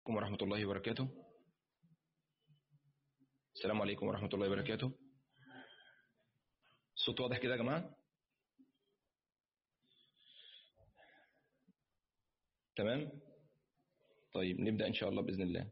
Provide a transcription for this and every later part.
عليكم ورحمة الله وبركاته السلام عليكم ورحمة الله وبركاته الصوت واضح كده يا جماعة تمام طيب نبدأ إن شاء الله بإذن الله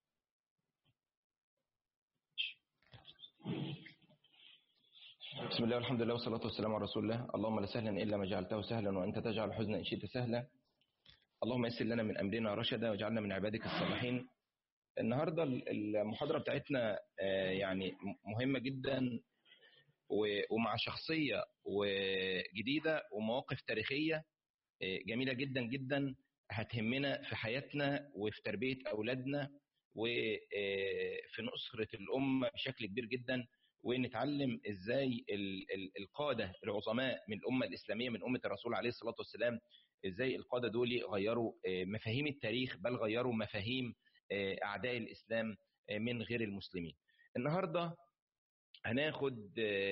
بسم الله والحمد لله والصلاة والسلام على رسول الله اللهم لا سهلا إلا ما جعلته سهلا وأنت تجعل الحزن إن شئت سهلا اللهم يسر لنا من أمرنا رشدا واجعلنا من عبادك الصالحين النهاردة المحاضرة بتاعتنا يعني مهمة جدا ومع شخصية وجديدة ومواقف تاريخية جميلة جدا جدا هتهمنا في حياتنا وفي تربية أولادنا وفي نصرة الأمة بشكل كبير جدا ونتعلم ازاي القادة العظماء من الأمة الإسلامية من أمة الرسول عليه الصلاة والسلام ازاي القادة دول غيروا مفاهيم التاريخ بل غيروا مفاهيم أعداء الإسلام من غير المسلمين النهاردة هناخد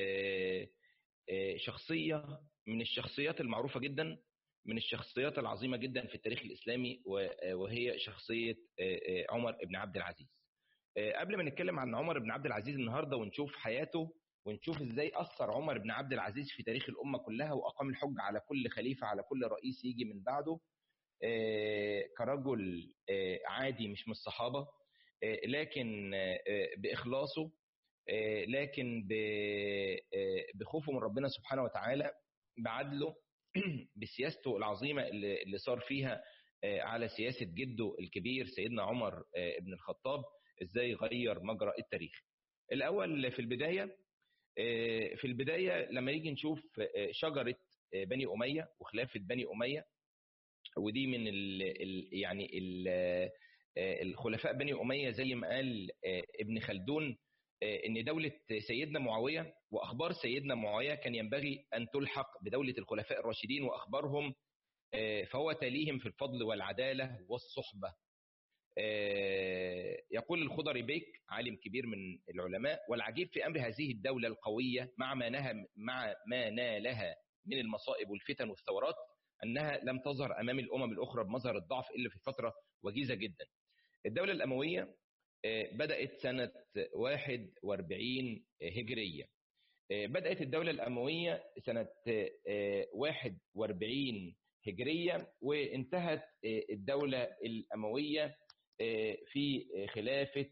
شخصية من الشخصيات المعروفة جدا من الشخصيات العظيمة جدا في التاريخ الإسلامي وهي شخصية عمر بن عبد العزيز قبل ما نتكلم عن عمر بن عبد العزيز النهارده ونشوف حياته ونشوف ازاي اثر عمر بن عبد العزيز في تاريخ الامه كلها واقام الحج على كل خليفه على كل رئيس يجي من بعده كرجل عادي مش من الصحابه لكن باخلاصه لكن بخوفه من ربنا سبحانه وتعالى بعدله بسياسته العظيمه اللي صار فيها على سياسه جده الكبير سيدنا عمر بن الخطاب ازاي غير مجرى التاريخ الاول في البدايه في البدايه لما نيجي نشوف شجره بني اميه وخلافه بني اميه ودي من ال ال يعني ال الخلفاء بني اميه زي ما قال ابن خلدون ان دوله سيدنا معاويه واخبار سيدنا معاويه كان ينبغي ان تلحق بدوله الخلفاء الراشدين واخبارهم فهو تليهم في الفضل والعداله والصحبه يقول الخضري بيك عالم كبير من العلماء والعجيب في امر هذه الدوله القويه مع ما نهى مع ما نالها من المصائب والفتن والثورات انها لم تظهر امام الامم الاخرى بمظهر الضعف الا في فتره وجيزه جدا. الدوله الامويه بدات سنه 41 هجريه. بدات الدوله الامويه سنه 41 هجريه وانتهت الدوله الامويه في خلافة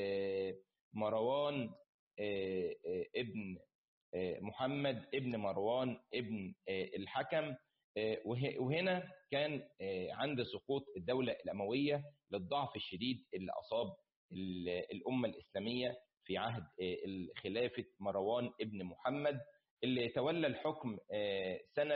مروان ابن محمد ابن مروان ابن الحكم وهنا كان عند سقوط الدولة الأموية للضعف الشديد اللي أصاب الأمة الإسلامية في عهد خلافة مروان ابن محمد اللي تولى الحكم سنة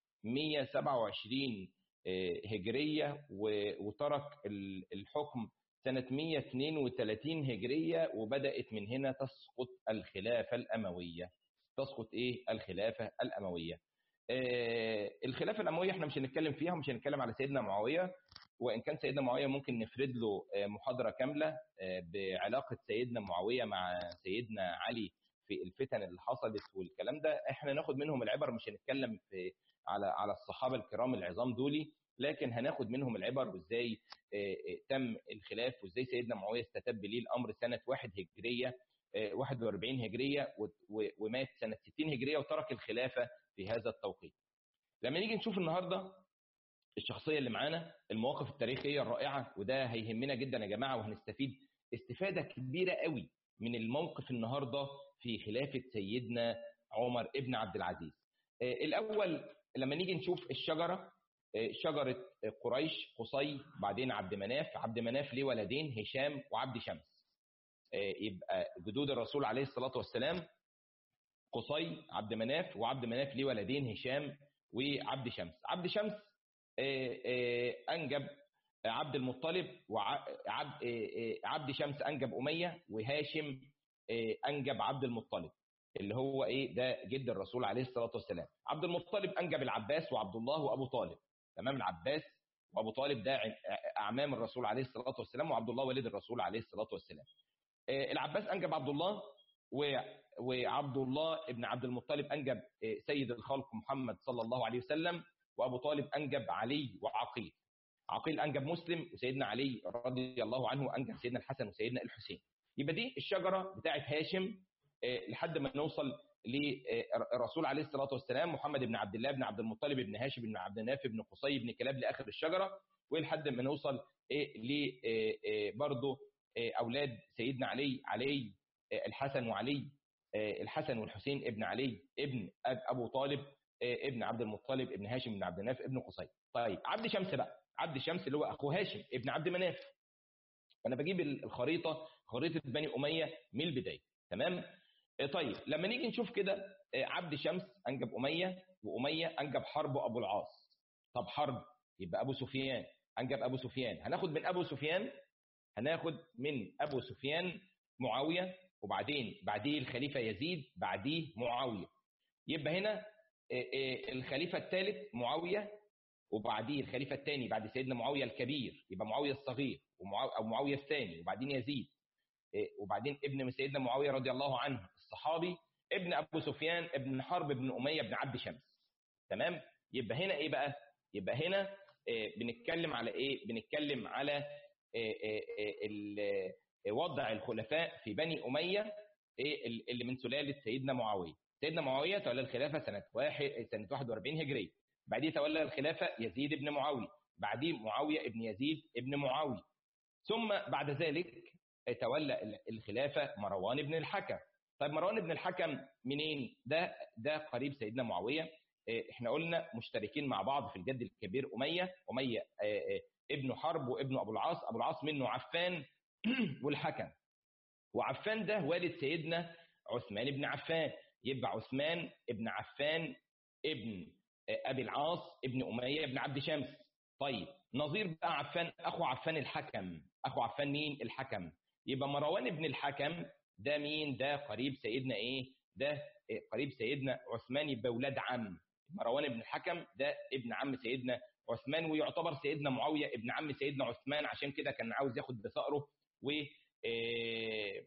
127 هجرية وترك الحكم سنة 132 هجرية وبدأت من هنا تسقط الخلافة الأموية تسقط إيه الخلافة الأموية آه الخلافة الأموية احنا مش هنتكلم فيها مش هنتكلم على سيدنا معاوية وإن كان سيدنا معاوية ممكن نفرد له محاضرة كاملة آه بعلاقة سيدنا معاوية مع سيدنا علي في الفتن اللي حصلت والكلام ده احنا ناخد منهم العبر مش هنتكلم في على على الصحابه الكرام العظام دولي لكن هناخد منهم العبر وازاي تم الخلاف وازاي سيدنا معاويه استتب ليه الامر سنه 1 هجريه 41 هجريه ومات سنه 60 هجريه وترك الخلافه في هذا التوقيت. لما نيجي نشوف النهارده الشخصيه اللي معانا المواقف التاريخيه الرائعه وده هيهمنا جدا يا جماعه وهنستفيد استفاده كبيره قوي من الموقف النهارده في خلافه سيدنا عمر ابن عبد العزيز. الاول لما نيجي نشوف الشجره شجره قريش قصي بعدين عبد مناف عبد مناف ليه ولدين هشام وعبد شمس يبقى جدود الرسول عليه الصلاه والسلام قصي عبد مناف وعبد مناف ليه ولدين هشام وعبد شمس عبد شمس انجب عبد المطلب وعبد عبد شمس انجب اميه وهاشم انجب عبد المطلب اللي هو ايه ده جد الرسول عليه الصلاه والسلام عبد المطلب انجب العباس وعبد الله وابو طالب تمام العباس وابو طالب ده اعمام الرسول عليه الصلاه والسلام وعبد الله والد الرسول عليه الصلاه والسلام العباس انجب عبد الله وعبد الله ابن عبد المطلب انجب سيد الخلق محمد صلى الله عليه وسلم وابو طالب انجب علي وعقيل عقيل انجب مسلم وسيدنا علي رضي الله عنه انجب سيدنا الحسن وسيدنا الحسين يبقى دي الشجره بتاعت هاشم لحد ما نوصل للرسول عليه الصلاه والسلام محمد بن عبد الله بن عبد المطلب بن هاشم بن عبد الناف بن قصي بن كلاب لاخر الشجره ولحد ما نوصل ل برضه اولاد سيدنا علي علي الحسن وعلي الحسن والحسين ابن علي ابن ابو طالب ابن عبد المطلب ابن هاشم بن عبد الناف ابن قصي طيب عبد شمس بقى عبد شمس اللي هو اخو هاشم ابن عبد مناف انا بجيب الخريطه خريطه بني اميه من البدايه تمام طيب لما نيجي نشوف كده عبد شمس انجب اميه واميه انجب حرب ابو العاص طب حرب يبقى ابو سفيان انجب ابو سفيان هناخد من ابو سفيان هناخد من ابو سفيان معاويه وبعدين بعديه الخليفه يزيد بعديه معاويه يبقى هنا الخليفه الثالث معاويه وبعديه الخليفه الثاني بعد سيدنا معاويه الكبير يبقى معاويه الصغير او معاويه الثاني وبعدين يزيد وبعدين ابن سيدنا معاويه رضي الله عنه الصحابي ابن ابو سفيان ابن حرب ابن اميه بن عبد شمس تمام يبقى هنا ايه بقى يبقى هنا بنتكلم على ايه بنتكلم على وضع الخلفاء في بني اميه اللي من سلاله سيدنا معاويه سيدنا معاويه تولى الخلافه سنه واحد سنه 41 هجريه بعديه تولى الخلافه يزيد بن معاويه بعديه معاويه ابن يزيد ابن معاويه ثم بعد ذلك تولى الخلافه مروان بن الحكم طيب مروان بن الحكم منين ده ده قريب سيدنا معاويه احنا قلنا مشتركين مع بعض في الجد الكبير اميه اميه ابن حرب وابن ابو العاص ابو العاص منه عفان والحكم وعفان ده والد سيدنا عثمان بن عفان يبقى عثمان ابن عفان ابن ابي العاص ابن اميه ابن عبد شمس طيب نظير بقى عفان اخو عفان الحكم اخو عفان مين الحكم يبقى مروان ابن الحكم ده مين ده قريب سيدنا ايه ده قريب سيدنا عثمان يبقى ولاد عم مروان بن الحكم ده ابن عم سيدنا عثمان ويعتبر سيدنا معاويه ابن عم سيدنا عثمان عشان كده كان عاوز ياخد بثأره و إيه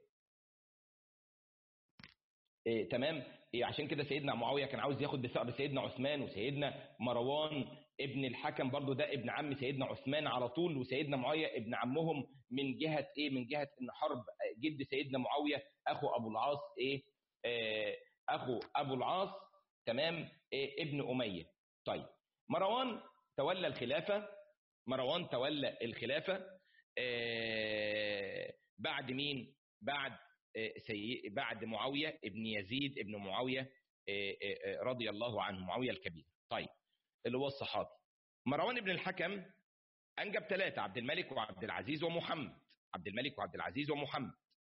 إيه تمام إيه عشان كده سيدنا معاويه كان عاوز ياخد بثأر سيدنا عثمان وسيدنا مروان ابن الحكم برضو ده ابن عم سيدنا عثمان على طول وسيدنا معاويه ابن عمهم من جهه ايه من جهه ان حرب جد سيدنا معاويه اخو ابو العاص ايه, إيه اخو ابو العاص تمام إيه ابن اميه طيب مروان تولى الخلافه مروان تولى الخلافه إيه بعد مين بعد سي... بعد معاويه ابن يزيد ابن معاويه رضي الله عنه معاويه الكبير طيب اللي هو الصحابي مروان بن الحكم انجب ثلاثه عبد الملك وعبد العزيز ومحمد عبد الملك وعبد العزيز ومحمد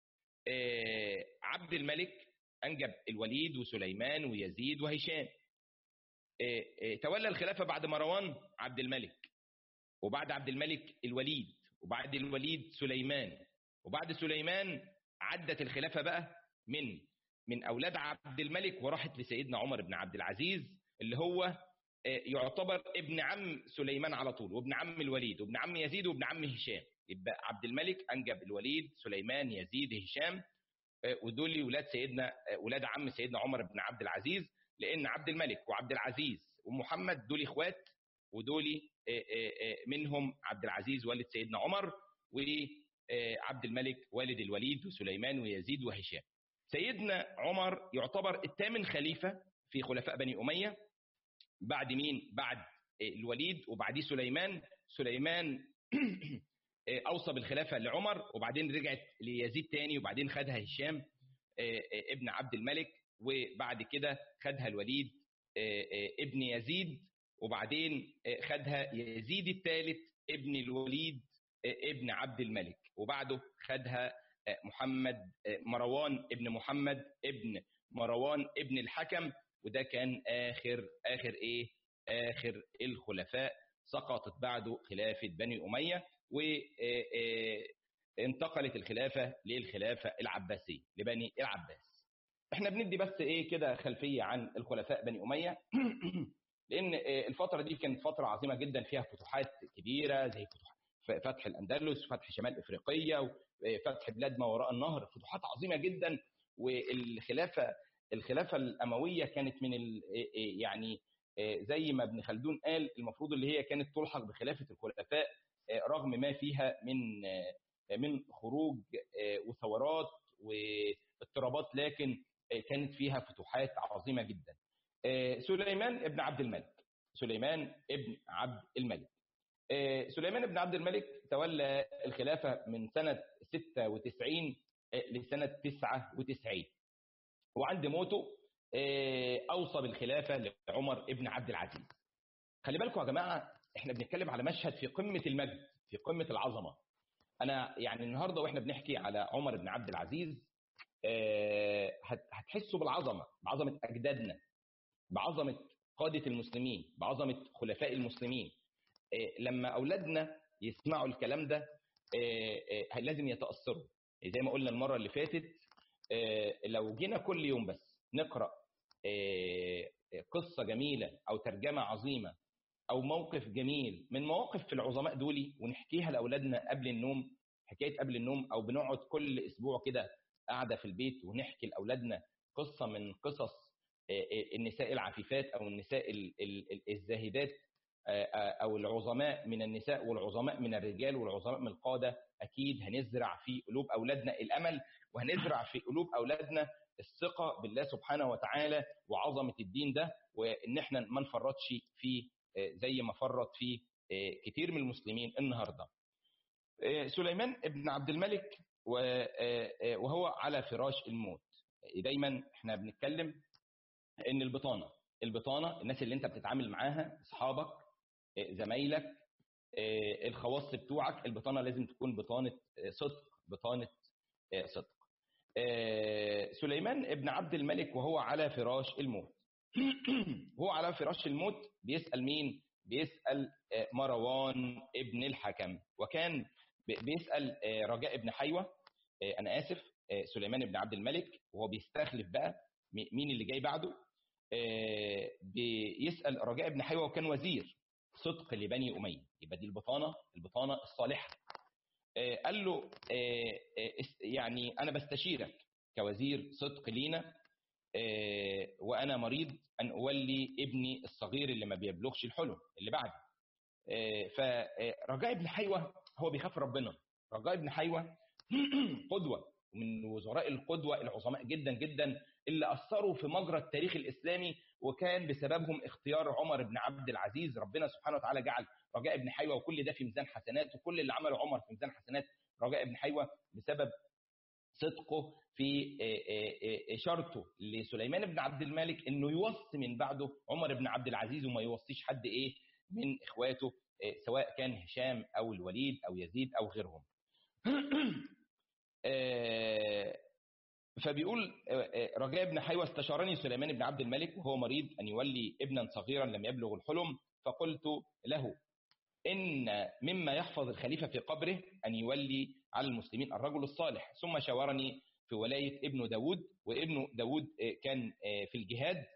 عبد الملك انجب الوليد وسليمان ويزيد وهشام تولى الخلافه بعد مروان عبد الملك وبعد عبد الملك الوليد وبعد الوليد سليمان وبعد سليمان عدت الخلافه بقى من من اولاد عبد الملك وراحت لسيدنا عمر بن عبد العزيز اللي هو يعتبر ابن عم سليمان على طول وابن عم الوليد وابن عم يزيد وابن عم هشام يبقى عبد الملك انجب الوليد سليمان يزيد هشام ودول ولاد سيدنا ولاد عم سيدنا عمر بن عبد العزيز لان عبد الملك وعبد العزيز ومحمد دول اخوات ودول منهم عبد العزيز والد سيدنا عمر وعبد الملك والد الوليد وسليمان ويزيد وهشام سيدنا عمر يعتبر الثامن خليفة في خلفاء بني أمية بعد مين؟ بعد الوليد وبعديه سليمان سليمان أوصى بالخلافة لعمر وبعدين رجعت ليزيد تاني وبعدين خدها هشام ابن عبد الملك وبعد كده خدها الوليد ابن يزيد وبعدين خدها يزيد الثالث ابن الوليد ابن عبد الملك وبعده خدها محمد مروان ابن محمد ابن مروان ابن الحكم وده كان اخر اخر ايه اخر الخلفاء سقطت بعده خلافه بني اميه وانتقلت الخلافه للخلافه العباسيه لبني العباس احنا بندي بس ايه كده خلفيه عن الخلفاء بني اميه لان الفتره دي كانت فتره عظيمه جدا فيها فتوحات كبيره زي فتوحات فتح الاندلس فتح شمال افريقيا وفتح بلاد ما وراء النهر فتوحات عظيمه جدا والخلافه الخلافه الامويه كانت من يعني زي ما ابن خلدون قال المفروض اللي هي كانت تلحق بخلافه الخلفاء رغم ما فيها من من خروج وثورات واضطرابات لكن كانت فيها فتوحات عظيمه جدا. سليمان ابن عبد الملك سليمان ابن عبد الملك سليمان بن عبد الملك تولى الخلافة من سنة 96 لسنة 99 وعند موته أوصى بالخلافة لعمر ابن عبد العزيز خلي بالكم يا جماعة احنا بنتكلم على مشهد في قمة المجد في قمة العظمة أنا يعني النهاردة وإحنا بنحكي على عمر بن عبد العزيز هتحسوا بالعظمة بعظمة أجدادنا بعظمة قادة المسلمين بعظمة خلفاء المسلمين لما أولادنا يسمعوا الكلام ده لازم يتأثروا زي ما قلنا المرة اللي فاتت لو جينا كل يوم بس نقرأ قصة جميلة أو ترجمة عظيمة أو موقف جميل من مواقف في العظماء دولي ونحكيها لأولادنا قبل النوم حكاية قبل النوم أو بنقعد كل أسبوع كده قاعدة في البيت ونحكي لأولادنا قصة من قصص النساء العفيفات او النساء الزاهدات او العظماء من النساء والعظماء من الرجال والعظماء من القاده اكيد هنزرع في قلوب اولادنا الامل وهنزرع في قلوب اولادنا الثقه بالله سبحانه وتعالى وعظمه الدين ده وان احنا ما نفرطش فيه زي ما فرط فيه كتير من المسلمين النهارده. سليمان ابن عبد الملك وهو على فراش الموت دايما احنا بنتكلم ان البطانه البطانه الناس اللي انت بتتعامل معاها اصحابك زمايلك الخواص بتوعك البطانه لازم تكون بطانه صدق بطانه صدق سليمان ابن عبد الملك وهو على فراش الموت هو على فراش الموت بيسال مين بيسال مروان ابن الحكم وكان بيسال رجاء ابن حيوه انا اسف سليمان بن عبد الملك وهو بيستخلف بقى مين اللي جاي بعده بيسال رجاء بن حيوه وكان وزير صدق لبني اميه يبقى دي البطانه البطانه الصالحه قال له يعني انا بستشيرك كوزير صدق لينا وانا مريض ان اولي ابني الصغير اللي ما بيبلغش الحلم اللي بعدي فرجاء بن حيوه هو بيخاف ربنا رجاء بن حيوه قدوه من وزراء القدوة العظماء جدا جدا اللي أثروا في مجرى التاريخ الإسلامي وكان بسببهم اختيار عمر بن عبد العزيز ربنا سبحانه وتعالى جعل رجاء بن حيوة وكل ده في ميزان حسنات وكل اللي عمله عمر في ميزان حسنات رجاء بن حيوة بسبب صدقه في إشارته لسليمان بن عبد الملك إنه يوصي من بعده عمر بن عبد العزيز وما يوصيش حد إيه من إخواته سواء كان هشام أو الوليد أو يزيد أو غيرهم فبيقول رجاء بن حيوة استشارني سليمان بن عبد الملك وهو مريض أن يولي ابنا صغيرا لم يبلغ الحلم فقلت له إن مما يحفظ الخليفة في قبره أن يولي على المسلمين الرجل الصالح ثم شاورني في ولاية ابن داود وابن داود كان في الجهاد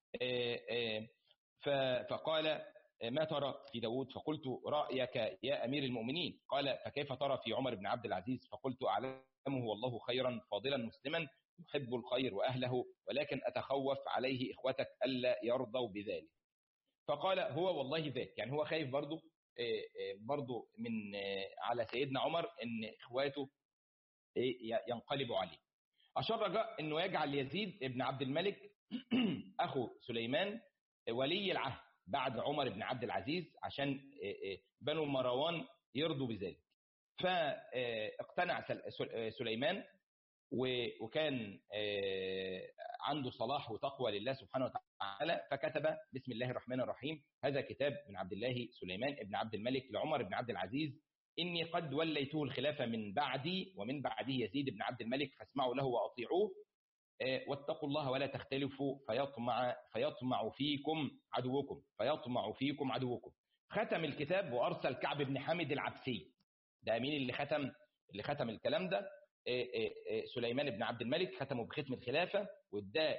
فقال ما ترى في داود فقلت رأيك يا أمير المؤمنين قال فكيف ترى في عمر بن عبد العزيز فقلت أعلمه والله خيرا فاضلا مسلما يحب الخير وأهله ولكن أتخوف عليه إخوتك ألا يرضوا بذلك فقال هو والله ذاك يعني هو خايف برضه برضه من على سيدنا عمر ان اخواته ينقلبوا عليه اشار رجاء انه يجعل يزيد ابن عبد الملك اخو سليمان ولي العهد بعد عمر بن عبد العزيز عشان بنو مروان يرضوا بذلك فاقتنع سليمان وكان عنده صلاح وتقوى لله سبحانه وتعالى فكتب بسم الله الرحمن الرحيم هذا كتاب من عبد الله سليمان بن عبد الملك لعمر بن عبد العزيز إني قد وليته الخلافة من بعدي ومن بعده يزيد بن عبد الملك فاسمعوا له وأطيعوه واتقوا الله ولا تختلفوا فيطمع فيطمع فيكم عدوكم فيطمع فيكم عدوكم ختم الكتاب وأرسل كعب بن حامد العبسي ده مين اللي ختم اللي ختم الكلام ده سليمان بن عبد الملك ختمه بختم الخلافة واداه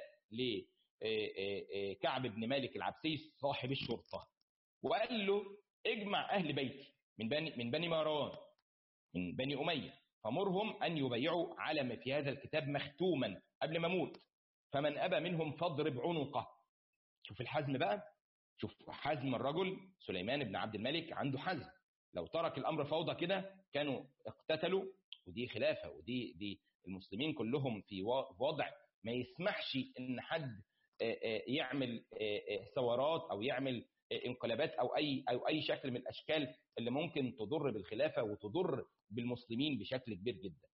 لكعب بن مالك العبسي صاحب الشرطة وقال له اجمع أهل بيتي من بني من بني مروان من بني أمية فمرهم أن يبيعوا على ما في هذا الكتاب مختوما قبل ما أموت فمن أبى منهم فاضرب عنقه شوف الحزم بقى شوف حزم الرجل سليمان بن عبد الملك عنده حزم لو ترك الامر فوضى كده كانوا اقتتلوا ودي خلافه ودي دي المسلمين كلهم في وضع ما يسمحش ان حد يعمل ثورات او يعمل انقلابات او اي او اي شكل من الاشكال اللي ممكن تضر بالخلافه وتضر بالمسلمين بشكل كبير جدا.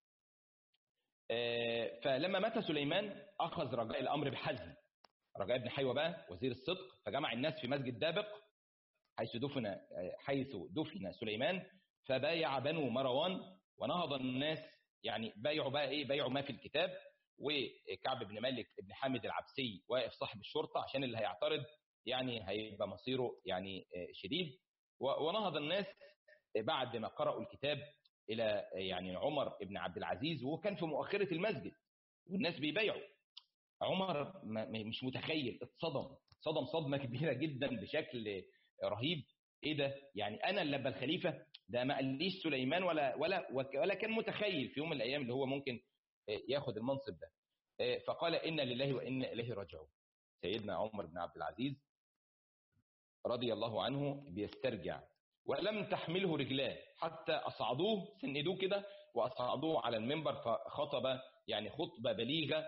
فلما مات سليمان اخذ رجاء الامر بحزم. رجاء بن حيوه بقى وزير الصدق فجمع الناس في مسجد دابق حيث دفن حيث دفن سليمان فبايع بنو مروان ونهض الناس يعني بايعوا بقى ايه بايعوا ما في الكتاب وكعب بن مالك بن حامد العبسي واقف صاحب الشرطه عشان اللي هيعترض يعني هيبقى مصيره يعني شديد ونهض الناس بعد ما قرأوا الكتاب إلى يعني عمر بن عبد العزيز وهو كان في مؤخرة المسجد والناس بيبايعوا عمر مش متخيل اتصدم اتصدم صدمة كبيرة جدا بشكل رهيب ايه ده يعني انا اللي ابقى الخليفه ده ما قاليش سليمان ولا ولا ولا كان متخيل في يوم من الايام اللي هو ممكن ياخد المنصب ده فقال انا لله وانا اليه راجعون سيدنا عمر بن عبد العزيز رضي الله عنه بيسترجع ولم تحمله رجلاه حتى اصعدوه سندوه كده واصعدوه على المنبر فخطب يعني خطبه بليغه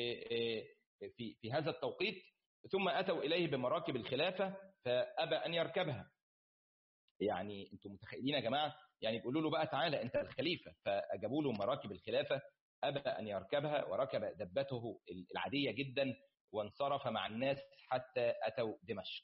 في في هذا التوقيت ثم اتوا اليه بمراكب الخلافه فابى ان يركبها يعني انتم متخيلين يا جماعه يعني بيقولوا له بقى تعالى انت الخليفه فاجابوا له مراكب الخلافه ابى ان يركبها وركب دبته العاديه جدا وانصرف مع الناس حتى اتوا دمشق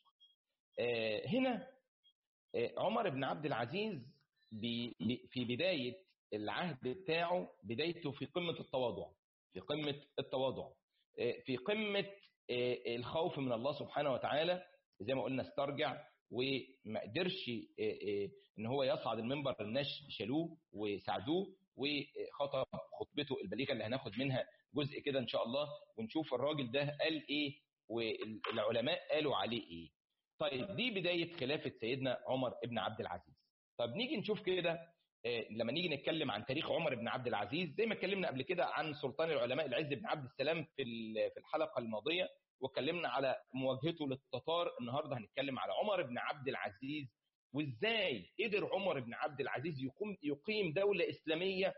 هنا عمر بن عبد العزيز في بدايه العهد بتاعه بدايته في قمه التواضع في قمه التواضع في قمه الخوف من الله سبحانه وتعالى زي ما قلنا استرجع وما قدرش ان هو يصعد المنبر الناس شالوه وساعدوه وخطب خطبته البليغه اللي هناخد منها جزء كده ان شاء الله ونشوف الراجل ده قال ايه والعلماء قالوا عليه ايه طيب دي بدايه خلافه سيدنا عمر بن عبد العزيز طب نيجي نشوف كده لما نيجي نتكلم عن تاريخ عمر بن عبد العزيز زي ما اتكلمنا قبل كده عن سلطان العلماء العز بن عبد السلام في في الحلقه الماضيه واتكلمنا على مواجهته للتتار النهارده هنتكلم على عمر بن عبد العزيز وازاي قدر عمر بن عبد العزيز يقوم يقيم دوله اسلاميه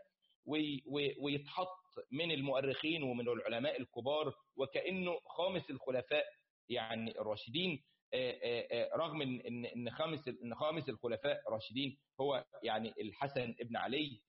ويتحط من المؤرخين ومن العلماء الكبار وكانه خامس الخلفاء يعني الراشدين رغم ان ان خامس ان خامس الخلفاء الراشدين هو يعني الحسن ابن علي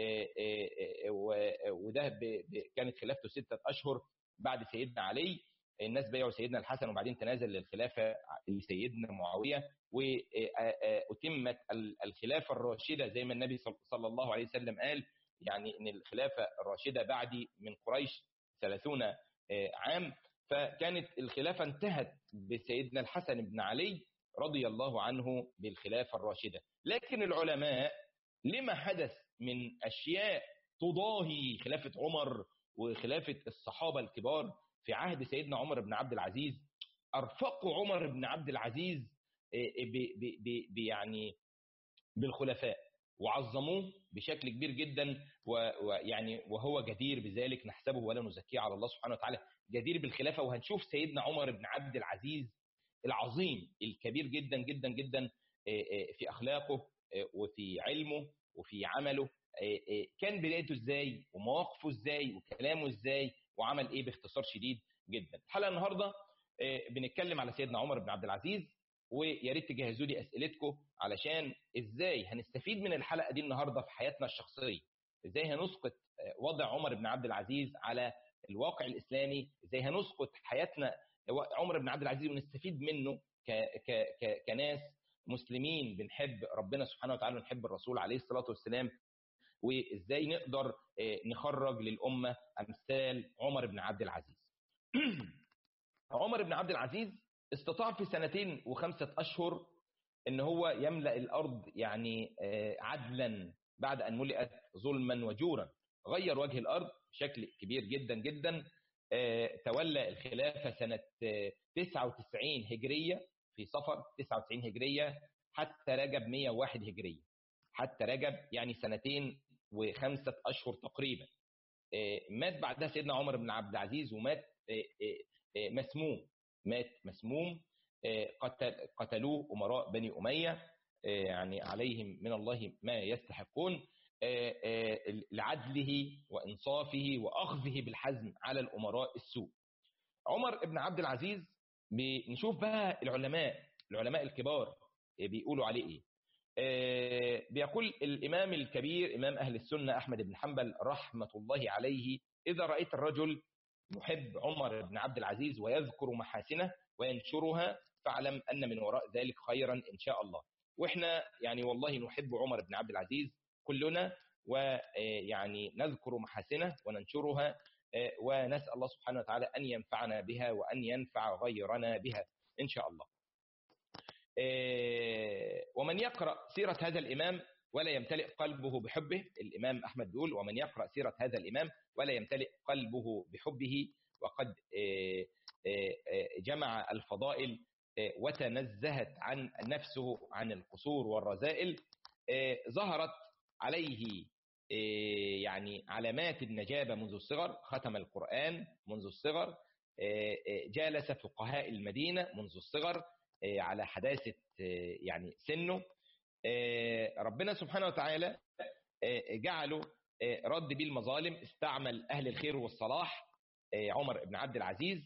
وده كانت خلافته ستة أشهر بعد سيدنا علي الناس بايعوا سيدنا الحسن وبعدين تنازل للخلافة لسيدنا معاوية وأتمت الخلافة الراشدة زي ما النبي صلى الله عليه وسلم قال يعني ان الخلافة الراشدة بعدي من قريش 30 عام فكانت الخلافة انتهت بسيدنا الحسن بن علي رضي الله عنه بالخلافة الراشدة لكن العلماء لما حدث من أشياء تضاهي خلافة عمر وخلافة الصحابة الكبار في عهد سيدنا عمر بن عبد العزيز أرفقوا عمر بن عبد العزيز يعني بالخلفاء وعظموه بشكل كبير جدا ويعني وهو جدير بذلك نحسبه ولا نزكيه على الله سبحانه وتعالى جدير بالخلافه وهنشوف سيدنا عمر بن عبد العزيز العظيم الكبير جدا جدا جدا في اخلاقه وفي علمه وفي عمله كان بدايته ازاي ومواقفه ازاي وكلامه ازاي وعمل ايه باختصار شديد جدا الحلقه النهارده بنتكلم على سيدنا عمر بن عبد العزيز ويا ريت تجهزوا لي اسئلتكم علشان ازاي هنستفيد من الحلقه دي النهارده في حياتنا الشخصيه ازاي هنسقط وضع عمر بن عبد العزيز على الواقع الاسلامي ازاي هنسقط حياتنا عمر بن عبد العزيز ونستفيد منه ك ك ك كناس مسلمين بنحب ربنا سبحانه وتعالى ونحب الرسول عليه الصلاه والسلام وازاي نقدر نخرج للامه امثال عمر بن عبد العزيز عمر بن عبد العزيز استطاع في سنتين وخمسة أشهر أن هو يملأ الأرض يعني عدلا بعد أن ملئت ظلما وجورا غير وجه الأرض بشكل كبير جدا جدا تولى الخلافة سنة 99 هجرية في صفر 99 هجرية حتى رجب 101 هجرية حتى رجب يعني سنتين وخمسة أشهر تقريبا مات بعدها سيدنا عمر بن عبد العزيز ومات مسموم مات مسموم قتلوه أمراء بني أمية يعني عليهم من الله ما يستحقون لعدله وإنصافه وأخذه بالحزم على الأمراء السوء عمر بن عبد العزيز بنشوف بقى العلماء العلماء الكبار بيقولوا عليه ايه بيقول الامام الكبير امام اهل السنه احمد بن حنبل رحمه الله عليه اذا رايت الرجل يحب عمر بن عبد العزيز ويذكر محاسنه وينشرها فاعلم ان من وراء ذلك خيرا ان شاء الله واحنا يعني والله نحب عمر بن عبد العزيز كلنا ويعني نذكر محاسنه وننشرها ونسال الله سبحانه وتعالى ان ينفعنا بها وان ينفع غيرنا بها ان شاء الله ومن يقرأ سيرة هذا الإمام ولا يمتلئ قلبه بحبه الإمام أحمد بيقول ومن يقرأ سيرة هذا الإمام ولا يمتلئ قلبه بحبه وقد جمع الفضائل وتنزهت عن نفسه عن القصور والرذائل ظهرت عليه يعني علامات النجابة منذ الصغر ختم القرآن منذ الصغر جالس فقهاء المدينة منذ الصغر على حداثة يعني سنه ربنا سبحانه وتعالى جعله رد بيه المظالم استعمل أهل الخير والصلاح عمر بن عبد العزيز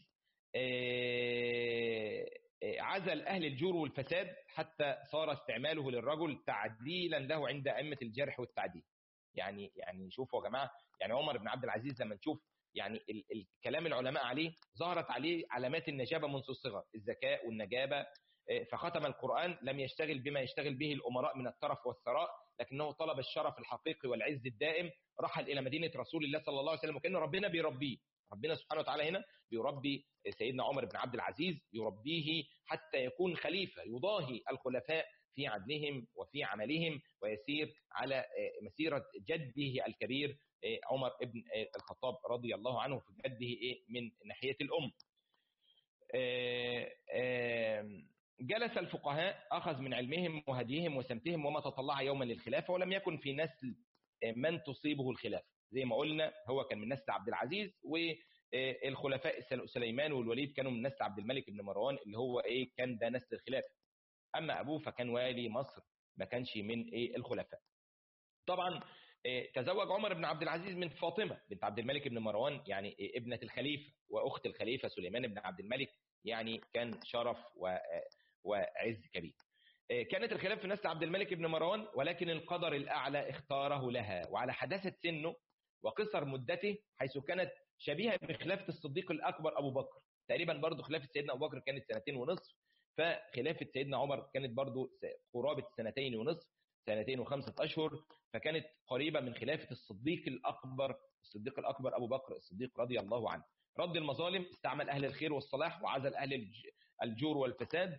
عزل أهل الجور والفساد حتى صار استعماله للرجل تعديلا له عند أئمة الجرح والتعديل يعني يعني شوفوا يا جماعة يعني عمر بن عبد العزيز لما نشوف يعني الكلام العلماء عليه ظهرت عليه علامات النجابة منذ الصغر الذكاء والنجابة فختم القرآن لم يشتغل بما يشتغل به الأمراء من الترف والثراء لكنه طلب الشرف الحقيقي والعز الدائم رحل إلى مدينة رسول الله صلى الله عليه وسلم وكأنه ربنا بيربيه ربنا سبحانه وتعالى هنا بيربي سيدنا عمر بن عبد العزيز يربيه حتى يكون خليفة يضاهي الخلفاء في عدلهم وفي عملهم ويسير على مسيرة جده الكبير عمر بن الخطاب رضي الله عنه في جده من ناحية الأم جلس الفقهاء أخذ من علمهم وهديهم وسمتهم وما تطلع يوما للخلافة ولم يكن في نسل من تصيبه الخلافة زي ما قلنا هو كان من نسل عبد العزيز والخلفاء سليمان والوليد كانوا من نسل عبد الملك بن مروان اللي هو ايه كان ده نسل الخلافة أما أبوه فكان والي مصر ما كانش من ايه الخلفاء طبعا تزوج عمر بن عبد العزيز من فاطمة بنت عبد الملك بن مروان يعني ابنة الخليفة وأخت الخليفة سليمان بن عبد الملك يعني كان شرف وعز كبير كانت الخلافة في نسل عبد الملك بن مروان ولكن القدر الأعلى اختاره لها وعلى حداثة سنه وقصر مدته حيث كانت شبيهة بخلافة الصديق الأكبر أبو بكر تقريبا برضه خلافة سيدنا أبو بكر كانت سنتين ونصف فخلافة سيدنا عمر كانت برضه قرابة سنتين ونصف سنتين وخمسة أشهر فكانت قريبة من خلافة الصديق الأكبر الصديق الأكبر أبو بكر الصديق رضي الله عنه رد المظالم استعمل أهل الخير والصلاح وعزل أهل الجور والفساد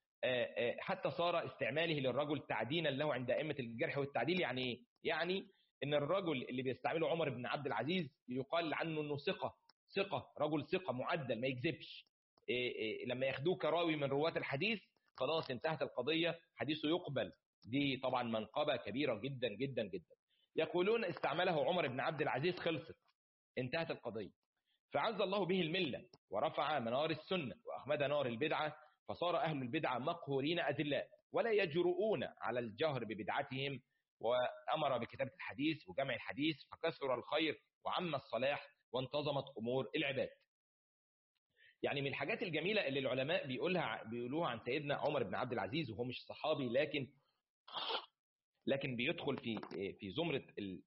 حتى صار استعماله للرجل تعديلا له عند أئمة الجرح والتعديل يعني ايه؟ يعني ان الرجل اللي بيستعمله عمر بن عبد العزيز يقال عنه انه ثقة ثقة رجل ثقة معدل ما يكذبش لما ياخدوه كراوي من رواة الحديث خلاص انتهت القضية حديثه يقبل دي طبعا منقبة كبيرة جدا جدا جدا يقولون استعمله عمر بن عبد العزيز خلصت انتهت القضية فعز الله به الملة ورفع منار السنة وأخمد نار البدعة فصار أهل البدعة مقهورين أذلاء ولا يجرؤون على الجهر ببدعتهم وأمر بكتابة الحديث وجمع الحديث فكثر الخير وعم الصلاح وانتظمت أمور العباد يعني من الحاجات الجميلة اللي العلماء بيقولها بيقولوها عن سيدنا عمر بن عبد العزيز وهو مش صحابي لكن لكن بيدخل في في زمرة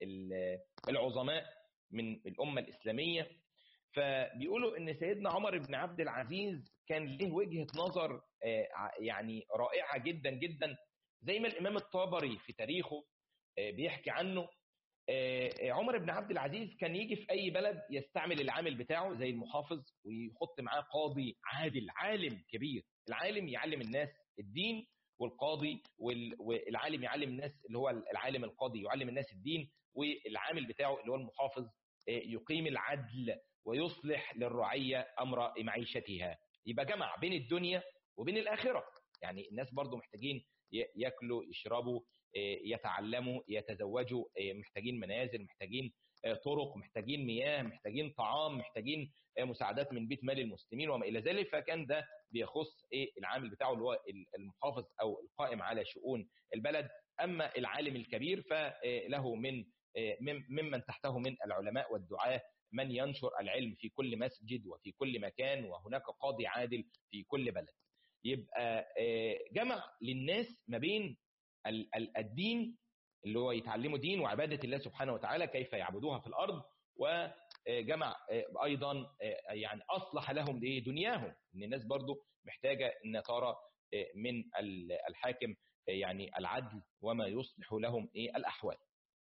العظماء من الأمة الإسلامية فبيقولوا ان سيدنا عمر بن عبد العزيز كان له وجهة نظر يعني رائعة جدا جدا زي ما الإمام الطابري في تاريخه بيحكي عنه عمر بن عبد العزيز كان يجي في أي بلد يستعمل العامل بتاعه زي المحافظ ويحط معاه قاضي عادل عالم كبير العالم يعلم الناس الدين والقاضي والعالم يعلم الناس اللي هو العالم القاضي يعلم الناس الدين والعامل بتاعه اللي هو المحافظ يقيم العدل ويصلح للرعية أمر معيشتها يبقى جمع بين الدنيا وبين الآخرة يعني الناس برضو محتاجين يأكلوا يشربوا يتعلموا يتزوجوا محتاجين منازل محتاجين طرق محتاجين مياه محتاجين طعام محتاجين مساعدات من بيت مال المسلمين وما الى ذلك فكان ده بيخص ايه العامل بتاعه اللي هو المحافظ او القائم على شؤون البلد اما العالم الكبير فله من ممن تحته من العلماء والدعاة من ينشر العلم في كل مسجد وفي كل مكان وهناك قاضي عادل في كل بلد يبقى جمع للناس ما بين الدين اللي هو يتعلموا دين وعبادة الله سبحانه وتعالى كيف يعبدوها في الأرض وجمع أيضا يعني أصلح لهم دنياهم إن الناس برضو محتاجة أن ترى من الحاكم يعني العدل وما يصلح لهم الأحوال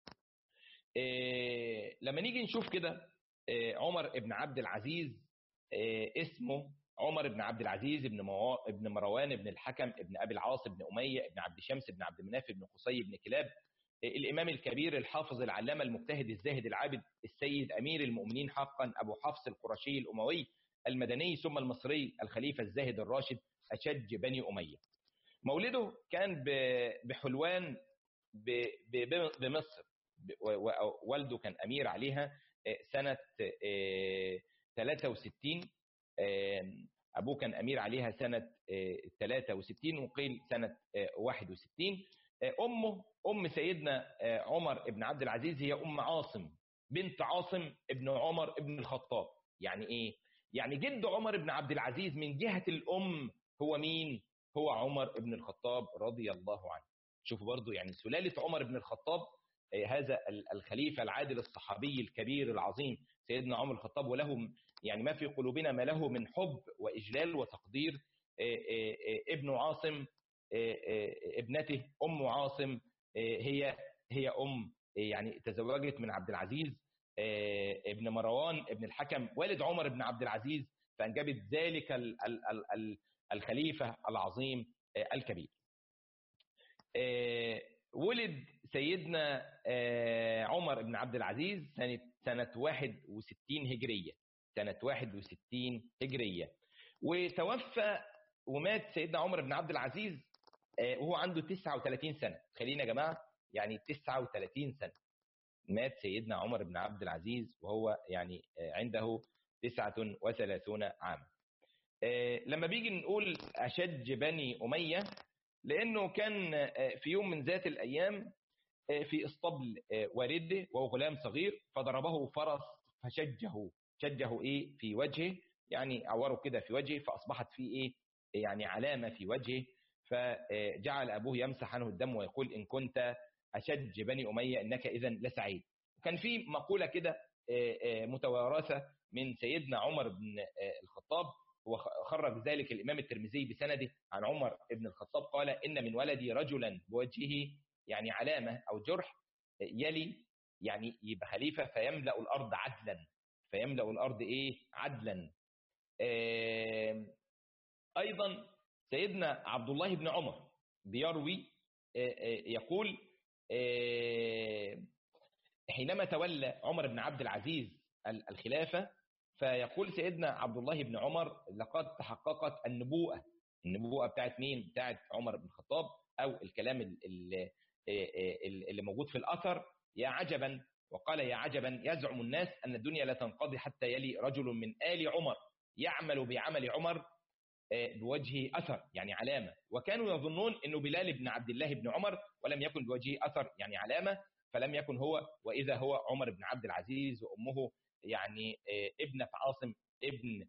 لما نيجي نشوف كده عمر ابن عبد العزيز اسمه عمر بن عبد العزيز ابن مو... ابن مروان ابن الحكم ابن ابي العاص ابن اميه ابن عبد شمس ابن عبد مناف ابن قصي ابن كلاب الامام الكبير الحافظ العلامه المجتهد الزاهد العابد السيد امير المؤمنين حقا ابو حفص القرشي الاموي المدني ثم المصري الخليفه الزاهد الراشد اشج بني اميه مولده كان بحلوان بمصر والده كان امير عليها سنه 63 أبوه كان أمير عليها سنة 63 وقيل سنة 61 أمه أم سيدنا عمر بن عبد العزيز هي أم عاصم بنت عاصم ابن عمر ابن الخطاب يعني إيه؟ يعني جد عمر بن عبد العزيز من جهة الأم هو مين؟ هو عمر بن الخطاب رضي الله عنه شوفوا برضو يعني سلالة عمر بن الخطاب هذا الخليفة العادل الصحابي الكبير العظيم سيدنا عمر الخطاب وله يعني ما في قلوبنا ما له من حب وإجلال وتقدير ابن عاصم ابنته أم عاصم هي هي أم يعني تزوجت من عبد العزيز ابن مروان ابن الحكم والد عمر بن عبد العزيز فأنجبت ذلك الخليفة العظيم الكبير ولد سيدنا عمر بن عبد العزيز سنة سنة 61 هجرية سنة 61 هجرية وتوفى ومات سيدنا عمر بن عبد العزيز وهو عنده 39 سنة خلينا يا جماعة يعني 39 سنة مات سيدنا عمر بن عبد العزيز وهو يعني عنده 39 عاما لما بيجي نقول أشج بني أمية لأنه كان في يوم من ذات الأيام في اسطبل والده وهو غلام صغير فضربه فرس فشجه شجه ايه في وجهه يعني عوره كده في وجهه فاصبحت في ايه يعني علامه في وجهه فجعل ابوه يمسح عنه الدم ويقول ان كنت اشج بني اميه انك اذا لسعيد وكان في مقوله كده متوارثه من سيدنا عمر بن الخطاب وخرج ذلك الامام الترمذي بسنده عن عمر بن الخطاب قال ان من ولدي رجلا بوجهه يعني علامه او جرح يلي يعني يبقى خليفه فيملا الارض عدلا فيملا الارض ايه عدلا ايضا سيدنا عبد الله بن عمر بيروي يقول حينما تولى عمر بن عبد العزيز الخلافه فيقول سيدنا عبد الله بن عمر لقد تحققت النبوءه النبوءه بتاعت مين بتاعت عمر بن الخطاب او الكلام اللي, اللي موجود في الاثر يا عجبا وقال يا عجبا يزعم الناس أن الدنيا لا تنقضي حتى يلي رجل من آل عمر يعمل بعمل عمر بوجهه أثر يعني علامة وكانوا يظنون أنه بلال بن عبد الله بن عمر ولم يكن بوجهه أثر يعني علامة فلم يكن هو وإذا هو عمر بن عبد العزيز وأمه يعني ابنة عاصم ابن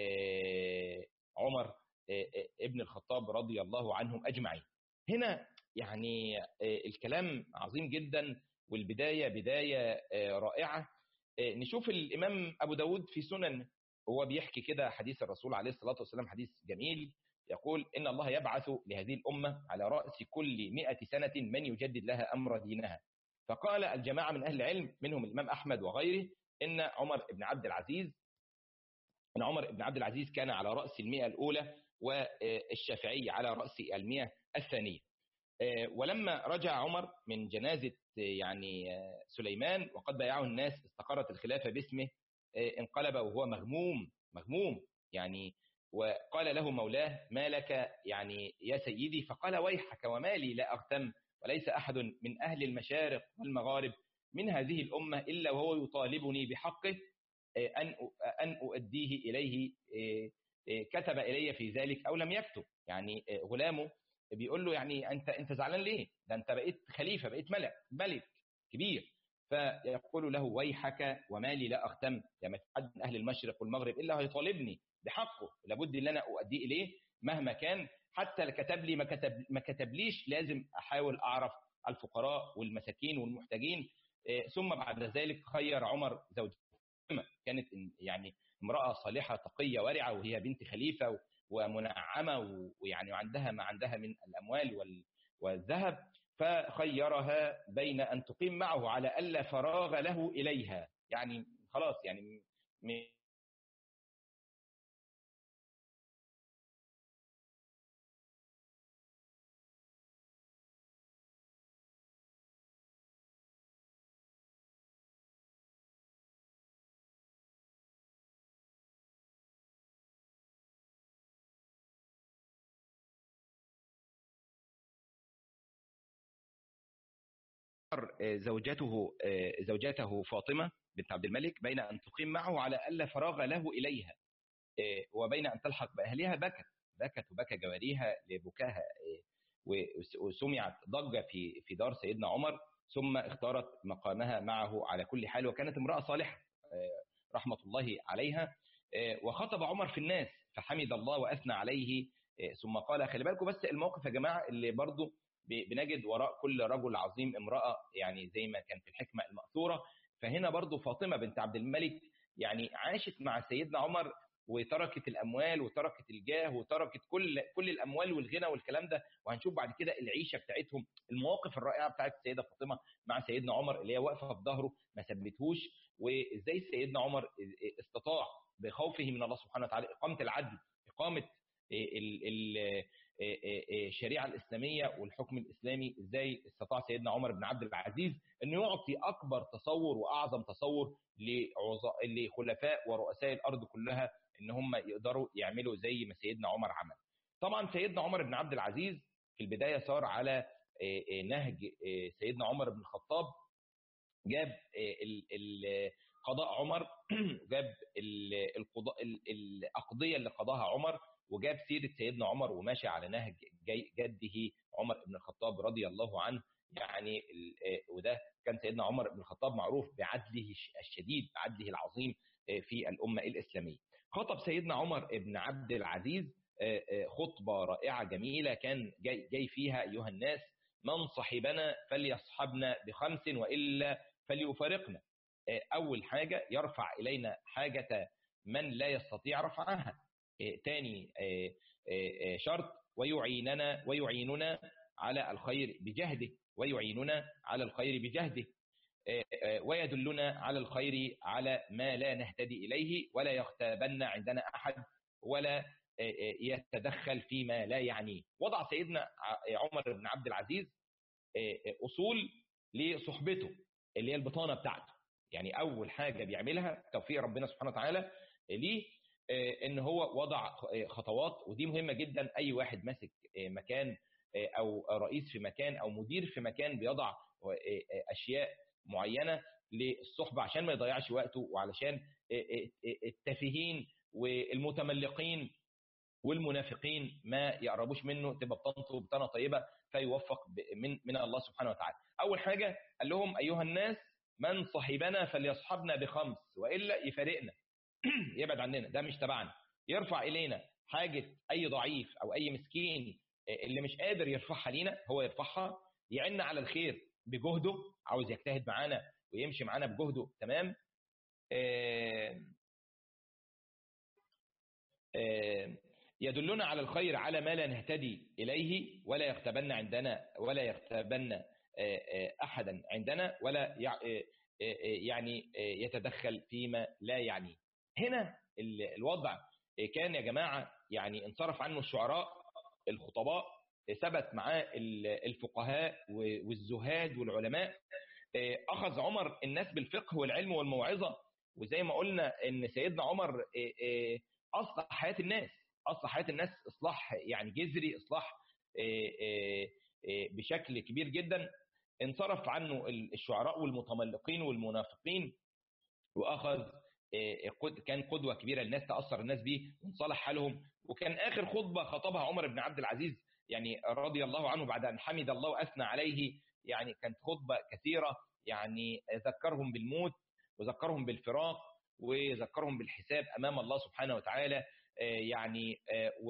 عمر ابن الخطاب رضي الله عنهم أجمعين هنا يعني الكلام عظيم جدا والبداية بداية رائعة نشوف الإمام أبو داود في سنن هو بيحكي كده حديث الرسول عليه الصلاة والسلام حديث جميل يقول إن الله يبعث لهذه الأمة على رأس كل مئة سنة من يجدد لها أمر دينها فقال الجماعة من أهل العلم منهم الإمام أحمد وغيره إن عمر بن عبد العزيز إن عمر بن عبد العزيز كان على رأس المئة الأولى والشافعي على رأس المئة الثانية ولما رجع عمر من جنازة يعني سليمان وقد بايعه الناس استقرت الخلافة باسمه انقلب وهو مغموم مغموم يعني وقال له مولاه ما لك يعني يا سيدي فقال ويحك وما لي لا أغتم وليس أحد من أهل المشارق والمغارب من هذه الأمة إلا وهو يطالبني بحقه أن أن أؤديه إليه كتب إلي في ذلك أو لم يكتب يعني غلامه بيقول له يعني أنت أنت زعلان ليه؟ ده أنت بقيت خليفة بقيت ملك ملك كبير فيقول له ويحك وما لي لا أختم يعني حد من أهل المشرق والمغرب إلا هيطالبني بحقه لابد ان انا اؤديه اليه مهما كان حتى اللي كتب لي ما كتب ما كتبليش لازم احاول اعرف الفقراء والمساكين والمحتاجين ثم بعد ذلك خير عمر زوجته كانت يعني امراه صالحه تقيه ورعه وهي بنت خليفه ومنعمه ويعني وعندها ما عندها من الاموال والذهب فخيرها بين ان تقيم معه على الا فراغ له اليها يعني خلاص يعني زوجته زوجته فاطمه بنت عبد الملك بين ان تقيم معه على الا فراغ له اليها وبين ان تلحق باهلها بكت بكت وبكى جواريها لبكاها وسمعت ضجه في في دار سيدنا عمر ثم اختارت مقامها معه على كل حال وكانت امراه صالحه رحمه الله عليها وخطب عمر في الناس فحمد الله واثنى عليه ثم قال خلي بالكم بس الموقف يا جماعه اللي برضه بنجد وراء كل رجل عظيم امرأة يعني زي ما كان في الحكمة المأثورة فهنا برضو فاطمة بنت عبد الملك يعني عاشت مع سيدنا عمر وتركت الأموال وتركت الجاه وتركت كل كل الأموال والغنى والكلام ده وهنشوف بعد كده العيشة بتاعتهم المواقف الرائعة بتاعت السيدة فاطمة مع سيدنا عمر اللي هي واقفة في ظهره ما ثبتهوش وازاي سيدنا عمر استطاع بخوفه من الله سبحانه وتعالى إقامة العدل إقامة ال ال الشريعه الاسلاميه والحكم الاسلامي ازاي استطاع سيدنا عمر بن عبد العزيز انه يعطي اكبر تصور واعظم تصور لخلفاء ورؤساء الارض كلها ان هم يقدروا يعملوا زي ما سيدنا عمر عمل. طبعا سيدنا عمر بن عبد العزيز في البدايه صار على نهج سيدنا عمر بن الخطاب جاب قضاء عمر جاب القضاء الاقضيه اللي قضاها عمر وجاب سيرة سيدنا عمر وماشي على نهج جده عمر بن الخطاب رضي الله عنه يعني وده كان سيدنا عمر بن الخطاب معروف بعدله الشديد بعدله العظيم في الأمة الإسلامية خطب سيدنا عمر بن عبد العزيز خطبة رائعة جميلة كان جاي, جاي فيها أيها الناس من صحبنا فليصحبنا بخمس وإلا فليفارقنا أول حاجة يرفع إلينا حاجة من لا يستطيع رفعها تاني شرط ويعيننا ويعيننا على الخير بجهده ويعيننا على الخير بجهده ويدلنا على الخير على ما لا نهتدي إليه ولا يغتابن عندنا أحد ولا يتدخل فيما لا يعنيه وضع سيدنا عمر بن عبد العزيز أصول لصحبته اللي هي البطانة بتاعته يعني أول حاجة بيعملها توفيق ربنا سبحانه وتعالى ليه ان هو وضع خطوات ودي مهمه جدا اي واحد ماسك مكان او رئيس في مكان او مدير في مكان بيضع اشياء معينه للصحبه عشان ما يضيعش وقته وعلشان التافهين والمتملقين والمنافقين ما يقربوش منه تبقى بطانته بطانه طيبه فيوفق من من الله سبحانه وتعالى. اول حاجه قال لهم ايها الناس من صاحبنا فليصحبنا بخمس والا يفارقنا يبعد عننا ده مش تبعنا يرفع الينا حاجه اي ضعيف او اي مسكين اللي مش قادر يرفعها لينا هو يرفعها يعن على الخير بجهده عاوز يجتهد معانا ويمشي معانا بجهده تمام آآ آآ يدلنا على الخير على ما لا نهتدي اليه ولا يغتبن عندنا ولا يغتبن احدا عندنا ولا يعني يتدخل فيما لا يعنيه هنا الوضع كان يا جماعه يعني انصرف عنه الشعراء الخطباء ثبت معاه الفقهاء والزهاد والعلماء اخذ عمر الناس بالفقه والعلم والموعظه وزي ما قلنا ان سيدنا عمر اصلح حياه الناس اصلح حياه الناس اصلاح يعني جذري اصلاح بشكل كبير جدا انصرف عنه الشعراء والمتملقين والمنافقين واخذ كان قدوه كبيره للناس تاثر الناس بيه وانصلح حالهم وكان اخر خطبه خطبها عمر بن عبد العزيز يعني رضي الله عنه بعد ان حمد الله واثنى عليه يعني كانت خطبه كثيره يعني ذكرهم بالموت وذكرهم بالفراق وذكرهم بالحساب امام الله سبحانه وتعالى يعني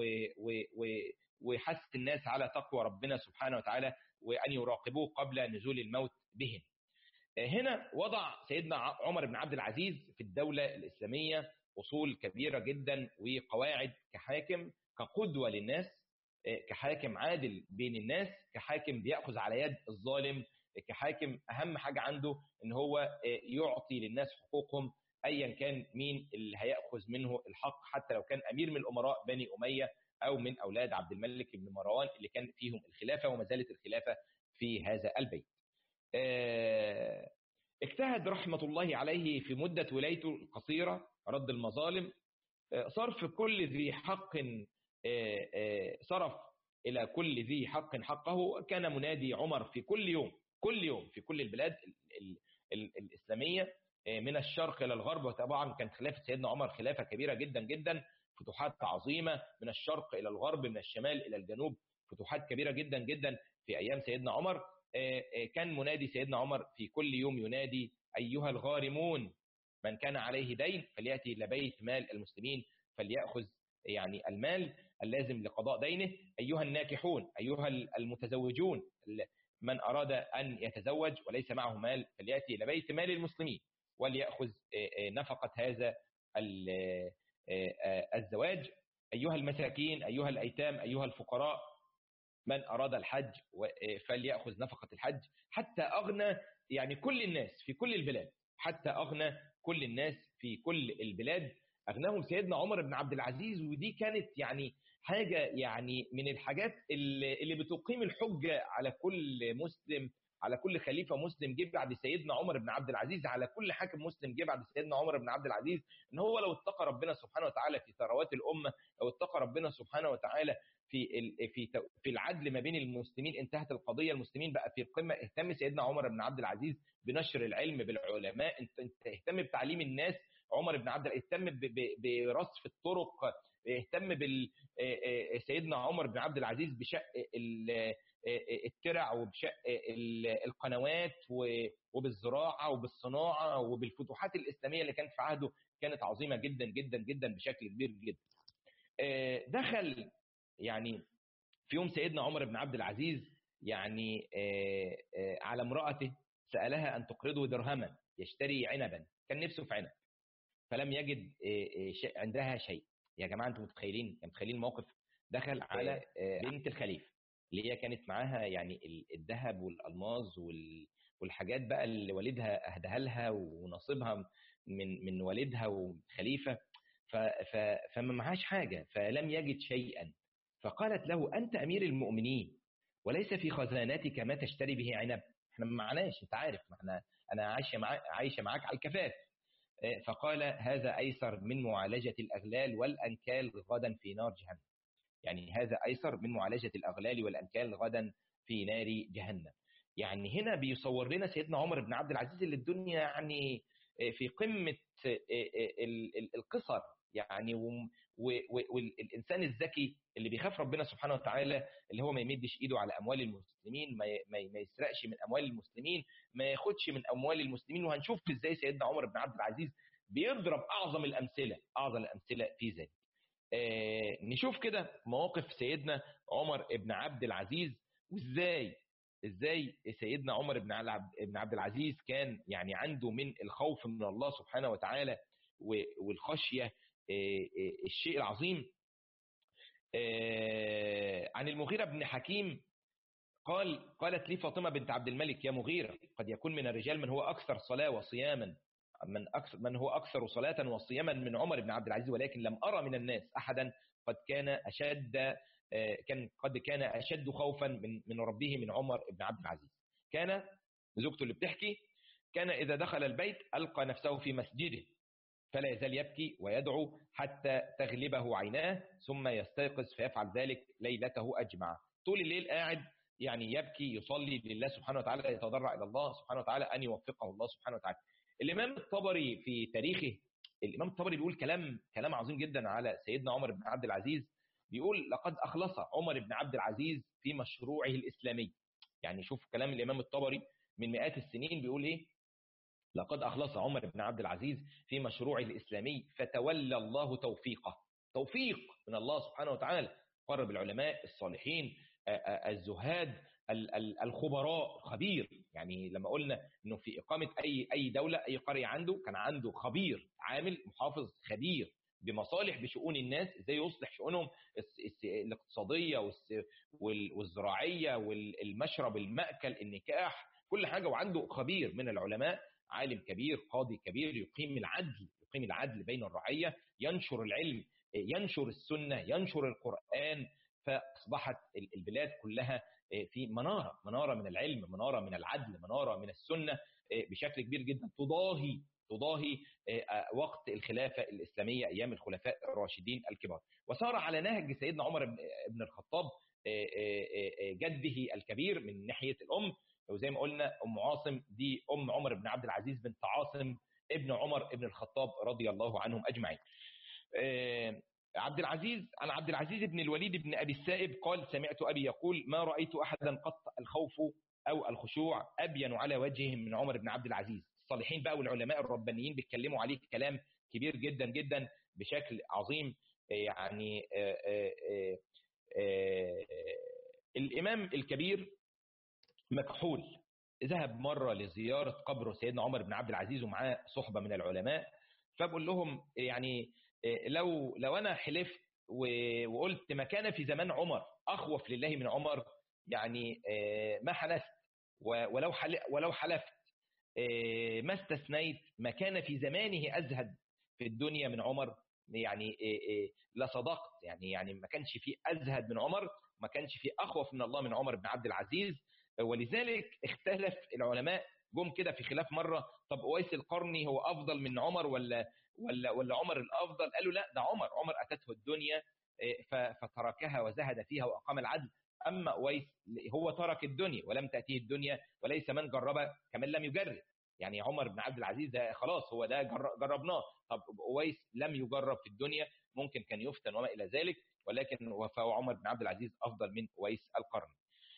وحث الناس على تقوى ربنا سبحانه وتعالى وان يراقبوه قبل نزول الموت بهم. هنا وضع سيدنا عمر بن عبد العزيز في الدوله الاسلاميه اصول كبيره جدا وقواعد كحاكم كقدوه للناس كحاكم عادل بين الناس كحاكم بياخذ على يد الظالم كحاكم اهم حاجه عنده ان هو يعطي للناس حقوقهم ايا كان مين اللي هياخذ منه الحق حتى لو كان امير من الامراء بني اميه او من اولاد عبد الملك بن مروان اللي كان فيهم الخلافه وما زالت الخلافه في هذا البيت. اجتهد رحمه الله عليه في مده ولايته القصيره رد المظالم صرف كل ذي حق صرف الى كل ذي حق حقه كان منادي عمر في كل يوم كل يوم في كل البلاد الاسلاميه من الشرق الى الغرب وطبعا كانت خلافه سيدنا عمر خلافه كبيره جدا جدا فتوحات عظيمه من الشرق الى الغرب من الشمال الى الجنوب فتوحات كبيره جدا جدا في ايام سيدنا عمر كان منادي سيدنا عمر في كل يوم ينادي ايها الغارمون من كان عليه دين فلياتي الى بيت مال المسلمين فليأخذ يعني المال اللازم لقضاء دينه أيها الناكحون أيها المتزوجون من أراد أن يتزوج وليس معه مال فليأتي إلى بيت مال المسلمين وليأخذ نفقة هذا الزواج أيها المساكين أيها الأيتام أيها الفقراء من أراد الحج فليأخذ نفقة الحج حتى أغنى يعني كل الناس في كل البلاد حتى أغنى كل الناس في كل البلاد أغناهم سيدنا عمر بن عبد العزيز ودي كانت يعني حاجة يعني من الحاجات اللي, اللي بتقيم الحجة على كل مسلم على كل خليفة مسلم جه بعد سيدنا عمر بن عبد العزيز على كل حاكم مسلم جه بعد سيدنا عمر بن عبد العزيز ان هو لو اتقى ربنا سبحانه وتعالى في ثروات الأمة لو اتقى ربنا سبحانه وتعالى في في في العدل ما بين المسلمين انتهت القضيه المسلمين بقى في القمه اهتم سيدنا عمر بن عبد العزيز بنشر العلم بالعلماء انت اهتم بتعليم الناس عمر بن عبد العزيز اهتم برصف الطرق اهتم بال سيدنا عمر بن عبد العزيز بشق الترع وبشق القنوات وبالزراعه وبالصناعه وبالفتوحات الاسلاميه اللي كانت في عهده كانت عظيمه جدا جدا جدا بشكل كبير جدا. دخل يعني في يوم سيدنا عمر بن عبد العزيز يعني على امرأته سألها أن تقرضه درهما يشتري عنبا كان نفسه في عنب فلم يجد عندها شيء يا جماعة أنتم متخيلين متخيلين الموقف دخل على بنت الخليفة اللي هي كانت معاها يعني الذهب والألماظ والحاجات بقى اللي والدها أهدها لها ونصيبها من من والدها وخليفة فما معهاش حاجة فلم يجد شيئا فقالت له أنت أمير المؤمنين وليس في خزانتك ما تشتري به عنب احنا ما معناش انت عارف ما احنا انا عايشه معاك عايشه معاك على الكفاف فقال هذا ايسر من معالجه الاغلال والانكال غدا في نار جهنم يعني هذا ايسر من معالجه الاغلال والانكال غدا في نار جهنم يعني هنا بيصور لنا سيدنا عمر بن عبد العزيز اللي الدنيا يعني في قمه القصر يعني والانسان الذكي اللي بيخاف ربنا سبحانه وتعالى اللي هو ما يمدش ايده على اموال المسلمين ما ما يسرقش من اموال المسلمين ما ياخدش من اموال المسلمين وهنشوف ازاي سيدنا عمر بن عبد العزيز بيضرب اعظم الامثله اعظم الامثله في ذلك آه نشوف كده مواقف سيدنا عمر بن عبد العزيز وازاي ازاي سيدنا عمر بن بن عبد العزيز كان يعني عنده من الخوف من الله سبحانه وتعالى والخشيه الشيء العظيم عن المغيرة بن حكيم قال قالت لي فاطمة بنت عبد الملك يا مغيرة قد يكون من الرجال من هو أكثر صلاة وصياما من أكثر من هو أكثر صلاة وصياما من عمر بن عبد العزيز ولكن لم أرى من الناس أحدا قد كان أشد كان قد كان أشد خوفا من من ربه من عمر بن عبد العزيز كان زوجته اللي بتحكي كان إذا دخل البيت ألقى نفسه في مسجده فلا يزال يبكي ويدعو حتى تغلبه عيناه ثم يستيقظ فيفعل ذلك ليلته أجمع طول الليل قاعد يعني يبكي يصلي لله سبحانه وتعالى يتضرع الى الله سبحانه وتعالى ان يوفقه الله سبحانه وتعالى الامام الطبري في تاريخه الامام الطبري بيقول كلام كلام عظيم جدا على سيدنا عمر بن عبد العزيز بيقول لقد اخلص عمر بن عبد العزيز في مشروعه الاسلامي يعني شوف كلام الامام الطبري من مئات السنين بيقول ايه لقد اخلص عمر بن عبد العزيز في مشروعه الاسلامي فتولى الله توفيقه توفيق من الله سبحانه وتعالى قرب العلماء الصالحين الزهاد الخبراء خبير يعني لما قلنا انه في اقامه اي اي دوله اي قريه عنده كان عنده خبير عامل محافظ خبير بمصالح بشؤون الناس ازاي يصلح شؤونهم الاقتصاديه والزراعيه والمشرب المأكل النكاح كل حاجه وعنده خبير من العلماء عالم كبير قاضي كبير يقيم العدل يقيم العدل بين الرعيه ينشر العلم ينشر السنه ينشر القران فاصبحت البلاد كلها في مناره مناره من العلم مناره من العدل مناره من السنه بشكل كبير جدا تضاهي تضاهي وقت الخلافه الاسلاميه ايام الخلفاء الراشدين الكبار وسار على نهج سيدنا عمر بن الخطاب جده الكبير من ناحيه الام وزي ما قلنا ام عاصم دي ام عمر بن عبد العزيز بنت عاصم ابن عمر بن الخطاب رضي الله عنهم اجمعين عبد العزيز عن عبد العزيز بن الوليد بن ابي السائب قال سمعت ابي يقول ما رايت احدا قط الخوف او الخشوع ابين على وجهه من عمر بن عبد العزيز الصالحين بقى والعلماء الربانيين بيتكلموا عليه كلام كبير جدا جدا بشكل عظيم يعني آآ آآ آآ الامام الكبير مكحول ذهب مره لزياره قبر سيدنا عمر بن عبد العزيز ومعاه صحبه من العلماء فبقول لهم يعني لو لو انا حلفت وقلت ما كان في زمان عمر اخوف لله من عمر يعني ما حلفت ولو ولو حلفت ما استثنيت ما كان في زمانه ازهد في الدنيا من عمر يعني لصدقت يعني يعني ما كانش في ازهد من عمر ما كانش في اخوف من الله من عمر بن عبد العزيز ولذلك اختلف العلماء جم كده في خلاف مره طب اويس القرني هو افضل من عمر ولا ولا ولا عمر الافضل قالوا لا ده عمر عمر اتته الدنيا فتركها وزهد فيها واقام العدل اما اويس هو ترك الدنيا ولم تاتيه الدنيا وليس من جرب كمن لم يجرب يعني عمر بن عبد العزيز ده خلاص هو ده جربناه طب اويس لم يجرب في الدنيا ممكن كان يفتن وما الى ذلك ولكن وفاء عمر بن عبد العزيز افضل من اويس القرن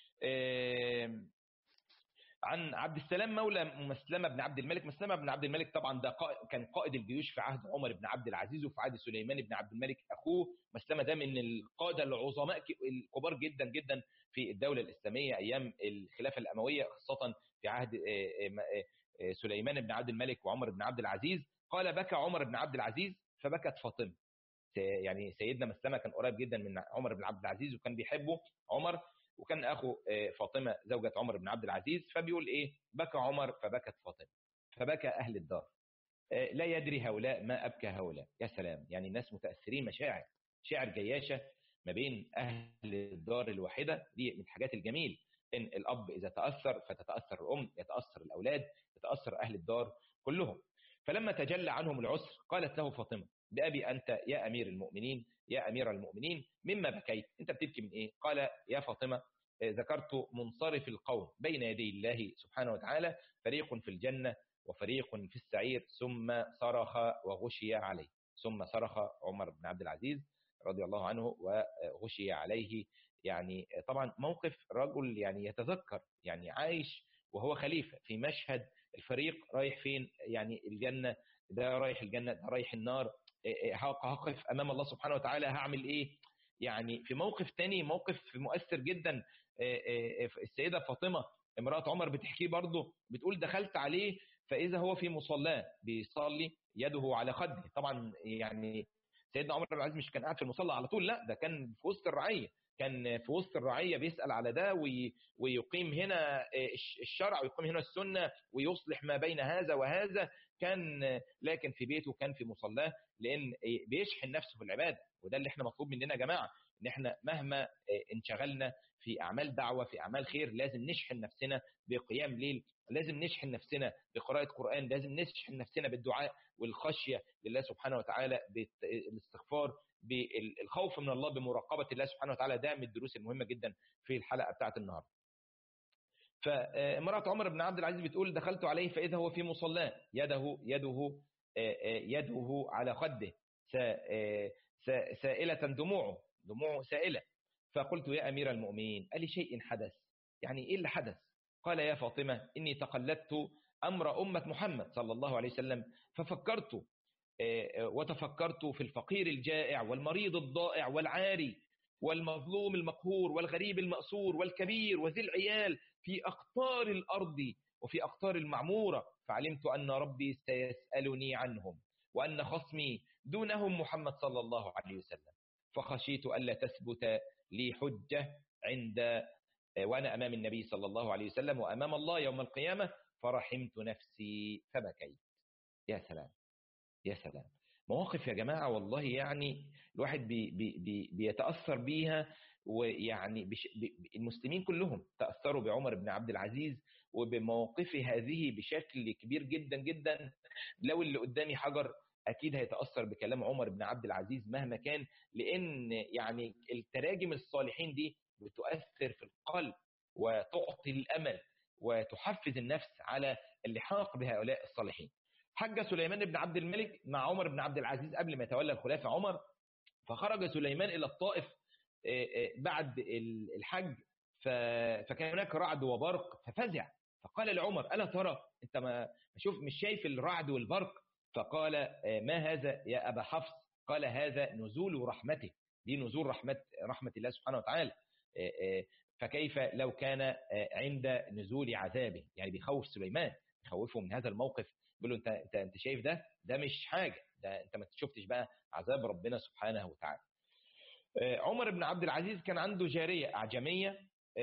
عن عبد السلام مولى مسلمه بن عبد الملك مسلمه بن عبد الملك طبعا ده قائد كان قائد الجيوش في عهد عمر بن عبد العزيز وفي عهد سليمان بن عبد الملك اخوه مسلمه ده من القاده العظماء الكبار جدا جدا في الدوله الاسلاميه ايام الخلافه الامويه خاصه في عهد سليمان بن عبد الملك وعمر بن عبد العزيز قال بكى عمر بن عبد العزيز فبكت فاطمه يعني سيدنا مسلمه كان قريب جدا من عمر بن عبد العزيز وكان بيحبه عمر وكان اخو فاطمه زوجة عمر بن عبد العزيز فبيقول ايه بكى عمر فبكت فاطمه فبكى اهل الدار لا يدري هؤلاء ما ابكى هؤلاء يا سلام يعني الناس متاثرين مشاعر شعر جياشه ما بين اهل الدار الواحده دي من الحاجات الجميل ان الاب اذا تاثر فتتاثر الام يتاثر الاولاد يتاثر اهل الدار كلهم فلما تجلى عنهم العسر قالت له فاطمه بأبي أنت يا أمير المؤمنين يا أمير المؤمنين مما بكيت أنت بتبكي من إيه قال يا فاطمة ذكرت منصرف القوم بين يدي الله سبحانه وتعالى فريق في الجنة وفريق في السعير ثم صرخ وغشي عليه ثم صرخ عمر بن عبد العزيز رضي الله عنه وغشي عليه يعني طبعا موقف رجل يعني يتذكر يعني عايش وهو خليفة في مشهد الفريق رايح فين يعني الجنة ده رايح الجنة ده رايح النار هقف امام الله سبحانه وتعالى هعمل ايه يعني في موقف تاني موقف مؤثر جدا السيده فاطمه امراه عمر بتحكيه برضه بتقول دخلت عليه فاذا هو في مصلاه بيصلي يده على خده طبعا يعني سيدنا عمر بن العزيز مش كان قاعد في المصلى على طول لا ده كان في وسط الرعيه كان في وسط الرعيه بيسال على ده ويقيم هنا الشرع ويقيم هنا السنه ويصلح ما بين هذا وهذا كان لكن في بيته كان في مصلاه لان بيشحن نفسه في العباده وده اللي احنا مطلوب مننا يا جماعه ان احنا مهما انشغلنا في اعمال دعوه في اعمال خير لازم نشحن نفسنا بقيام ليل لازم نشحن نفسنا بقراءه قران لازم نشحن نفسنا بالدعاء والخشيه لله سبحانه وتعالى بالاستغفار بالخوف من الله بمراقبه الله سبحانه وتعالى ده من الدروس المهمه جدا في الحلقه بتاعه النهارده فامرأة عمر بن عبد العزيز بتقول دخلت عليه فإذا هو في مصلاه يده يده يده على خده سائلة دموعه دموعه سائلة فقلت يا أمير المؤمنين ألي شيء حدث يعني إيه اللي حدث قال يا فاطمة إني تقلدت أمر أمة محمد صلى الله عليه وسلم ففكرت وتفكرت في الفقير الجائع والمريض الضائع والعاري والمظلوم المقهور والغريب المأسور والكبير وذي العيال في أقطار الأرض وفي أقطار المعمورة فعلمت أن ربي سيسألني عنهم وأن خصمي دونهم محمد صلى الله عليه وسلم فخشيت ألا تثبت لي حجة عند وأنا أمام النبي صلى الله عليه وسلم وأمام الله يوم القيامة فرحمت نفسي فبكيت يا سلام يا سلام مواقف يا جماعة والله يعني الواحد بي بي بي بيتأثر بيها ويعني بش المسلمين كلهم تأثروا بعمر بن عبد العزيز وبمواقفه هذه بشكل كبير جدا جدا لو اللي قدامي حجر أكيد هيتأثر بكلام عمر بن عبد العزيز مهما كان لأن يعني التراجم الصالحين دي بتؤثر في القلب وتعطي الأمل وتحفز النفس على اللحاق بهؤلاء الصالحين حج سليمان بن عبد الملك مع عمر بن عبد العزيز قبل ما يتولى الخلافة عمر فخرج سليمان إلى الطائف بعد الحج فكان هناك رعد وبرق ففزع فقال لعمر ألا ترى أنت ما شوف مش شايف الرعد والبرق فقال ما هذا يا أبا حفص قال هذا نزول رحمته دي نزول رحمة رحمة الله سبحانه وتعالى فكيف لو كان عند نزول عذابه يعني بيخوف سليمان يخوفه من هذا الموقف بيقول له انت انت انت شايف ده ده مش حاجه ده انت ما شفتش بقى عذاب ربنا سبحانه وتعالى عمر بن عبد العزيز كان عنده جاريه اعجميه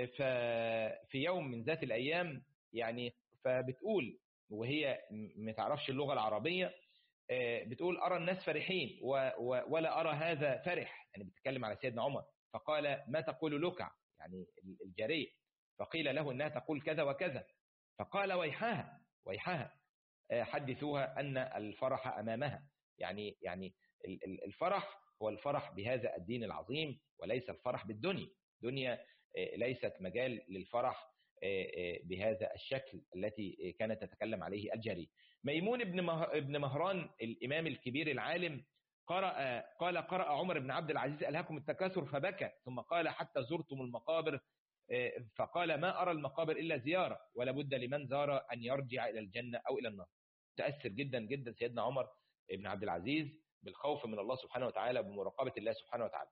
في يوم من ذات الايام يعني فبتقول وهي ما تعرفش اللغه العربيه بتقول ارى الناس فرحين ولا ارى هذا فرح يعني بتتكلم على سيدنا عمر فقال ما تقول لكع يعني الجاريه فقيل له انها تقول كذا وكذا فقال ويحها ويحها حدثوها ان الفرح امامها يعني يعني الفرح هو الفرح بهذا الدين العظيم وليس الفرح بالدنيا دنيا ليست مجال للفرح بهذا الشكل التي كانت تتكلم عليه الجارية ميمون بن مهران الإمام الكبير العالم قرأ قال قرأ عمر بن عبد العزيز ألهاكم التكاثر فبكى ثم قال حتى زرتم المقابر فقال ما أرى المقابر إلا زيارة ولا بد لمن زار أن يرجع إلى الجنة أو إلى النار تأثر جدا جدا سيدنا عمر بن عبد العزيز بالخوف من الله سبحانه وتعالى بمراقبة الله سبحانه وتعالى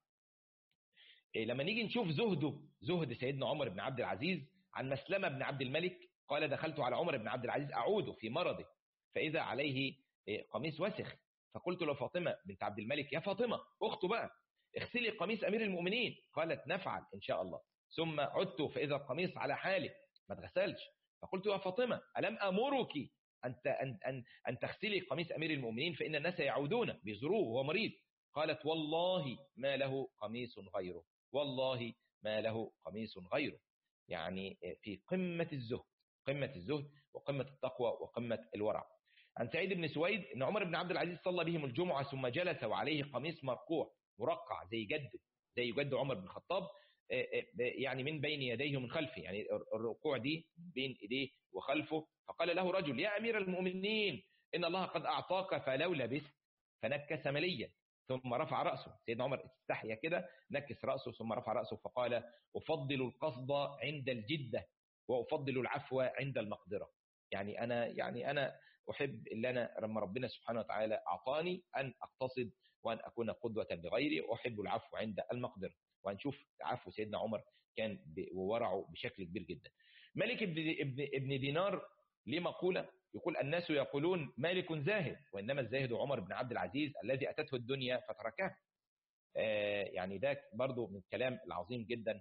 لما نيجي نشوف زهده زهد سيدنا عمر بن عبد العزيز عن مسلمة بن عبد الملك قال دخلت على عمر بن عبد العزيز أعود في مرضه فإذا عليه قميص وسخ فقلت له فاطمة بنت عبد الملك يا فاطمة أخته بقى اغسلي قميص أمير المؤمنين قالت نفعل إن شاء الله ثم عدت فإذا القميص على حاله ما اتغسلش فقلت يا فاطمة ألم أمرك أن, أن, أن, أن تغسلي قميص أمير المؤمنين فإن الناس يعودون بيزوروه وهو مريض قالت والله ما له قميص غيره والله ما له قميص غيره يعني في قمة الزهد قمة الزهد وقمة التقوى وقمة الورع عن سعيد بن سويد ان عمر بن عبد العزيز صلى بهم الجمعة ثم جلس وعليه قميص مرقوع مرقع زي جده زي جد عمر بن الخطاب يعني من بين يديه ومن خلفه يعني الركوع دي بين ايديه وخلفه فقال له رجل يا امير المؤمنين ان الله قد اعطاك فلو لبست فنكس مليا ثم رفع رأسه سيدنا عمر استحيا كده نكس رأسه ثم رفع رأسه فقال أفضل القصد عند الجدة وأفضل العفو عند المقدرة يعني أنا يعني أنا أحب اللي أنا لما ربنا سبحانه وتعالى أعطاني أن أقتصد وأن أكون قدوة لغيري وأحب العفو عند المقدرة وهنشوف عفو سيدنا عمر كان وورعه بشكل كبير جدا ملك ابن, ابن دينار ليه مقولة يقول الناس يقولون مالك زاهد وإنما الزاهد عمر بن عبد العزيز الذي أتته الدنيا فتركها يعني ده برضو من الكلام العظيم جدا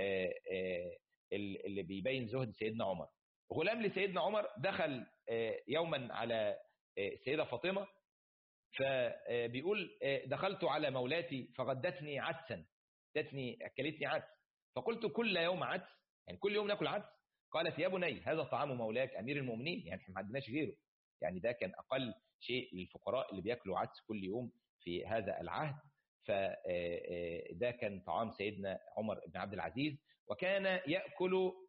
اللي بيبين زهد سيدنا عمر غلام لسيدنا عمر دخل يوما على السيدة فاطمة فبيقول دخلت على مولاتي فغدتني عدسا ادتني اكلتني عدس فقلت كل يوم عدس يعني كل يوم ناكل عدس قالت يا بني هذا طعام مولاك امير المؤمنين يعني احنا ما عندناش غيره يعني ده كان اقل شيء للفقراء اللي بياكلوا عدس كل يوم في هذا العهد فده كان طعام سيدنا عمر بن عبد العزيز وكان ياكل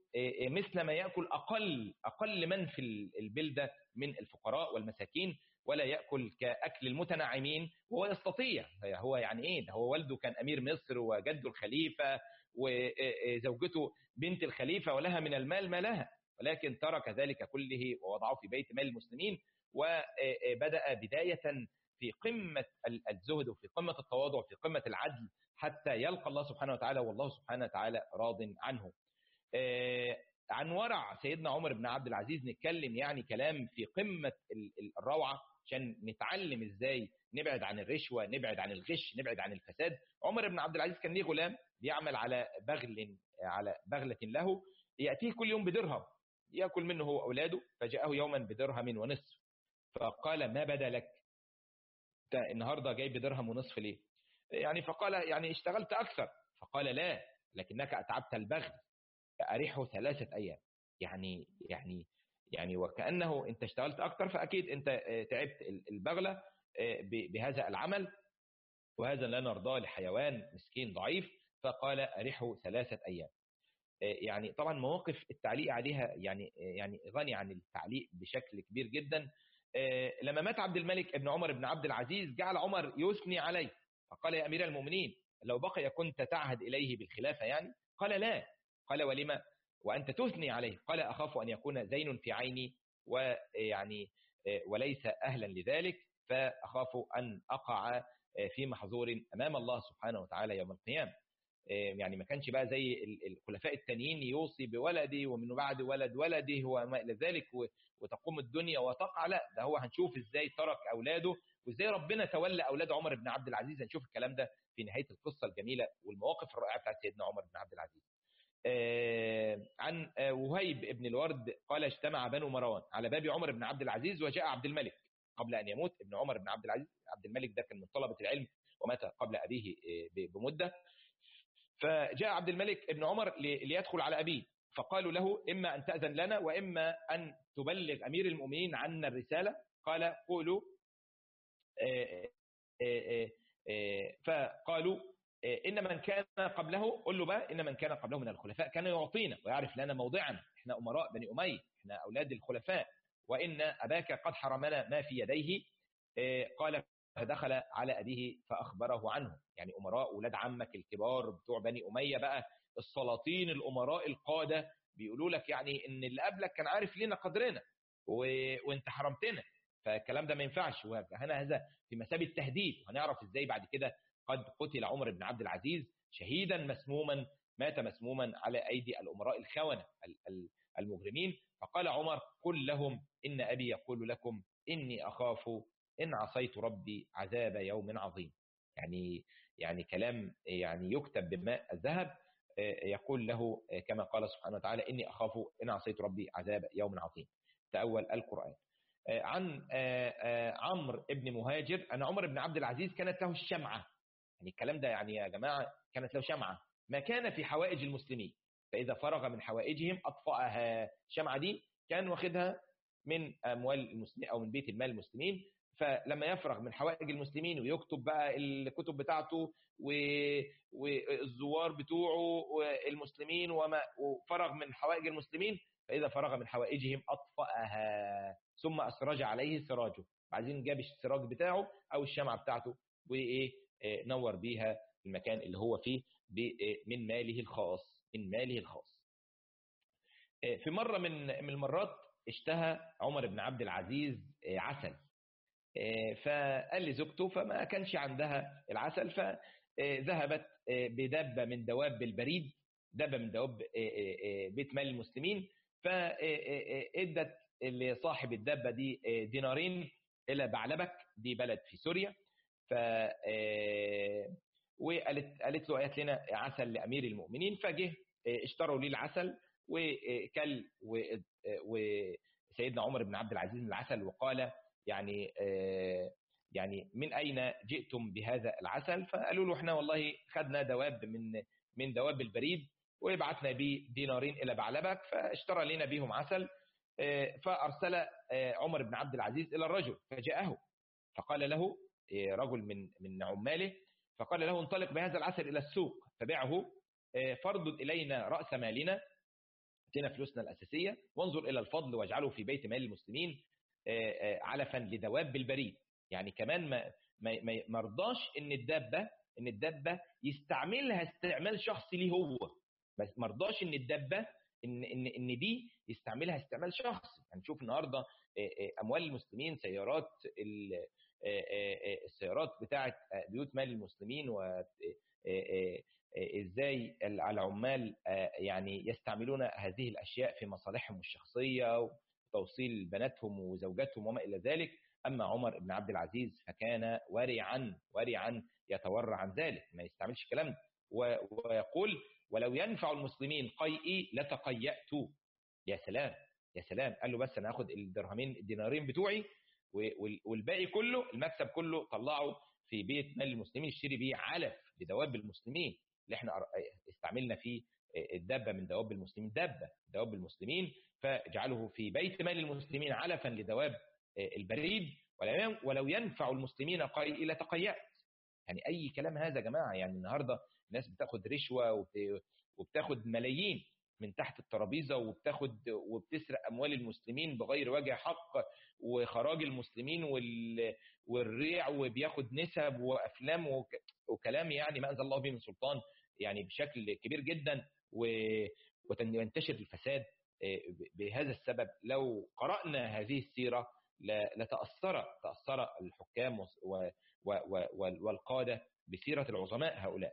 مثل ما يأكل أقل أقل من في البلدة من الفقراء والمساكين ولا يأكل كأكل المتنعمين وهو يستطيع هو يعني إيه ده هو والده كان أمير مصر وجده الخليفة وزوجته بنت الخليفة ولها من المال ما لها ولكن ترك ذلك كله ووضعه في بيت مال المسلمين وبدأ بداية في قمة الزهد وفي قمة التواضع في قمة العدل حتى يلقى الله سبحانه وتعالى والله سبحانه وتعالى راض عنه عن ورع سيدنا عمر بن عبد العزيز نتكلم يعني كلام في قمة الروعة عشان نتعلم ازاي نبعد عن الرشوة نبعد عن الغش نبعد عن الفساد عمر بن عبد العزيز كان ليه غلام بيعمل على بغل على بغلة له يأتيه كل يوم بدرهم يأكل منه هو أولاده فجاءه يوما بدرهم ونصف فقال ما بدا لك النهاردة جاي بدرهم ونصف ليه يعني فقال يعني اشتغلت أكثر فقال لا لكنك أتعبت البغل أريحه ثلاثة أيام يعني يعني يعني وكأنه أنت اشتغلت أكثر فأكيد أنت تعبت البغلة بهذا العمل وهذا لا نرضاه لحيوان مسكين ضعيف فقال أريحه ثلاثة أيام يعني طبعا مواقف التعليق عليها يعني يعني غني عن التعليق بشكل كبير جدا لما مات عبد الملك ابن عمر بن عبد العزيز جعل عمر يثني عليه فقال يا أمير المؤمنين لو بقي كنت تعهد إليه بالخلافة يعني قال لا قال ولما وأنت تثني عليه قال أخاف أن يكون زين في عيني ويعني وليس أهلا لذلك فأخاف أن أقع في محظور أمام الله سبحانه وتعالى يوم القيامة يعني ما كانش بقى زي الخلفاء التانيين يوصي بولدي ومن بعد ولد ولده وما إلى ذلك وتقوم الدنيا وتقع لا ده هو هنشوف ازاي ترك أولاده وازاي ربنا تولى أولاد عمر بن عبد العزيز هنشوف الكلام ده في نهاية القصة الجميلة والمواقف الرائعة بتاعت سيدنا عمر بن عبد العزيز عن وهيب بن الورد قال اجتمع بنو مروان على باب عمر بن عبد العزيز وجاء عبد الملك قبل أن يموت ابن عمر بن عبد العزيز عبد الملك ده كان من طلبة العلم ومات قبل أبيه بمدة فجاء عبد الملك ابن عمر ليدخل على أبيه فقالوا له إما أن تأذن لنا وإما أن تبلغ أمير المؤمنين عنا الرسالة قال قولوا فقالوا إن من كان قبله قل له بقى إن من كان قبله من الخلفاء كان يعطينا ويعرف لنا موضعنا إحنا أمراء بني أمية إحنا أولاد الخلفاء وإن أباك قد حرمنا ما في يديه قال فدخل على أبيه فأخبره عنه يعني أمراء ولاد عمك الكبار بتوع بني أمية بقى السلاطين الأمراء القادة بيقولوا لك يعني إن اللي قبلك كان عارف لنا قدرنا و... وانت حرمتنا فالكلام ده ما ينفعش وهنا هذا في مثابة تهديد وهنعرف ازاي بعد كده قد قتل عمر بن عبد العزيز شهيدا مسموما مات مسموما على أيدي الأمراء الخونة المجرمين فقال عمر قل لهم إن أبي يقول لكم إني أخاف إن عصيت ربي عذاب يوم عظيم يعني يعني كلام يعني يكتب بماء الذهب يقول له كما قال سبحانه وتعالى إني أخاف إن عصيت ربي عذاب يوم عظيم تأول القرآن عن عمرو بن مهاجر أن عمر بن عبد العزيز كانت له الشمعة يعني الكلام ده يعني يا جماعة كانت له شمعة ما كان في حوائج المسلمين فإذا فرغ من حوائجهم أطفأها الشمعة دي كان واخدها من أموال المسلمين أو من بيت المال المسلمين فلما يفرغ من حوائج المسلمين ويكتب بقى الكتب بتاعته والزوار بتوعه والمسلمين وما وفرغ من حوائج المسلمين فإذا فرغ من حوائجهم أطفأها ثم أسرج عليه سراجه بعدين جاب السراج بتاعه أو الشمعة بتاعته وإيه نور بيها المكان اللي هو فيه من ماله الخاص من ماله الخاص في مرة من من المرات اشتهى عمر بن عبد العزيز عسل فقال لزوجته فما كانش عندها العسل فذهبت بدبة من دواب البريد دبة من دواب بيت مال المسلمين فادت لصاحب الدبة دي دينارين إلى بعلبك دي بلد في سوريا ف وقالت قالت له قالت لنا عسل لامير المؤمنين فجه اشتروا لي العسل وكل وسيدنا عمر بن عبد العزيز العسل وقال يعني يعني من اين جئتم بهذا العسل فقالوا له احنا والله خدنا دواب من من دواب البريد وبعثنا به دينارين الى بعلبك فاشترى لنا بهم عسل فارسل عمر بن عبد العزيز الى الرجل فجاءه فقال له رجل من من عماله فقال له انطلق بهذا العسل الى السوق فبعه فاردد الينا راس مالنا اتنا فلوسنا الاساسيه وانظر الى الفضل واجعله في بيت مال المسلمين علفا لدواب البريد يعني كمان ما ما مرضاش ان الدابه ان الدابه يستعملها استعمال شخصي ليه هو بس مرضاش ان الدابه ان ان ان دي يستعملها استعمال شخصي هنشوف يعني النهارده اموال المسلمين سيارات السيارات بتاعه بيوت مال المسلمين و ازاي العمال يعني يستعملون هذه الاشياء في مصالحهم الشخصيه وتوصيل بناتهم وزوجاتهم وما الى ذلك اما عمر بن عبد العزيز فكان ورعا ورعا يتورع عن ذلك ما يستعملش الكلام ويقول ولو ينفع المسلمين قيئي لتقيأت يا سلام يا سلام قال له بس انا هاخد الدرهمين الدينارين بتوعي والباقي كله المكسب كله طلعه في بيت مال المسلمين اشتري بيه علف لدواب المسلمين اللي احنا استعملنا فيه الدابه من دواب المسلمين دابه دواب المسلمين فاجعله في بيت مال المسلمين علفا لدواب البريد ولو ينفع المسلمين قيء لتقيأت يعني اي كلام هذا يا جماعه يعني النهارده الناس بتاخد رشوه وبتاخد ملايين من تحت الترابيزه وبتاخد وبتسرق اموال المسلمين بغير وجه حق وخراج المسلمين والريع وبياخد نسب وافلام وكلام يعني ما انزل الله به من سلطان يعني بشكل كبير جدا وينتشر الفساد بهذا السبب لو قرانا هذه السيره لتاثر تاثر الحكام والقاده بسيره العظماء هؤلاء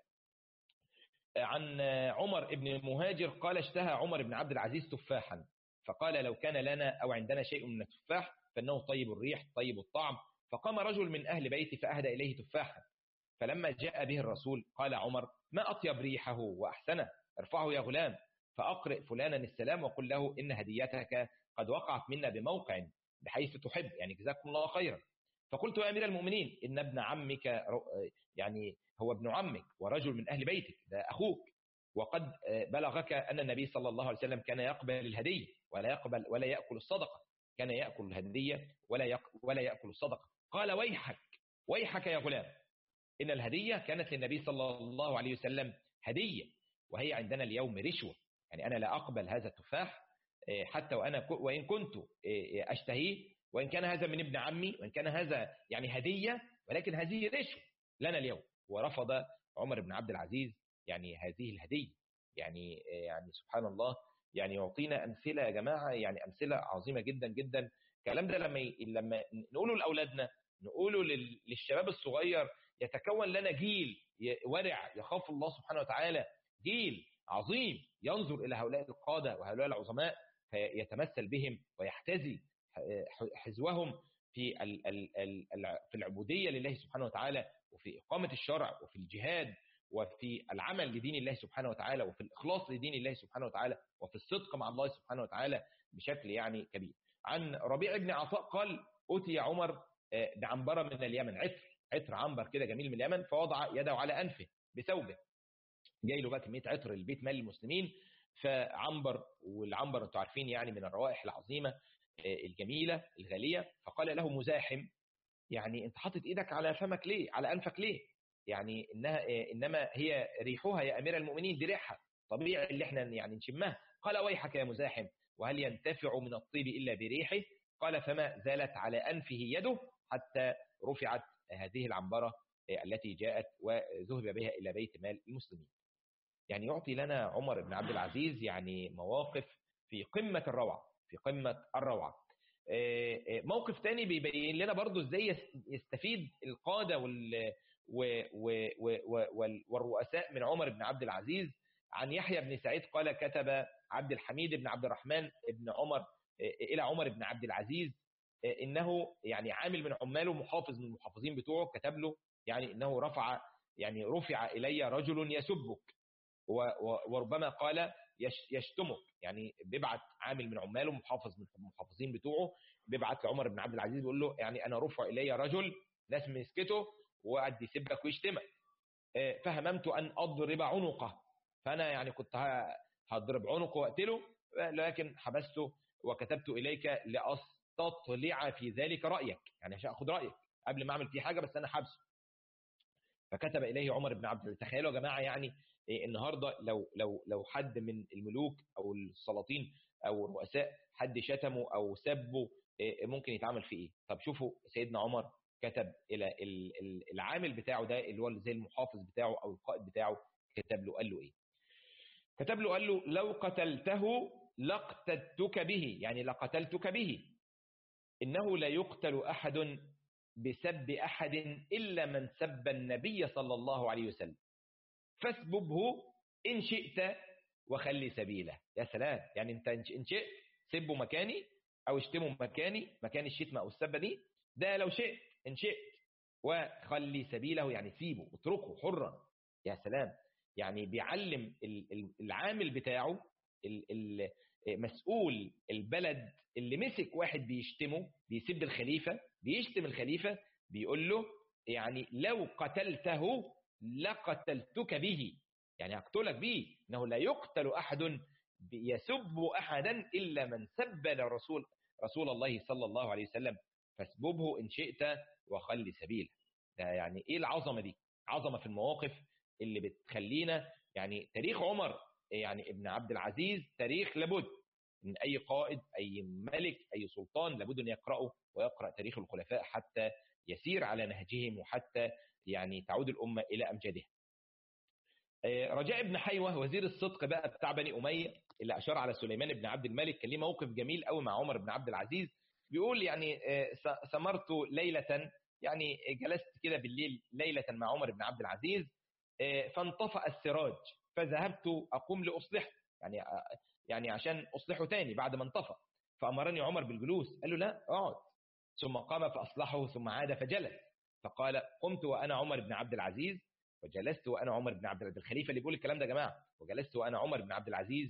عن عمر بن مهاجر قال اشتهى عمر بن عبد العزيز تفاحا فقال لو كان لنا أو عندنا شيء من التفاح فإنه طيب الريح طيب الطعم فقام رجل من أهل بيتي فأهدى إليه تفاحا فلما جاء به الرسول قال عمر ما أطيب ريحه وأحسنه ارفعه يا غلام فأقرئ فلانا السلام وقل له إن هديتك قد وقعت منا بموقع بحيث تحب يعني جزاكم الله خيرا فقلت يا أمير المؤمنين إن ابن عمك يعني هو ابن عمك ورجل من أهل بيتك ده أخوك وقد بلغك أن النبي صلى الله عليه وسلم كان يقبل الهدية ولا يقبل ولا يأكل الصدقة كان يأكل الهدية ولا ولا يأكل الصدقة قال ويحك ويحك يا غلام إن الهدية كانت للنبي صلى الله عليه وسلم هدية وهي عندنا اليوم رشوة يعني أنا لا أقبل هذا التفاح حتى وأنا وإن كنت أشتهيه وإن كان هذا من ابن عمي وإن كان هذا يعني هدية ولكن هذه رشوة لنا اليوم ورفض عمر بن عبد العزيز يعني هذه الهدية يعني يعني سبحان الله يعني يعطينا أمثلة يا جماعة يعني أمثلة عظيمة جدا جدا الكلام ده لما لما نقوله لأولادنا نقوله للشباب الصغير يتكون لنا جيل ورع يخاف الله سبحانه وتعالى جيل عظيم ينظر إلى هؤلاء القادة وهؤلاء العظماء فيتمثل بهم ويحتذي حزوهم في في العبودية لله سبحانه وتعالى وفي إقامة الشرع وفي الجهاد وفي العمل لدين الله سبحانه وتعالى وفي الإخلاص لدين الله سبحانه وتعالى وفي الصدق مع الله سبحانه وتعالى بشكل يعني كبير عن ربيع بن عطاء قال أتي عمر بعنبرة من اليمن عطر عطر عنبر كده جميل من اليمن فوضع يده على أنفه بثوبه جاي له بقى كمية عطر البيت مال المسلمين فعنبر والعنبر انتوا عارفين يعني من الروائح العظيمة الجميلة الغالية فقال له مزاحم يعني انت حاطط ايدك على فمك ليه على انفك ليه يعني انها انما هي ريحها يا امير المؤمنين دي ريحها طبيعي اللي احنا يعني نشمها قال ويحك يا مزاحم وهل ينتفع من الطيب الا بريحه قال فما زالت على انفه يده حتى رفعت هذه العنبره التي جاءت وذهب بها الى بيت مال المسلمين يعني يعطي لنا عمر بن عبد العزيز يعني مواقف في قمه الروعه في قمه الروعه موقف تاني بيبين لنا برضو ازاي يستفيد القادة وال والرؤساء من عمر بن عبد العزيز عن يحيى بن سعيد قال كتب عبد الحميد بن عبد الرحمن بن عمر إلى عمر بن عبد العزيز إنه يعني عامل من عماله محافظ من المحافظين بتوعه كتب له يعني إنه رفع يعني رفع إلي رجل يسبك وربما قال يشتمك يعني بيبعت عامل من عماله محافظ من المحافظين بتوعه بيبعت لعمر بن عبد العزيز بيقول له يعني انا رفع الي رجل ناس مسكته وقعد يسبك ويشتمك فهممت ان اضرب عنقه فانا يعني كنت هضرب عنقه واقتله لكن حبسته وكتبت اليك لاستطلع في ذلك رايك يعني عشان اخد رايك قبل ما اعمل فيه حاجه بس انا حبسه فكتب اليه عمر بن عبد العزيز تخيلوا يا جماعه يعني إيه النهارده لو لو لو حد من الملوك او السلاطين او الرؤساء حد شتمه او سبه إيه ممكن يتعامل فيه ايه طب شوفوا سيدنا عمر كتب الى العامل بتاعه ده اللي هو زي المحافظ بتاعه او القائد بتاعه كتب له قال له ايه كتب له قال له لو قتلته لاقتلتك به يعني لقتلتك به انه لا يقتل احد بسب احد الا من سب النبي صلى الله عليه وسلم فاسببه ان شئت وخلي سبيله يا سلام يعني انت ان شئت سبه مكاني او اشتمه مكاني مكان الشتمه او السبه دي ده لو شئت ان شئت وخلي سبيله يعني سيبه اتركه حرا يا سلام يعني بيعلم العامل بتاعه مسؤول البلد اللي مسك واحد بيشتمه بيسب الخليفه بيشتم الخليفه بيقول له يعني لو قتلته لقتلتك به يعني هقتلك به انه لا يقتل احد يسب احدا الا من سب رسول رسول الله صلى الله عليه وسلم فاسببه ان شئت وخلي سبيله ده يعني ايه العظمه دي عظمه في المواقف اللي بتخلينا يعني تاريخ عمر يعني ابن عبد العزيز تاريخ لابد من اي قائد اي ملك اي سلطان لابد ان يقراه ويقرا تاريخ الخلفاء حتى يسير على نهجهم وحتى يعني تعود الامه الى امجادها. رجاء بن حيوه وزير الصدق بقى بتاع بني اميه اللي اشار على سليمان بن عبد الملك كان ليه موقف جميل قوي مع عمر بن عبد العزيز بيقول يعني سمرت ليله يعني جلست كده بالليل ليله مع عمر بن عبد العزيز فانطفأ السراج فذهبت اقوم لاصلحه يعني يعني عشان اصلحه تاني بعد ما انطفأ فامرني عمر بالجلوس قال له لا اقعد ثم قام فاصلحه ثم عاد فجلس فقال قمت وانا عمر بن عبد العزيز وجلست وانا عمر بن عبد العزيز الخليفه اللي بيقول الكلام ده يا جماعه وجلست وانا عمر بن عبد العزيز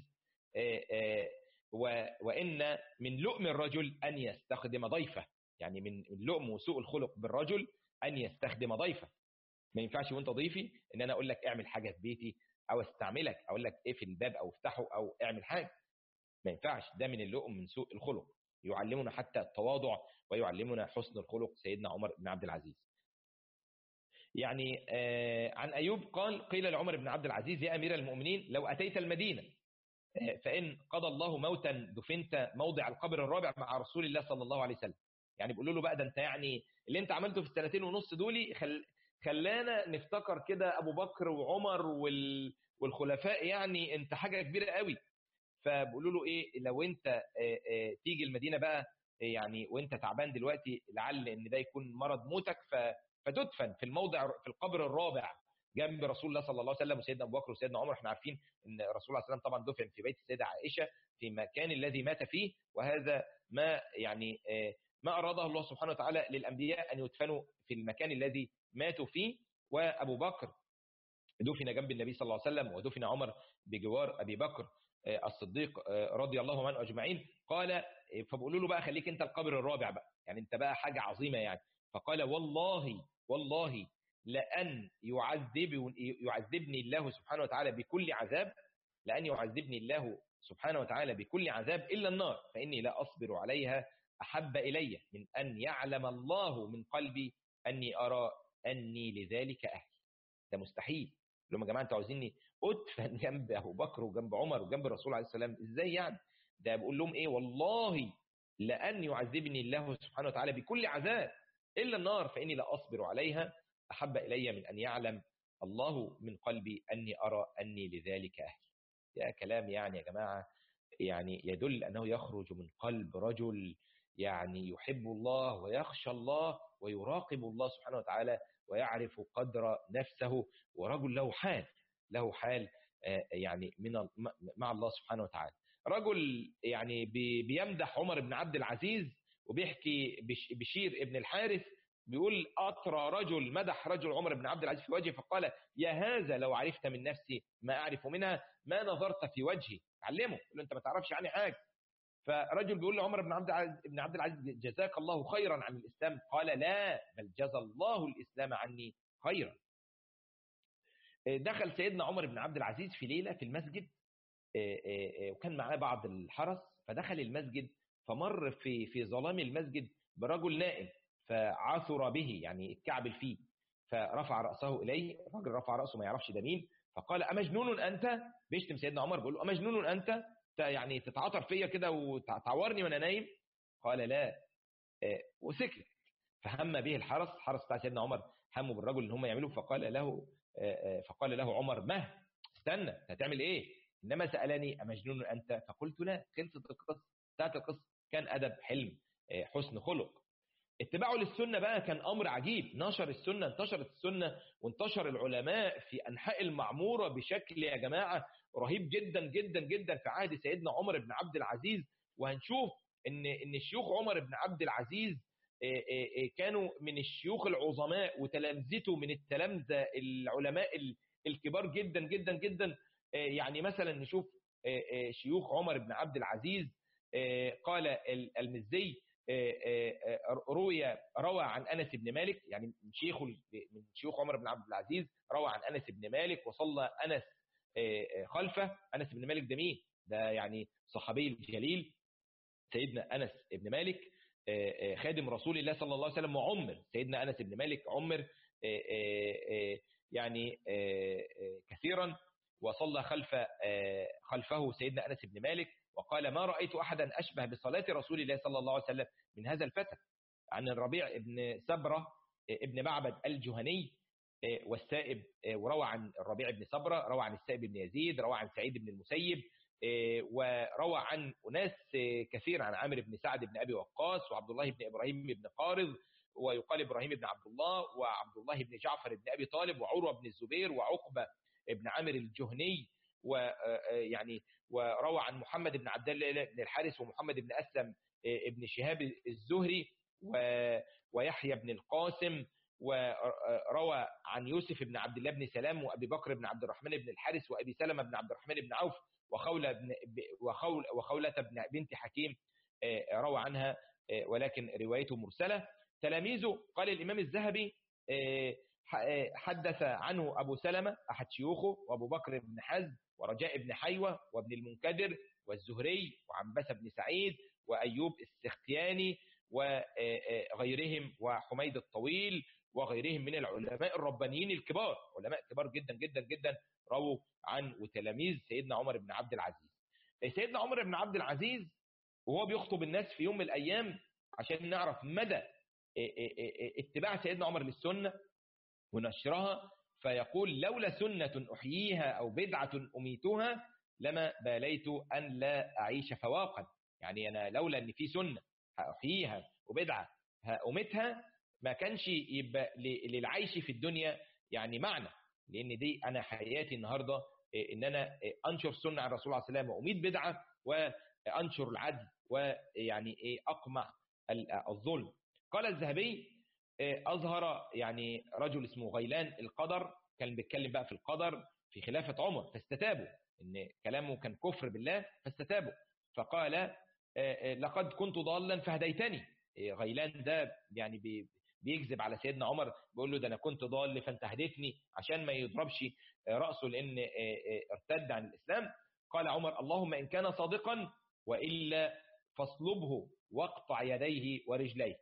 وان من لؤم الرجل ان يستخدم ضيفه يعني من لؤم وسوء الخلق بالرجل ان يستخدم ضيفه ما ينفعش وانت ضيفي ان انا اقول لك اعمل حاجه في بيتي او استعملك اقول لك اقفل الباب او افتحه او اعمل حاجه ما ينفعش ده من اللؤم من سوء الخلق يعلمنا حتى التواضع ويعلمنا حسن الخلق سيدنا عمر بن عبد العزيز يعني آه عن أيوب قال قيل لعمر بن عبد العزيز يا أمير المؤمنين لو أتيت المدينة آه فإن قضى الله موتا دفنت موضع القبر الرابع مع رسول الله صلى الله عليه وسلم يعني بيقولوا له بقى ده انت يعني اللي انت عملته في السنتين ونص دول خل خلانا نفتكر كده ابو بكر وعمر وال والخلفاء يعني انت حاجه كبيره قوي فبيقولوا له ايه لو انت آه آه تيجي المدينه بقى يعني وانت تعبان دلوقتي لعل ان ده يكون مرض موتك فتدفن في الموضع في القبر الرابع جنب رسول الله صلى الله عليه وسلم وسيدنا ابو بكر وسيدنا عمر احنا عارفين ان الرسول صلى الله عليه وسلم طبعا دفن في بيت السيده عائشه في المكان الذي مات فيه وهذا ما يعني ما اراده الله سبحانه وتعالى للانبياء ان يدفنوا في المكان الذي ماتوا فيه وابو بكر دفن جنب النبي صلى الله عليه وسلم ودفن عمر بجوار ابي بكر الصديق رضي الله عنه اجمعين قال فبقولوا له بقى خليك انت القبر الرابع بقى يعني انت بقى حاجه عظيمه يعني فقال والله والله لأن يعذب يعذبني الله سبحانه وتعالى بكل عذاب لأن يعذبني الله سبحانه وتعالى بكل عذاب إلا النار فإني لا أصبر عليها أحب إلي من أن يعلم الله من قلبي أني أرى أني لذلك أهل ده مستحيل لما يا جماعة أنتوا عاوزيني أدفن جنب أبو بكر وجنب عمر وجنب الرسول عليه السلام إزاي يعني ده بقول لهم إيه والله لأن يعذبني الله سبحانه وتعالى بكل عذاب إلا النار فإني لا أصبر عليها أحب إلي من أن يعلم الله من قلبي أني أرى أني لذلك أهل يا كلام يعني يا جماعة يعني يدل أنه يخرج من قلب رجل يعني يحب الله ويخشى الله ويراقب الله سبحانه وتعالى ويعرف قدر نفسه ورجل له حال له حال يعني من مع الله سبحانه وتعالى رجل يعني بيمدح عمر بن عبد العزيز وبيحكي بشير ابن الحارث بيقول أطرى رجل مدح رجل عمر بن عبد العزيز في وجهه فقال يا هذا لو عرفت من نفسي ما أعرف منها ما نظرت في وجهي علمه يقول أنت ما تعرفش عني حاجة فرجل بيقول لعمر بن عبد العزيز بن عبد العزيز جزاك الله خيرا عن الإسلام قال لا بل جزى الله الإسلام عني خيرا دخل سيدنا عمر بن عبد العزيز في ليلة في المسجد وكان معاه بعض الحرس فدخل المسجد فمر في في ظلام المسجد برجل نائم فعثر به يعني اتكعبل فيه فرفع رأسه إليه الراجل رفع رأسه ما يعرفش ده مين فقال أمجنون أنت بيشتم سيدنا عمر بيقول له أمجنون أنت يعني تتعاطر فيا كده وتعورني وأنا نايم قال لا وسكت فهم به الحرس الحرس بتاع سيدنا عمر هموا بالرجل اللي هم يعملوا فقال له فقال له عمر ما استنى هتعمل ايه انما سالني امجنون انت فقلت لا خلصت القصه بتاعت القصه كان ادب حلم حسن خلق اتباعه للسنه بقى كان امر عجيب نشر السنه انتشرت السنه وانتشر العلماء في انحاء المعموره بشكل يا جماعه رهيب جدا جدا جدا في عهد سيدنا عمر بن عبد العزيز وهنشوف ان ان شيوخ عمر بن عبد العزيز كانوا من الشيوخ العظماء وتلامذته من التلامذه العلماء الكبار جدا جدا جدا يعني مثلا نشوف شيوخ عمر بن عبد العزيز قال المزي روي روى عن انس بن مالك يعني من شيخه من شيوخ عمر بن عبد العزيز روى عن انس بن مالك وصلى انس خلفه انس بن مالك ده مين؟ ده يعني صحابي الجليل سيدنا انس بن مالك خادم رسول الله صلى الله عليه وسلم وعمر سيدنا انس بن مالك عمر يعني كثيرا وصلى خلف خلفه سيدنا انس بن مالك وقال ما رايت احدا اشبه بصلاه رسول الله صلى الله عليه وسلم من هذا الفتى عن الربيع بن سبره ابن معبد الجهني والسائب وروى عن الربيع بن سبره روى عن السائب بن يزيد روى عن سعيد بن المسيب وروى عن أناس كثير عن عامر بن سعد بن أبي وقاص وعبد الله بن إبراهيم بن قارض ويقال إبراهيم بن عبد الله وعبد الله بن جعفر بن أبي طالب وعروة بن الزبير وعقبة بن عامر الجهني ويعني وروى عن محمد بن عبد الله بن الحارث ومحمد بن أسلم بن شهاب الزهري ويحيى بن القاسم وروى عن يوسف بن عبد الله بن سلام وأبي بكر بن عبد الرحمن بن الحارث وأبي سلمة بن عبد الرحمن بن عوف وخولة بن وخول وخولة بن بنت حكيم روى عنها ولكن روايته مرسلة تلاميذه قال الإمام الذهبي حدث عنه أبو سلمة أحد شيوخه وأبو بكر بن حزم ورجاء بن حيوة وابن المنكدر والزهري وعنبسة بن سعيد وأيوب السختياني وغيرهم وحميد الطويل وغيرهم من العلماء الربانيين الكبار علماء كبار جدا جدا جدا رووا عن وتلاميذ سيدنا عمر بن عبد العزيز سيدنا عمر بن عبد العزيز وهو بيخطب الناس في يوم من الأيام عشان نعرف مدى اتباع سيدنا عمر للسنة ونشرها فيقول لولا سنة أحييها أو بدعة أميتها لما باليت أن لا أعيش فواقا يعني أنا لولا أن في سنة هأحييها وبدعة هأمتها ما كانش يبقى للعيش في الدنيا يعني معنى لأن دي أنا حياتي النهاردة إن أنا أنشر سنة عن الرسول عليه السلام وأميت بدعة وأنشر العدل ويعني إيه أقمع الظلم قال الذهبي أظهر يعني رجل اسمه غيلان القدر كان بيتكلم بقى في القدر في خلافة عمر فاستتابوا إن كلامه كان كفر بالله فاستتابوا فقال لقد كنت ضالا فهديتني غيلان ده يعني بيكذب على سيدنا عمر بيقول له ده انا كنت ضال فانت هديتني عشان ما يضربش راسه لان ارتد عن الاسلام قال عمر اللهم ان كان صادقا والا فاصلبه واقطع يديه ورجليه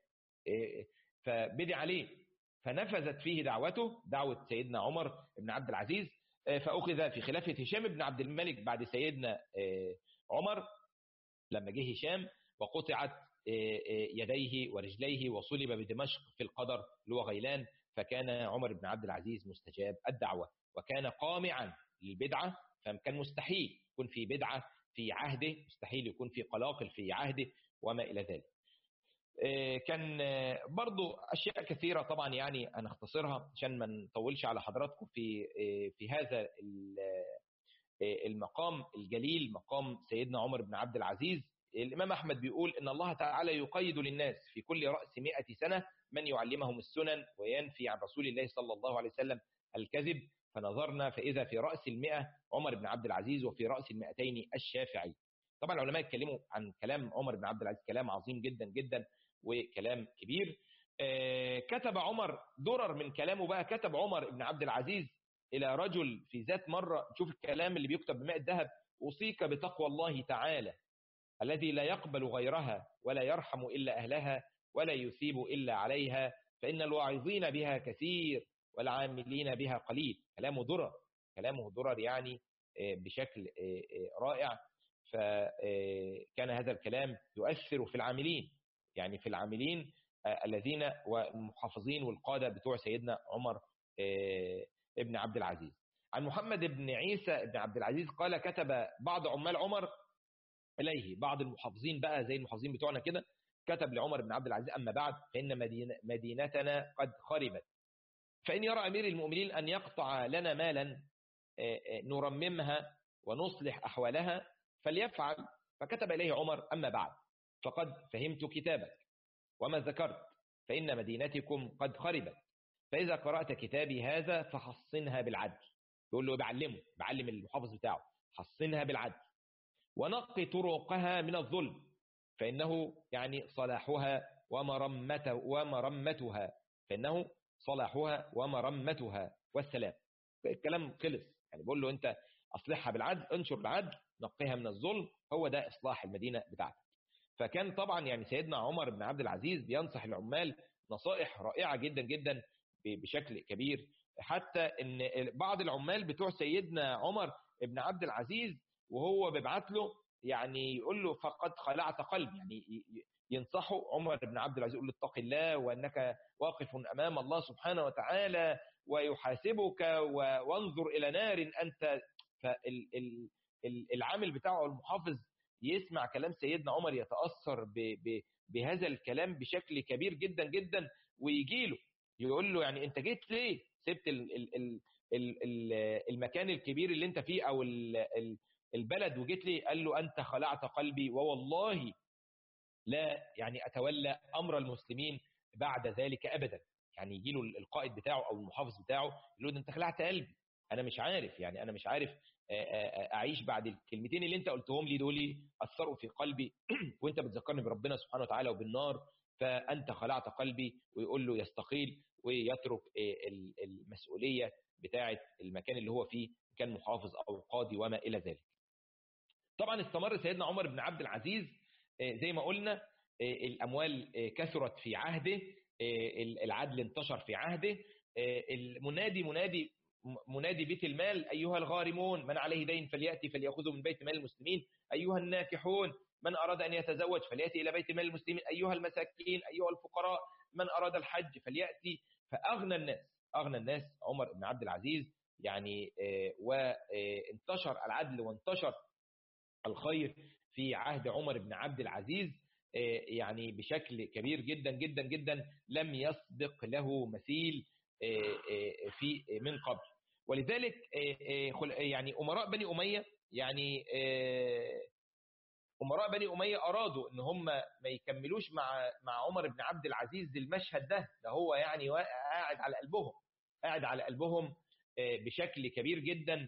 فبدي عليه فنفذت فيه دعوته دعوه سيدنا عمر بن عبد العزيز فاخذ في خلافه هشام بن عبد الملك بعد سيدنا عمر لما جه هشام وقطعت يديه ورجليه وصلب بدمشق في القدر اللي هو غيلان فكان عمر بن عبد العزيز مستجاب الدعوة وكان قامعا للبدعة فكان مستحيل يكون في بدعة في عهده مستحيل يكون في قلاقل في عهده وما إلى ذلك كان برضو أشياء كثيرة طبعا يعني هنختصرها عشان ما نطولش على حضراتكم في في هذا المقام الجليل مقام سيدنا عمر بن عبد العزيز الإمام أحمد بيقول إن الله تعالى يقيد للناس في كل رأس مئة سنة من يعلمهم السنن وينفي عن رسول الله صلى الله عليه وسلم الكذب فنظرنا فإذا في رأس المئة عمر بن عبد العزيز وفي رأس المئتين الشافعي طبعا العلماء اتكلموا عن كلام عمر بن عبد العزيز كلام عظيم جدا جدا وكلام كبير كتب عمر درر من كلامه بقى كتب عمر بن عبد العزيز إلى رجل في ذات مرة شوف الكلام اللي بيكتب بماء الذهب أوصيك بتقوى الله تعالى الذي لا يقبل غيرها ولا يرحم إلا أهلها ولا يثيب إلا عليها فإن الواعظين بها كثير والعاملين بها قليل كلامه درر كلامه درر يعني بشكل رائع فكان هذا الكلام يؤثر في العاملين يعني في العاملين الذين والمحافظين والقادة بتوع سيدنا عمر ابن عبد العزيز عن محمد بن عيسى بن عبد العزيز قال كتب بعض عمال عمر إليه بعض المحافظين بقى زي المحافظين بتوعنا كده كتب لعمر بن عبد العزيز أما بعد فإن مدينتنا قد خربت فإن يرى أمير المؤمنين أن يقطع لنا مالا نرممها ونصلح أحوالها فليفعل فكتب إليه عمر أما بعد فقد فهمت كتابك وما ذكرت فإن مدينتكم قد خربت فإذا قرأت كتابي هذا فحصنها بالعدل يقول له بعلمه بعلم المحافظ بتاعه حصنها بالعدل ونقي طرقها من الظلم فإنه يعني صلاحها ومرمته ومرمتها فإنه صلاحها ومرمتها والسلام الكلام خلص يعني بقول له أنت أصلحها بالعدل انشر العدل نقيها من الظلم هو ده إصلاح المدينة بتاعتك فكان طبعا يعني سيدنا عمر بن عبد العزيز بينصح العمال نصائح رائعة جدا جدا بشكل كبير حتى ان بعض العمال بتوع سيدنا عمر بن عبد العزيز وهو بيبعت له يعني يقول له فقد خلعت قلبي يعني ينصحه عمر بن عبد العزيز يقول له اتق الله وانك واقف امام الله سبحانه وتعالى ويحاسبك وانظر الى نار انت فالعامل بتاعه المحافظ يسمع كلام سيدنا عمر يتاثر بهذا الكلام بشكل كبير جدا جدا ويجي له يقول له يعني انت جيت ليه سبت ال ال ال ال ال المكان الكبير اللي انت فيه او ال ال البلد وجيت ليه قال له انت خلعت قلبي ووالله لا يعني اتولى امر المسلمين بعد ذلك ابدا يعني يجي له القائد بتاعه او المحافظ بتاعه يقول له انت خلعت قلبي انا مش عارف يعني انا مش عارف اعيش بعد الكلمتين اللي انت قلتهم لي دول اثروا في قلبي وانت بتذكرني بربنا سبحانه وتعالى وبالنار فانت خلعت قلبي ويقول له يستقيل ويترك المسؤوليه بتاعه المكان اللي هو فيه كان محافظ او قاضي وما الى ذلك طبعا استمر سيدنا عمر بن عبد العزيز زي ما قلنا الاموال كثرت في عهده العدل انتشر في عهده المنادي منادي منادي بيت المال أيها الغارمون من عليه دين فليأتي فليأخذه من بيت مال المسلمين أيها الناكحون من أراد أن يتزوج فليأتي إلى بيت مال المسلمين أيها المساكين أيها الفقراء من أراد الحج فليأتي فأغنى الناس أغنى الناس عمر بن عبد العزيز يعني وانتشر العدل وانتشر الخير في عهد عمر بن عبد العزيز يعني بشكل كبير جدا جدا جدا لم يسبق له مثيل في من قبل ولذلك يعني أمراء بني أمية يعني أمراء بني أمية أرادوا إن هم ما يكملوش مع مع عمر بن عبد العزيز المشهد ده ده هو يعني قاعد على قلبهم قاعد على قلبهم بشكل كبير جدا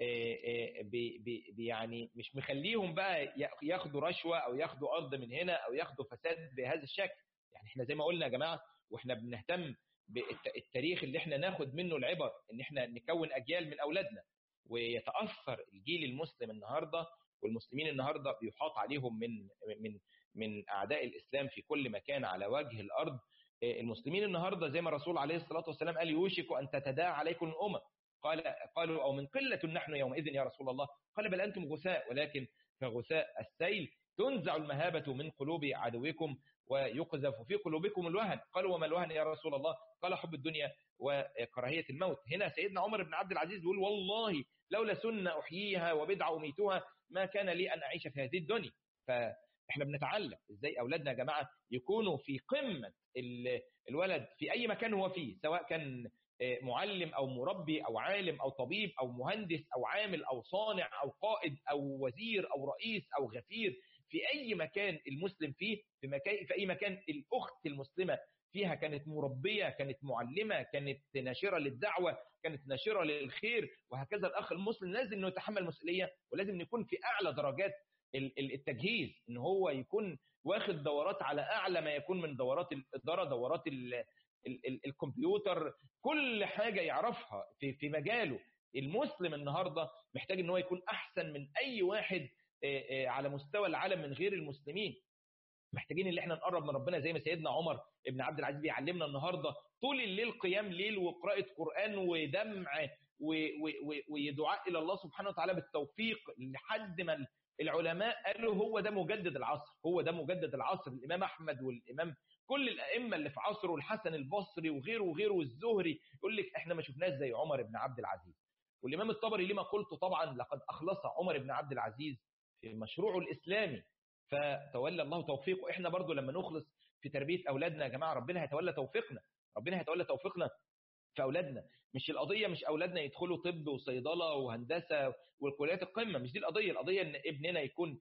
يعني مش مخليهم بقى ياخدوا رشوة أو ياخدوا أرض من هنا أو ياخدوا فساد بهذا الشكل يعني احنا زي ما قلنا يا جماعة واحنا بنهتم بالتاريخ اللي احنا ناخد منه العبر ان احنا نكون اجيال من اولادنا ويتاثر الجيل المسلم النهارده والمسلمين النهارده بيحاط عليهم من من من اعداء الاسلام في كل مكان على وجه الارض المسلمين النهارده زي ما الرسول عليه الصلاه والسلام قال يوشك ان تتداعى عليكم الامم قال قالوا او من قله نحن يومئذ يا رسول الله قال بل انتم غثاء ولكن كغثاء السيل تنزع المهابه من قلوب عدوكم ويقذف في قلوبكم الوهن قالوا وما الوهن يا رسول الله قال حب الدنيا وكراهية الموت هنا سيدنا عمر بن عبد العزيز يقول والله لولا سنة أحييها وبدعة أميتها ما كان لي أن أعيش في هذه الدنيا فإحنا بنتعلم إزاي أولادنا يا جماعة يكونوا في قمة الولد في أي مكان هو فيه سواء كان معلم أو مربي أو عالم أو طبيب أو مهندس أو عامل أو صانع أو قائد أو وزير أو رئيس أو غفير في أي مكان المسلم فيه في, مكان في أي مكان الأخت المسلمة فيها كانت مربية كانت معلمة كانت ناشرة للدعوة كانت ناشرة للخير وهكذا الأخ المسلم لازم أنه يتحمل مسؤولية ولازم يكون في أعلى درجات التجهيز ان هو يكون واخد دورات على اعلى ما يكون من دورات الاداره دورات ال ال ال الكمبيوتر كل حاجه يعرفها في في مجاله المسلم النهارده محتاج ان هو يكون احسن من اي واحد على مستوى العالم من غير المسلمين محتاجين ان احنا نقرب من ربنا زي ما سيدنا عمر ابن عبد العزيز بيعلمنا النهارده طول الليل قيام ليل وقراءه قران ودمع ودعاء الى الله سبحانه وتعالى بالتوفيق لحد ما العلماء قالوا هو ده مجدد العصر هو ده مجدد العصر الامام احمد والامام كل الائمه اللي في عصره الحسن البصري وغيره وغيره والزهري يقول لك احنا ما شفناش زي عمر بن عبد العزيز والامام الطبري لما قلت طبعا لقد اخلص عمر بن عبد العزيز في مشروعه الاسلامي فتولى الله توفيقه احنا برضو لما نخلص في تربيه اولادنا يا جماعه ربنا هيتولى توفيقنا ربنا هيتولى توفيقنا في اولادنا مش القضيه مش اولادنا يدخلوا طب وصيدله وهندسه والكليات القمه مش دي القضيه القضيه ان ابننا يكون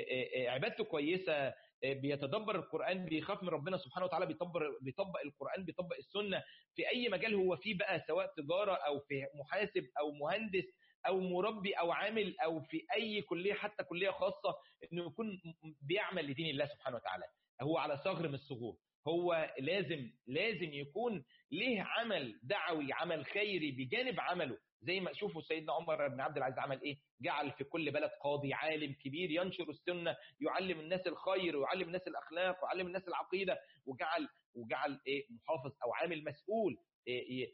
عبادته كويسه بيتدبر القران بيخاف من ربنا سبحانه وتعالى بيطبق بيطبق القران بيطبق السنه في اي مجال هو فيه بقى سواء تجاره او في محاسب او مهندس او مربي او عامل او في اي كليه حتى كليه خاصه انه يكون بيعمل لدين الله سبحانه وتعالى هو على ثغر من الثغور هو لازم لازم يكون ليه عمل دعوي عمل خيري بجانب عمله زي ما شوفوا سيدنا عمر بن عبد العزيز عمل ايه جعل في كل بلد قاضي عالم كبير ينشر السنه يعلم الناس الخير ويعلم الناس الاخلاق ويعلم الناس العقيده وجعل وجعل ايه محافظ او عامل مسؤول إيه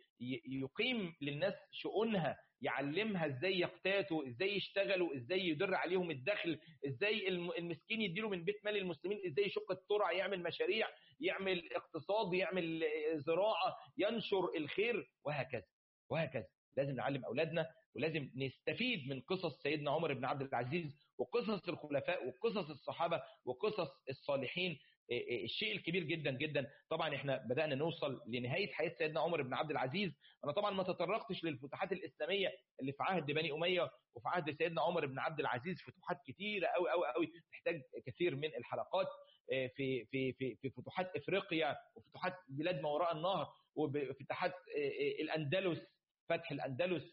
يقيم للناس شؤونها يعلمها ازاي يقتاتوا ازاي يشتغلوا ازاي يدر عليهم الدخل ازاي المسكين يديله من بيت مال المسلمين ازاي يشق الترع يعمل مشاريع يعمل اقتصاد يعمل زراعه ينشر الخير وهكذا وهكذا لازم نعلم اولادنا ولازم نستفيد من قصص سيدنا عمر بن عبد العزيز وقصص الخلفاء وقصص الصحابه وقصص الصالحين الشيء الكبير جدا جدا طبعا احنا بدانا نوصل لنهايه حياه سيدنا عمر بن عبد العزيز انا طبعا ما تطرقتش للفتوحات الاسلاميه اللي في عهد بني اميه وفي عهد سيدنا عمر بن عبد العزيز فتوحات كتيره قوي قوي قوي تحتاج كثير من الحلقات في في في في فتوحات افريقيا وفتوحات بلاد ما وراء النهر وفتوحات الاندلس فتح الاندلس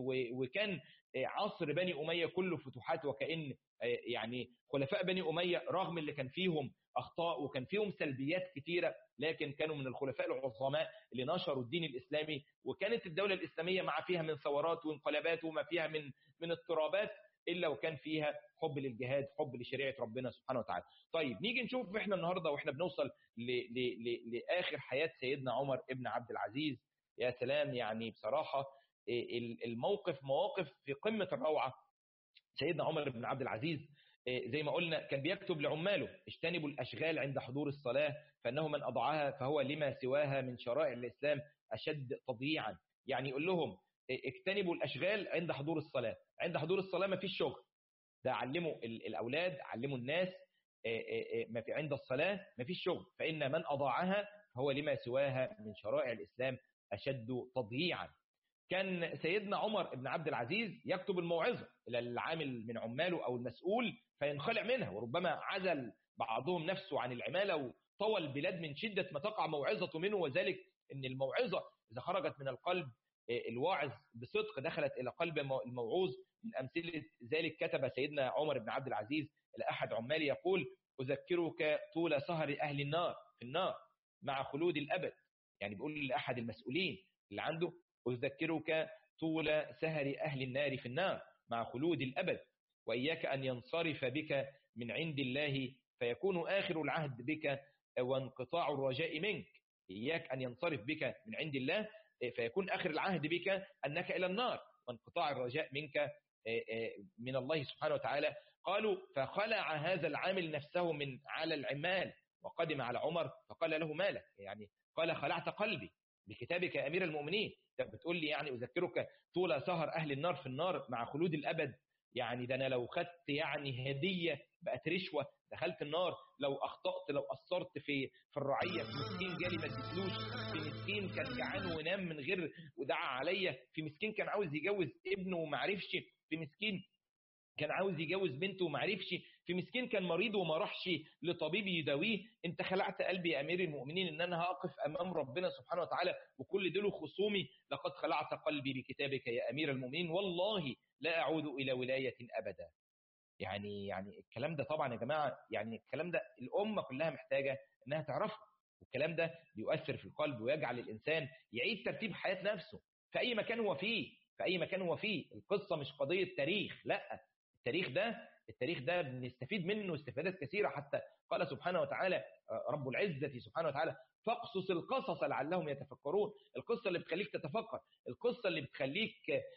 وكان عصر بني اميه كله فتوحات وكان يعني خلفاء بني اميه رغم اللي كان فيهم اخطاء وكان فيهم سلبيات كثيره لكن كانوا من الخلفاء العظماء اللي نشروا الدين الاسلامي وكانت الدوله الاسلاميه مع فيها من ثورات وانقلابات وما فيها من من اضطرابات الا وكان فيها حب للجهاد حب لشريعه ربنا سبحانه وتعالى طيب نيجي نشوف احنا النهارده واحنا بنوصل ل ل ل لاخر حياه سيدنا عمر ابن عبد العزيز يا سلام يعني بصراحه الموقف مواقف في قمه الروعه سيدنا عمر بن عبد العزيز زي ما قلنا كان بيكتب لعماله اجتنبوا الاشغال عند حضور الصلاه فانه من اضعها فهو لما سواها من شرائع الاسلام اشد تضييعا يعني يقول لهم اجتنبوا الاشغال عند حضور الصلاه عند حضور الصلاه ما فيش شغل ده علموا الاولاد علموا الناس ما في عند الصلاه ما فيش شغل فان من اضاعها فهو لما سواها من شرائع الاسلام اشد تضييعا كان سيدنا عمر بن عبد العزيز يكتب الموعظه الى العامل من عماله او المسؤول فينخلع منها وربما عزل بعضهم نفسه عن العماله وطوى البلاد من شده ما تقع موعظته منه وذلك ان الموعظه اذا خرجت من القلب الواعظ بصدق دخلت الى قلب الموعوظ من امثله ذلك كتب سيدنا عمر بن عبد العزيز الى احد عماله يقول اذكرك طول سهر اهل النار في النار مع خلود الابد يعني بيقول لاحد المسؤولين اللي عنده أذكرك طول سهر أهل النار في النار مع خلود الأبد وإياك أن ينصرف بك من عند الله فيكون آخر العهد بك وانقطاع الرجاء منك إياك أن ينصرف بك من عند الله فيكون آخر العهد بك أنك إلى النار وانقطاع الرجاء منك من الله سبحانه وتعالى قالوا فخلع هذا العامل نفسه من على العمال وقدم على عمر فقال له مالك يعني قال خلعت قلبي بكتابك يا أمير المؤمنين انت بتقول لي يعني اذكرك طول سهر اهل النار في النار مع خلود الابد يعني ده انا لو خدت يعني هديه بقت رشوه دخلت النار لو اخطات لو قصرت في في الرعيه في مسكين جالي ما اديتلوش في مسكين كان جعان ونام من غير ودعا عليا في مسكين كان عاوز يجوز ابنه وما عرفش في مسكين كان عاوز يجوز بنته وما عرفش في مسكين كان مريض وما راحش لطبيب يداويه انت خلعت قلبي يا امير المؤمنين ان انا هقف امام ربنا سبحانه وتعالى وكل دول خصومي لقد خلعت قلبي بكتابك يا امير المؤمنين والله لا اعود الى ولايه ابدا يعني يعني الكلام ده طبعا يا جماعه يعني الكلام ده الامه كلها محتاجه انها تعرفه والكلام ده بيؤثر في القلب ويجعل الانسان يعيد ترتيب حياه نفسه في اي مكان هو فيه في اي مكان هو فيه القصه مش قضيه تاريخ لا التاريخ ده التاريخ ده بنستفيد منه استفادات كثيرة حتى قال سبحانه وتعالى رب العزة سبحانه وتعالى فاقصص القصص لعلهم يتفكرون القصة اللي بتخليك تتفكر القصة اللي بتخليك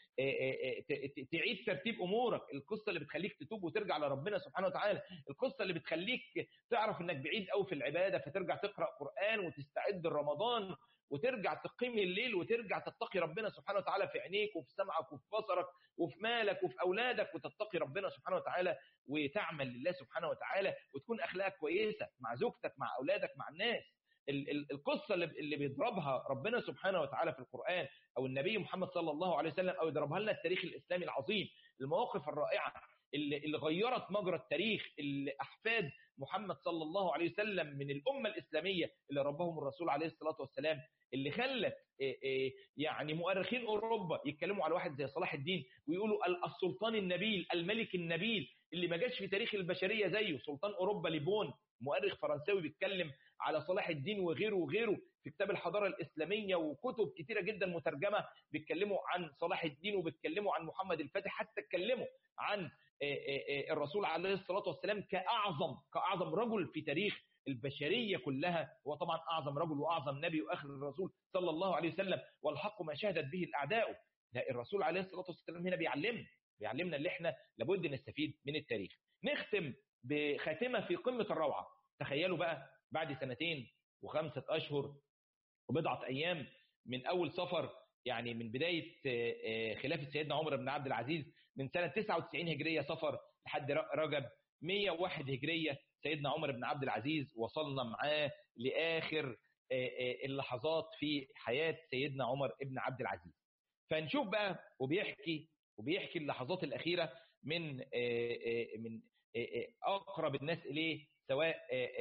تعيد ترتيب أمورك القصة اللي بتخليك تتوب وترجع لربنا سبحانه وتعالى القصة اللي بتخليك تعرف انك بعيد قوي في العبادة فترجع تقرأ قرآن وتستعد لرمضان وترجع تقيم الليل وترجع تتقي ربنا سبحانه وتعالى في عينيك وفي سمعك وفي بصرك وفي مالك وفي أولادك وتتقي ربنا سبحانه وتعالى وتعمل لله سبحانه وتعالى وتكون أخلاقك كويسة مع زوجتك مع أولادك مع الناس القصة اللي بيضربها ربنا سبحانه وتعالى في القرآن أو النبي محمد صلى الله عليه وسلم أو يضربها لنا التاريخ الإسلامي العظيم المواقف الرائعة اللي, اللي غيرت مجرى التاريخ اللي أحفاد محمد صلى الله عليه وسلم من الأمة الإسلامية اللي ربهم الرسول عليه الصلاة والسلام اللي خلت يعني مؤرخين أوروبا يتكلموا على واحد زي صلاح الدين ويقولوا السلطان النبيل الملك النبيل اللي ما جاش في تاريخ البشرية زيه سلطان أوروبا ليبون مؤرخ فرنساوي بيتكلم على صلاح الدين وغيره وغيره في كتاب الحضارة الإسلامية وكتب كتيرة جدا مترجمة بيتكلموا عن صلاح الدين وبيتكلموا عن محمد الفاتح حتى اتكلموا عن الرسول عليه الصلاة والسلام كأعظم كأعظم رجل في تاريخ البشرية كلها هو طبعا أعظم رجل وأعظم نبي وآخر الرسول صلى الله عليه وسلم والحق ما شهدت به الأعداء ده الرسول عليه الصلاة والسلام هنا بيعلمنا بيعلمنا اللي احنا لابد نستفيد من التاريخ نختم بخاتمة في قمة الروعة تخيلوا بقى بعد سنتين وخمسة أشهر وبضعة أيام من أول سفر يعني من بداية خلافة سيدنا عمر بن عبد العزيز من سنة 99 هجرية سفر لحد رجب 101 هجرية سيدنا عمر بن عبد العزيز وصلنا معاه لآخر اللحظات في حياة سيدنا عمر بن عبد العزيز فنشوف بقى وبيحكي وبيحكي اللحظات الأخيرة من من أقرب الناس إليه سواء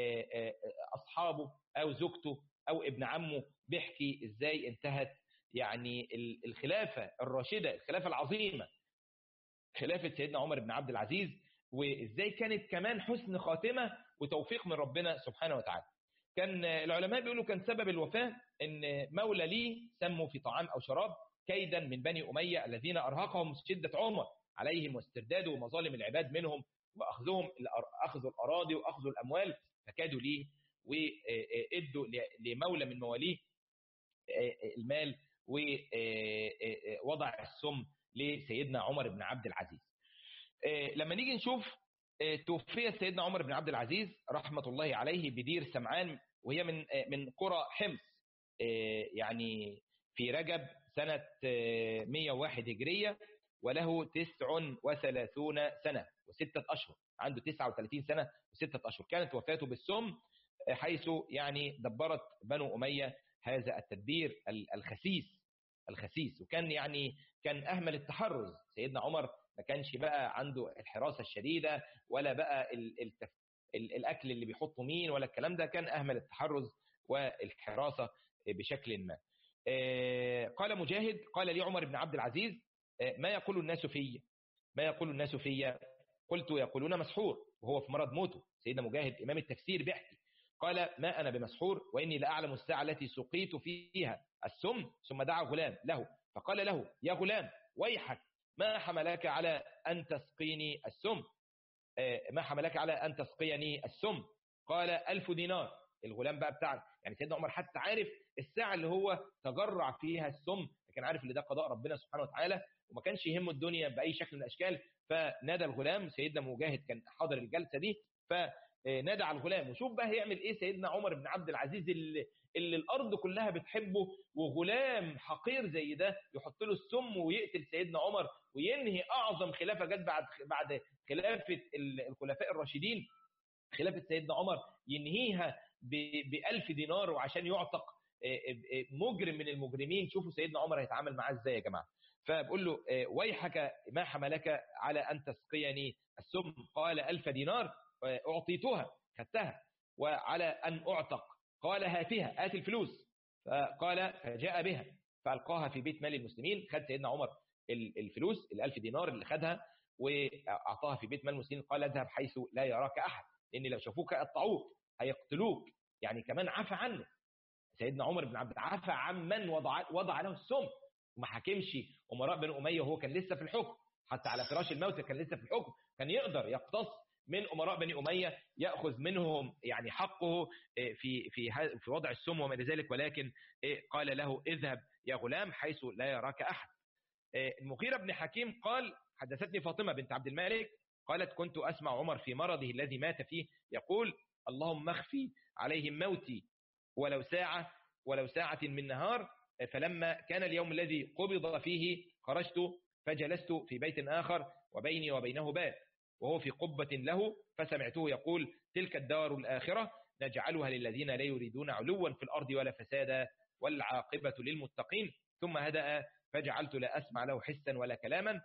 أصحابه أو زوجته أو ابن عمه بيحكي إزاي انتهت يعني الخلافة الراشدة الخلافة العظيمة خلافة سيدنا عمر بن عبد العزيز وإزاي كانت كمان حسن خاتمة وتوفيق من ربنا سبحانه وتعالى كان العلماء بيقولوا كان سبب الوفاة ان مولى لي سموا في طعام أو شراب كيدا من بني أمية الذين أرهقهم شدة عمر عليهم واسترداد ومظالم العباد منهم وأخذهم أخذوا الأراضي وأخذوا الأموال فكادوا ليه وادوا لمولى من مواليه المال ووضع السم لسيدنا عمر بن عبد العزيز لما نيجي نشوف توفي سيدنا عمر بن عبد العزيز رحمة الله عليه بدير سمعان وهي من من قرى حمص يعني في رجب سنة 101 هجرية وله 39 سنة وستة أشهر عنده 39 سنة وستة أشهر كانت وفاته بالسم حيث يعني دبرت بنو أمية هذا التدبير الخسيس الخسيس وكان يعني كان أهمل التحرز سيدنا عمر ما كانش بقى عنده الحراسة الشديدة ولا بقى التف... الأكل اللي بيحطه مين ولا الكلام ده كان أهمل التحرز والحراسة بشكل ما قال مجاهد قال لي عمر بن عبد العزيز ما يقول الناس في ما يقول الناس في قلت يقولون مسحور وهو في مرض موته سيدنا مجاهد إمام التفسير بيحكي قال ما أنا بمسحور وإني لأعلم الساعة التي سقيت فيها السم ثم دعا غلام له فقال له يا غلام ويحك ما حملك على أن تسقيني السم ما حملك على أن تسقيني السم قال ألف دينار الغلام بقى بتاع يعني سيدنا عمر حتى عارف الساعة اللي هو تجرع فيها السم كان عارف ان ده قضاء ربنا سبحانه وتعالى وما كانش يهمه الدنيا بأي شكل من الأشكال فنادى الغلام سيدنا مجاهد كان حاضر الجلسة دي فنادى على الغلام وشوف بقى هيعمل ايه سيدنا عمر بن عبد العزيز اللي, اللي الأرض كلها بتحبه وغلام حقير زي ده يحط له السم ويقتل سيدنا عمر وينهي أعظم خلافة جت بعد بعد خلافة الخلفاء الراشدين خلافة سيدنا عمر ينهيها بألف دينار وعشان يعتق مجرم من المجرمين شوفوا سيدنا عمر هيتعامل معاه ازاي يا جماعة فبقول له ويحك ما حملك على أن تسقيني السم قال ألف دينار أعطيتها خدتها وعلى أن أعتق قال هاتها هات الفلوس فقال فجاء بها فألقاها في بيت مال المسلمين خد سيدنا عمر الفلوس الألف دينار اللي خدها وأعطاها في بيت مال المسلمين قال اذهب حيث لا يراك أحد لأن لو شافوك قطعوك هيقتلوك يعني كمان عفى عنه سيدنا عمر بن عبد عفى عمن وضع, وضع له السم وما حكمش أمراء بن أمية وهو كان لسه في الحكم حتى على فراش الموت كان لسه في الحكم كان يقدر يقتص من امراء بني اميه ياخذ منهم يعني حقه في في في وضع السم وما الى ذلك ولكن قال له اذهب يا غلام حيث لا يراك احد المغيرة بن حكيم قال حدثتني فاطمة بنت عبد الملك قالت كنت أسمع عمر في مرضه الذي مات فيه يقول اللهم اخفي عليهم موتي ولو ساعة ولو ساعة من نهار فلما كان اليوم الذي قبض فيه خرجت فجلست في بيت آخر وبيني وبينه باب وهو في قبة له فسمعته يقول تلك الدار الآخرة نجعلها للذين لا يريدون علوا في الأرض ولا فسادا والعاقبة للمتقين ثم هدأ فجعلت لا أسمع له حسا ولا كلاما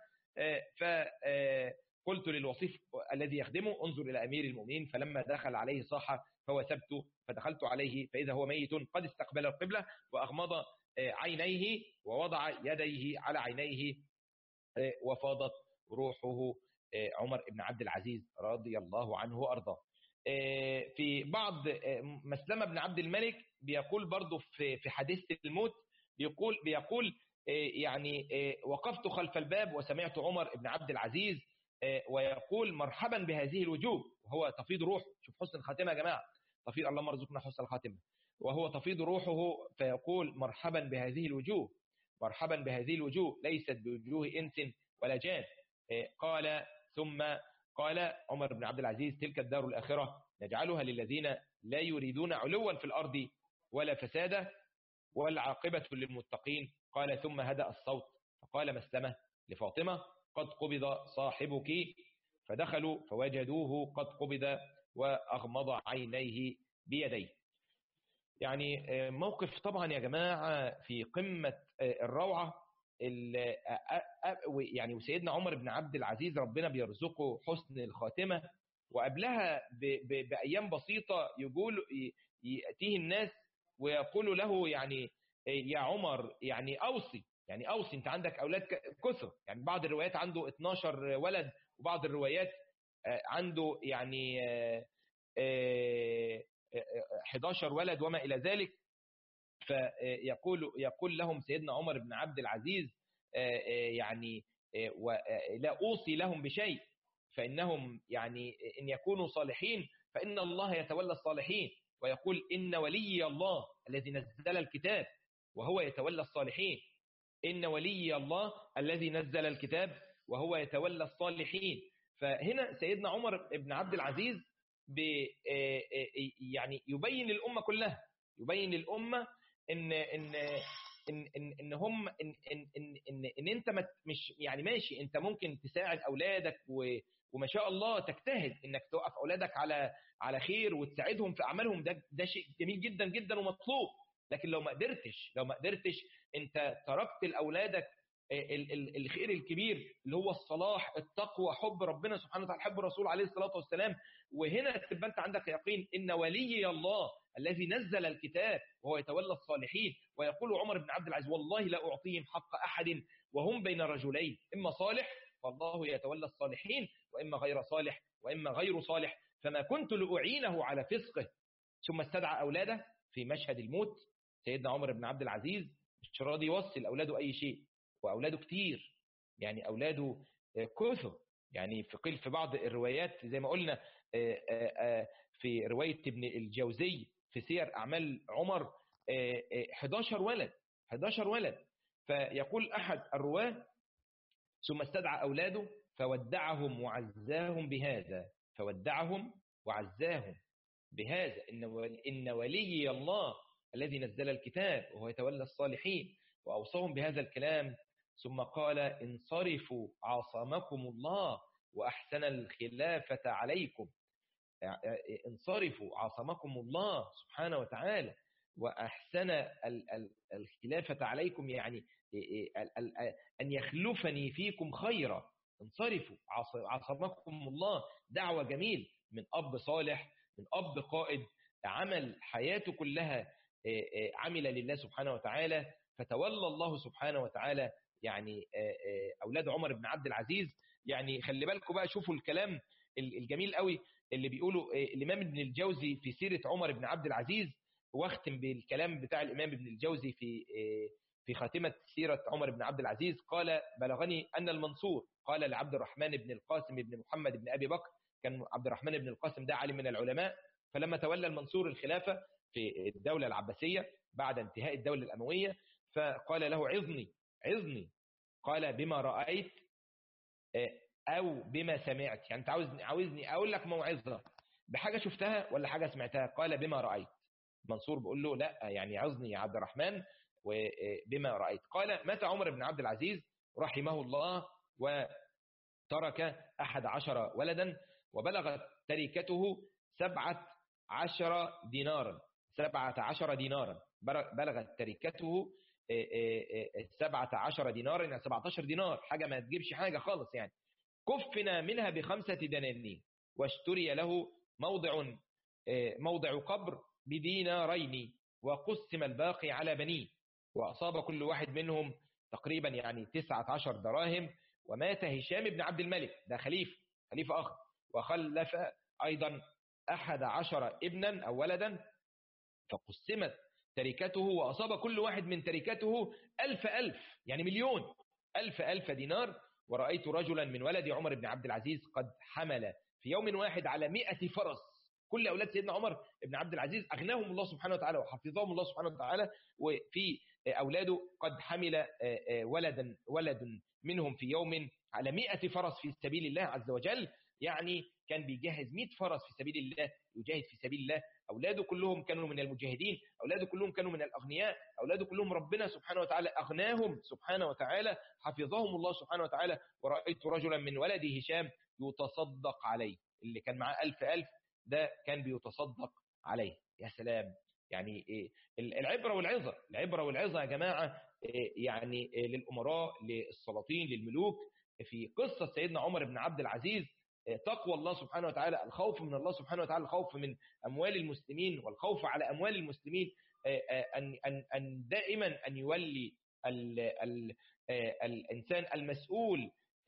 فقلت للوصيف الذي يخدمه انظر إلى أمير المؤمنين فلما دخل عليه صاح فوسبت فدخلت عليه فإذا هو ميت قد استقبل القبلة وأغمض عينيه ووضع يديه على عينيه وفاضت روحه عمر بن عبد العزيز رضي الله عنه وأرضاه في بعض مسلمة بن عبد الملك بيقول برضه في حديث الموت بيقول بيقول يعني وقفت خلف الباب وسمعت عمر بن عبد العزيز ويقول مرحبا بهذه الوجوه وهو تفيض روح شوف حسن الخاتمه يا جماعه تفيض اللهم ارزقنا حسن الخاتمه وهو تفيض روحه فيقول مرحبا بهذه الوجوه مرحبا بهذه الوجوه ليست بوجوه انس ولا جان قال ثم قال عمر بن عبد العزيز تلك الدار الاخره نجعلها للذين لا يريدون علوا في الارض ولا فسادا والعاقبه للمتقين قال ثم هدأ الصوت فقال مسلمة لفاطمة قد قبض صاحبك فدخلوا فوجدوه قد قبض وأغمض عينيه بيديه يعني موقف طبعا يا جماعة في قمة الروعة يعني وسيدنا عمر بن عبد العزيز ربنا بيرزقه حسن الخاتمة وقبلها بأيام بسيطة يقول يأتيه الناس ويقول له يعني يا عمر يعني أوصي يعني أوصي أنت عندك أولاد كثر يعني بعض الروايات عنده 12 ولد وبعض الروايات عنده يعني 11 ولد وما إلى ذلك فيقول يقول لهم سيدنا عمر بن عبد العزيز يعني لا أوصي لهم بشيء فإنهم يعني إن يكونوا صالحين فإن الله يتولى الصالحين ويقول إن ولي الله الذي نزل الكتاب وهو يتولى الصالحين إن ولي الله الذي نزل الكتاب وهو يتولى الصالحين فهنا سيدنا عمر بن عبد العزيز يعني يبين للأمة كلها يبين للأمة إن إن إن إن إن هم إن إن إن إن, إن أنت مش يعني ماشي أنت ممكن تساعد أولادك و وما شاء الله تجتهد انك توقف اولادك على على خير وتساعدهم في اعمالهم ده ده شيء جميل جدا جدا ومطلوب لكن لو ما قدرتش لو ما قدرتش انت تركت لاولادك الخير الكبير اللي هو الصلاح التقوى حب ربنا سبحانه وتعالى حب الرسول عليه الصلاه والسلام وهنا تبقى انت عندك يقين ان ولي الله الذي نزل الكتاب وهو يتولى الصالحين ويقول عمر بن عبد العزيز والله لا اعطيهم حق احد وهم بين رجلين اما صالح فالله يتولى الصالحين واما غير صالح واما غير صالح فما كنت لاعينه على فسقه ثم استدعى اولاده في مشهد الموت سيدنا عمر بن عبد العزيز مش راضي يوصل اولاده اي شيء واولاده كتير يعني اولاده كثر يعني في قيل في بعض الروايات زي ما قلنا في روايه ابن الجوزي في سير اعمال عمر 11 ولد 11 ولد فيقول احد الرواه ثم استدعى اولاده فودعهم وعزاهم بهذا فودعهم وعزاهم بهذا ان ان ولي الله الذي نزل الكتاب وهو يتولى الصالحين واوصاهم بهذا الكلام ثم قال انصرفوا عصمكم الله واحسن الخلافه عليكم انصرفوا عصمكم الله سبحانه وتعالى واحسن الخلافه عليكم يعني ان يخلفني فيكم خيرا انصرفوا عصمكم الله دعوه جميل من اب صالح من اب قائد عمل حياته كلها عمل لله سبحانه وتعالى فتولى الله سبحانه وتعالى يعني اولاد عمر بن عبد العزيز يعني خلي بالكم بقى شوفوا الكلام الجميل قوي اللي بيقوله الامام ابن الجوزي في سيره عمر بن عبد العزيز واختم بالكلام بتاع الامام ابن الجوزي في في خاتمة سيرة عمر بن عبد العزيز قال بلغني أن المنصور قال لعبد الرحمن بن القاسم بن محمد بن أبي بكر كان عبد الرحمن بن القاسم ده عالم من العلماء فلما تولى المنصور الخلافة في الدولة العباسية بعد انتهاء الدولة الأموية فقال له عظني عظني قال بما رأيت أو بما سمعت يعني أنت عاوزني, عاوزني أقول لك موعظة بحاجة شفتها ولا حاجة سمعتها قال بما رأيت منصور بيقول له لا يعني عظني يا عبد الرحمن وبما رأيت قال مات عمر بن عبد العزيز رحمه الله وترك أحد عشر ولدا وبلغت تركته سبعة عشر دينارا سبعة عشر دينارا بلغت تركته سبعة عشر دينارا يعني سبعة عشر دينار حاجة ما تجيبش حاجة خالص يعني كفنا منها بخمسة دنانير واشتري له موضع موضع قبر بدينارين وقسم الباقي على بنيه وأصاب كل واحد منهم تقريبا يعني تسعة عشر دراهم ومات هشام بن عبد الملك ده خليفة خليفة آخر وخلف أيضا أحد عشر ابنا أو ولدا فقسمت تركته وأصاب كل واحد من تركته ألف ألف يعني مليون ألف ألف دينار ورأيت رجلا من ولد عمر بن عبد العزيز قد حمل في يوم واحد على مئة فرس كل أولاد سيدنا عمر بن عبد العزيز أغناهم الله سبحانه وتعالى وحفظهم الله سبحانه وتعالى وفي أولاده قد حمل ولدا ولد منهم في يوم على مئة فرس في سبيل الله عز وجل يعني كان بيجهز 100 فرس في سبيل الله يجاهد في سبيل الله أولاده كلهم كانوا من المجاهدين أولاده كلهم كانوا من الأغنياء أولاده كلهم ربنا سبحانه وتعالى أغناهم سبحانه وتعالى حفظهم الله سبحانه وتعالى ورأيت رجلا من ولد هشام يتصدق عليه اللي كان معاه ألف ألف ده كان بيتصدق عليه يا سلام يعني العبرة والعظة العبرة والعظة يا جماعة يعني للأمراء للسلاطين للملوك في قصة سيدنا عمر بن عبد العزيز تقوى الله سبحانه وتعالى الخوف من الله سبحانه وتعالى الخوف من أموال المسلمين والخوف على أموال المسلمين أن, أن, أن دائما أن يولي ال ال الإنسان المسؤول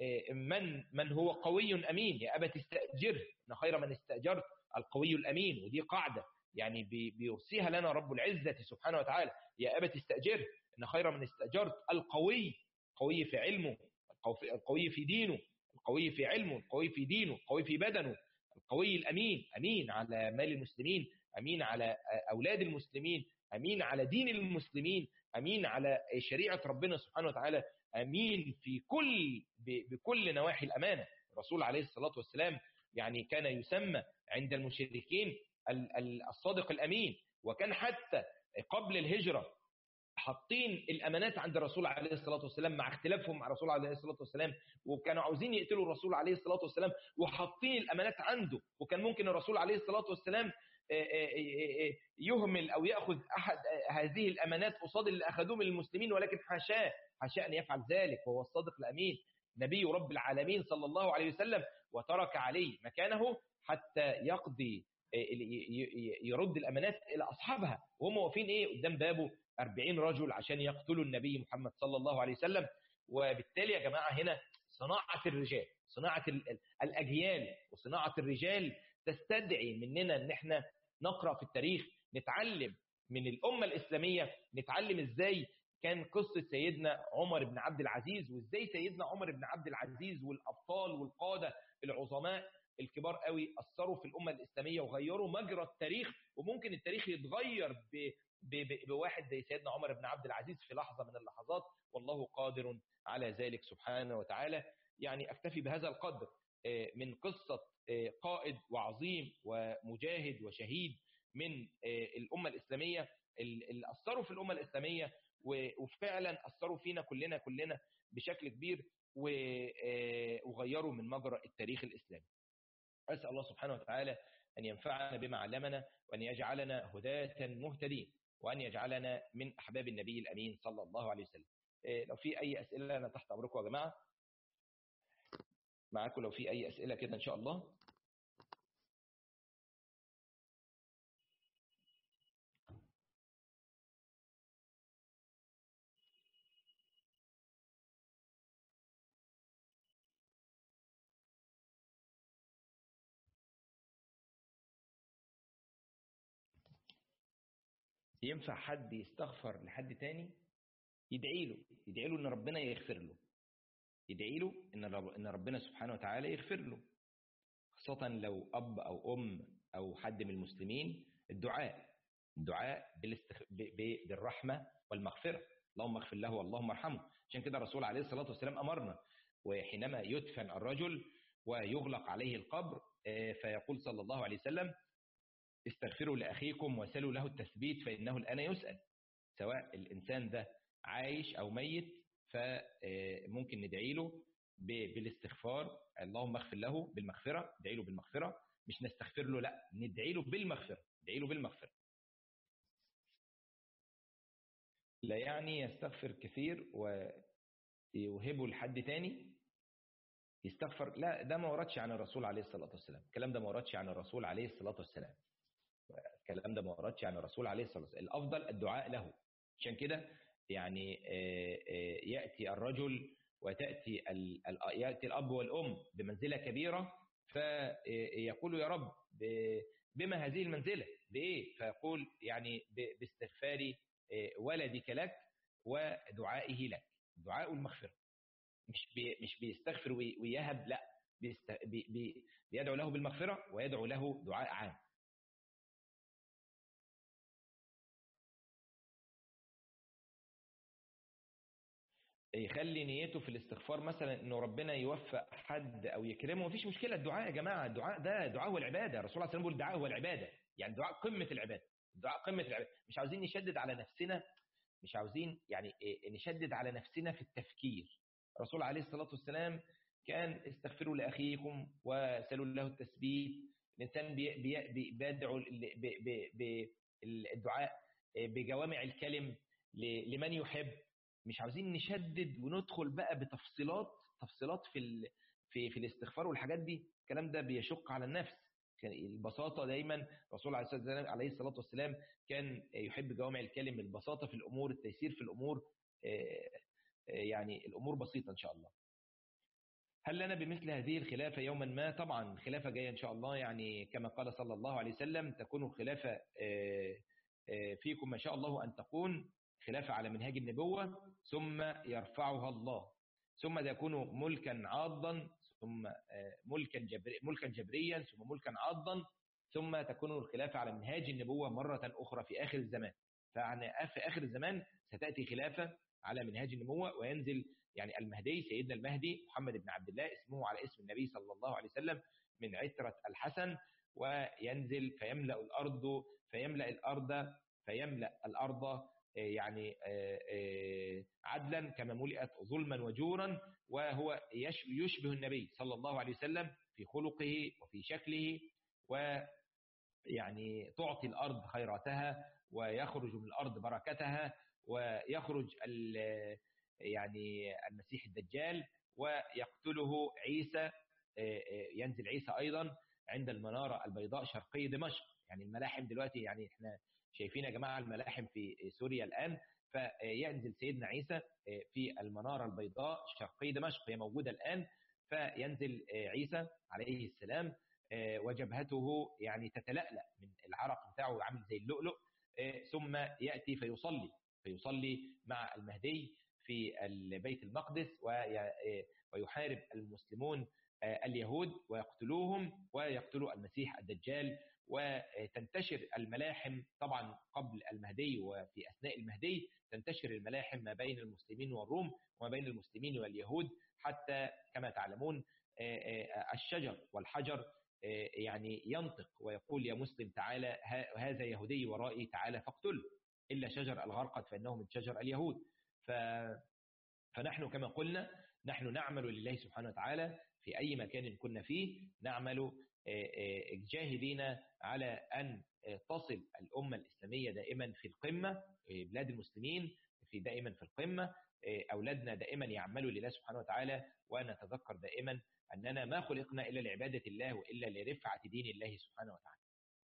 من من هو قوي أمين يا أبا تستأجره إن خير من استأجرت القوي الأمين ودي قاعدة يعني بيوصيها لنا رب العزة سبحانه وتعالى يا أبا تستأجره إن خير من استأجرت القوي قوي في علمه القوي في دينه القوي في علمه القوي في دينه القوي في بدنه القوي الأمين أمين على مال المسلمين أمين على أولاد المسلمين أمين على دين المسلمين أمين على شريعة ربنا سبحانه وتعالى أمين في كل بكل نواحي الأمانة الرسول عليه الصلاة والسلام يعني كان يسمى عند المشركين الصادق الأمين وكان حتى قبل الهجرة حاطين الامانات عند الرسول عليه الصلاه والسلام مع اختلافهم مع الرسول عليه الصلاه والسلام وكانوا عاوزين يقتلوا الرسول عليه الصلاه والسلام وحاطين الامانات عنده وكان ممكن الرسول عليه الصلاه والسلام يهمل او ياخذ احد هذه الامانات قصاد اللي اخذوه من المسلمين ولكن حاشاه حاشاه ان يفعل ذلك وهو الصادق الامين نبي رب العالمين صلى الله عليه وسلم وترك عليه مكانه حتى يقضي يرد الامانات الى اصحابها وهم واقفين ايه قدام بابه 40 رجل عشان يقتلوا النبي محمد صلى الله عليه وسلم وبالتالي يا جماعة هنا صناعة الرجال صناعة الأجيال وصناعة الرجال تستدعي مننا ان احنا نقرأ في التاريخ نتعلم من الأمة الإسلامية نتعلم ازاي كان قصة سيدنا عمر بن عبد العزيز وازاي سيدنا عمر بن عبد العزيز والأبطال والقادة العظماء الكبار قوي أثروا في الأمة الإسلامية وغيروا مجرى التاريخ وممكن التاريخ يتغير ب بواحد زي سيدنا عمر بن عبد العزيز في لحظة من اللحظات والله قادر على ذلك سبحانه وتعالى يعني أكتفي بهذا القدر من قصة قائد وعظيم ومجاهد وشهيد من الأمة الإسلامية اللي أثروا في الأمة الإسلامية وفعلا أثروا فينا كلنا كلنا بشكل كبير وغيروا من مجرى التاريخ الإسلامي أسأل الله سبحانه وتعالى أن ينفعنا بما علمنا وأن يجعلنا هداة مهتدين وأن يجعلنا من أحباب النبي الأمين صلى الله عليه وسلم لو في أي أسئلة أنا تحت أمركم يا جماعة معاكم لو في أي أسئلة كده إن شاء الله ينفع حد يستغفر لحد تاني يدعي له يدعي له ان ربنا يغفر له يدعي له ان ان ربنا سبحانه وتعالى يغفر له خاصة لو أب أو أم أو حد من المسلمين الدعاء الدعاء بالاستخ... ب... ب... بالرحمة والمغفرة اللهم اغفر له واللهم ارحمه عشان كده الرسول عليه الصلاة والسلام أمرنا وحينما يدفن الرجل ويغلق عليه القبر فيقول صلى الله عليه وسلم استغفروا لأخيكم وسلوا له التثبيت فإنه الآن يسأل سواء الإنسان ده عايش أو ميت فممكن ندعي له بالاستغفار اللهم اغفر له بالمغفرة ندعي له بالمغفرة مش نستغفر له لا ندعي له بالمغفرة ندعي له بالمغفرة لا يعني يستغفر كثير ويوهبه لحد تاني يستغفر لا ده ما وردش عن الرسول عليه الصلاة والسلام الكلام ده ما وردش عن الرسول عليه الصلاة والسلام الكلام ده ما وردش عن الرسول عليه الصلاة والسلام الأفضل الدعاء له عشان كده يعني يأتي الرجل وتأتي يأتي الأب والأم بمنزلة كبيرة فيقول يا رب بما هذه المنزلة بإيه فيقول يعني باستغفار ولدك لك ودعائه لك دعاء المغفرة مش بي مش بيستغفر ويهب لا بيست بي بي بيدعو له بالمغفرة ويدعو له دعاء عام يخلي نيته في الاستغفار مثلا انه ربنا يوفق حد او يكرمه مفيش مشكله الدعاء يا جماعه الدعاء ده دعاء هو العباده الرسول عليه الصلاه والسلام بيقول الدعاء هو العباده يعني دعاء قمه العباده الدعاء قمه العباده مش عاوزين نشدد على نفسنا مش عاوزين يعني نشدد على نفسنا في التفكير الرسول عليه الصلاه والسلام كان استغفروا لاخيكم وسلوا له التثبيت الانسان بيدعو بالدعاء بجوامع الكلم لمن يحب مش عاوزين نشدد وندخل بقى بتفصيلات تفصيلات في ال... في في الاستغفار والحاجات دي الكلام ده بيشق على النفس كان البساطه دايما الرسول عليه الصلاه والسلام كان يحب جوامع الكلم البساطه في الامور التيسير في الامور يعني الامور بسيطه ان شاء الله هل لنا بمثل هذه الخلافه يوما ما طبعا الخلافه جايه ان شاء الله يعني كما قال صلى الله عليه وسلم تكون الخلافه فيكم ما شاء الله ان تكون خلافة على منهاج النبوة ثم يرفعها الله ثم تكون ملكا عاضا ثم ملكا جبري ملكا جبريا ثم ملكا عاضا ثم تكون الخلافة على منهاج النبوة مرة أخرى في آخر الزمان فعن في آخر الزمان ستأتي خلافة على منهاج النبوة وينزل يعني المهدي سيدنا المهدي محمد بن عبد الله اسمه على اسم النبي صلى الله عليه وسلم من عترة الحسن وينزل فيملأ الأرض فيملأ الأرض فيملأ الأرض يعني عدلا كما ملئت ظلما وجورا وهو يشبه النبي صلى الله عليه وسلم في خلقه وفي شكله ويعني تعطي الأرض خيراتها ويخرج من الأرض بركتها ويخرج يعني المسيح الدجال ويقتله عيسى ينزل عيسى أيضا عند المنارة البيضاء شرقي دمشق يعني الملاحم دلوقتي يعني احنا شايفين يا جماعه الملاحم في سوريا الان فينزل سيدنا عيسى في المناره البيضاء شرقي دمشق هي موجوده الان فينزل عيسى عليه السلام وجبهته يعني تتلألأ من العرق بتاعه عامل زي اللؤلؤ ثم ياتي فيصلي فيصلي مع المهدي في بيت المقدس ويحارب المسلمون اليهود ويقتلوهم ويقتلوا المسيح الدجال وتنتشر الملاحم طبعا قبل المهدي وفي أثناء المهدي تنتشر الملاحم ما بين المسلمين والروم وما بين المسلمين واليهود حتى كما تعلمون الشجر والحجر يعني ينطق ويقول يا مسلم تعالى هذا يهودي ورائي تعالى فاقتله إلا شجر الغرقد فإنه من شجر اليهود ف فنحن كما قلنا نحن نعمل لله سبحانه وتعالى في أي مكان كنا فيه نعمل جاهدين على أن تصل الأمة الإسلامية دائما في القمة بلاد المسلمين في دائما في القمة أولادنا دائما يعملوا لله سبحانه وتعالى ونتذكر دائما أننا ما خلقنا إلا لعبادة الله وإلا لرفعة دين الله سبحانه وتعالى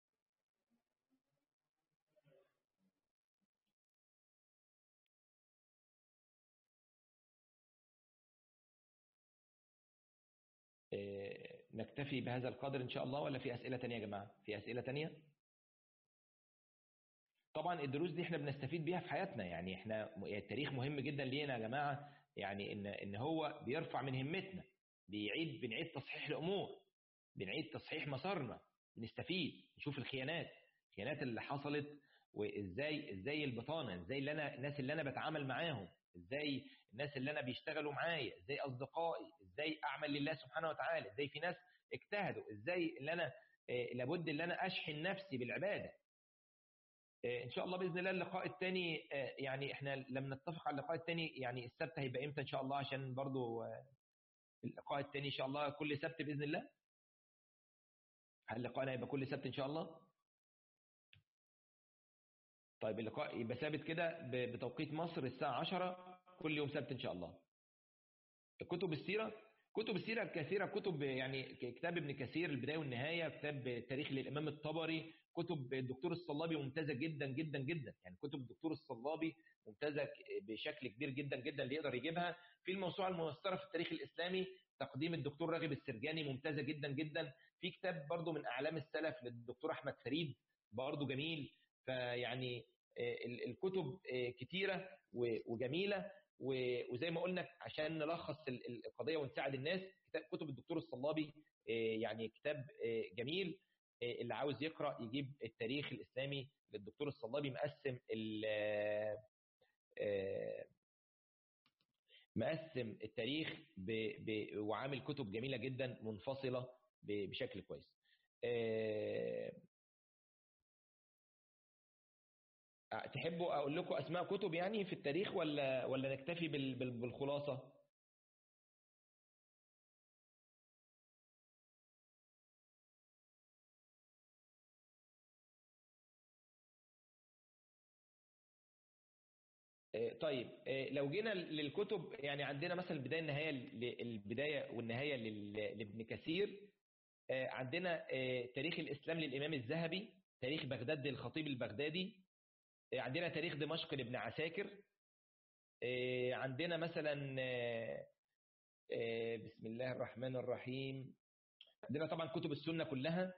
نكتفي بهذا القدر إن شاء الله ولا في أسئلة تانية يا جماعة في أسئلة تانية طبعا الدروس دي احنا بنستفيد بيها في حياتنا يعني احنا التاريخ مهم جدا لينا يا جماعه يعني ان ان هو بيرفع من همتنا بيعيد بنعيد تصحيح الامور بنعيد تصحيح مسارنا بنستفيد نشوف الخيانات الخيانات اللي حصلت وازاي ازاي البطانه ازاي اللي انا الناس اللي انا بتعامل معاهم ازاي الناس اللي انا بيشتغلوا معايا ازاي اصدقائي ازاي اعمل لله سبحانه وتعالى ازاي في ناس اجتهدوا ازاي اللي انا آه، لابد ان انا اشحن نفسي بالعباده آه، ان شاء الله باذن الله اللقاء الثاني يعني احنا لم نتفق على اللقاء الثاني يعني السبت هيبقى امتى ان شاء الله عشان برضو آه، اللقاء الثاني ان شاء الله كل سبت باذن الله هل لقاءنا هيبقى كل سبت ان شاء الله طيب اللقاء يبقى ثابت كده ب- بتوقيت مصر الساعه 10 كل يوم سبت ان شاء الله كتب السيره كتب السيره الكثيره كتب يعني كتاب ابن كثير البدايه والنهايه كتاب تاريخ للامام الطبري كتب الدكتور الصلابي ممتازه جدا جدا جدا يعني كتب الدكتور الصلابي ممتازه بشكل كبير جدا جدا اللي يقدر يجيبها في الموسوعه الميسره في التاريخ الاسلامي تقديم الدكتور راغب السرجاني ممتازه جدا جدا في كتاب برضو من اعلام السلف للدكتور احمد فريد برضو جميل فيعني آه، ال- الكتب آه، كتيره و- وجميله و- وزي ما قلنا عشان نلخص ال- ال- القضيه ونساعد الناس كتاب كتب الدكتور الصلابي آه، يعني كتاب آه، جميل آه، اللي عاوز يقرا يجيب التاريخ الاسلامي للدكتور الصلابي مقسم ال- آه، آه، مقسم التاريخ ب... ب... وعامل كتب جميله جدا منفصله ب... بشكل كويس آه، تحبوا اقول لكم اسماء كتب يعني في التاريخ ولا ولا نكتفي بال... بال... بالخلاصه آه، طيب آه، لو جينا للكتب يعني عندنا مثلا البدايه النهايه ل- البدايه والنهايه لل- لابن كثير آه، عندنا آه، تاريخ الاسلام للامام الذهبي تاريخ بغداد للخطيب البغدادي آه، عندنا تاريخ دمشق لابن عساكر آه، عندنا مثلا آه، آه، بسم الله الرحمن الرحيم عندنا طبعا كتب السنه كلها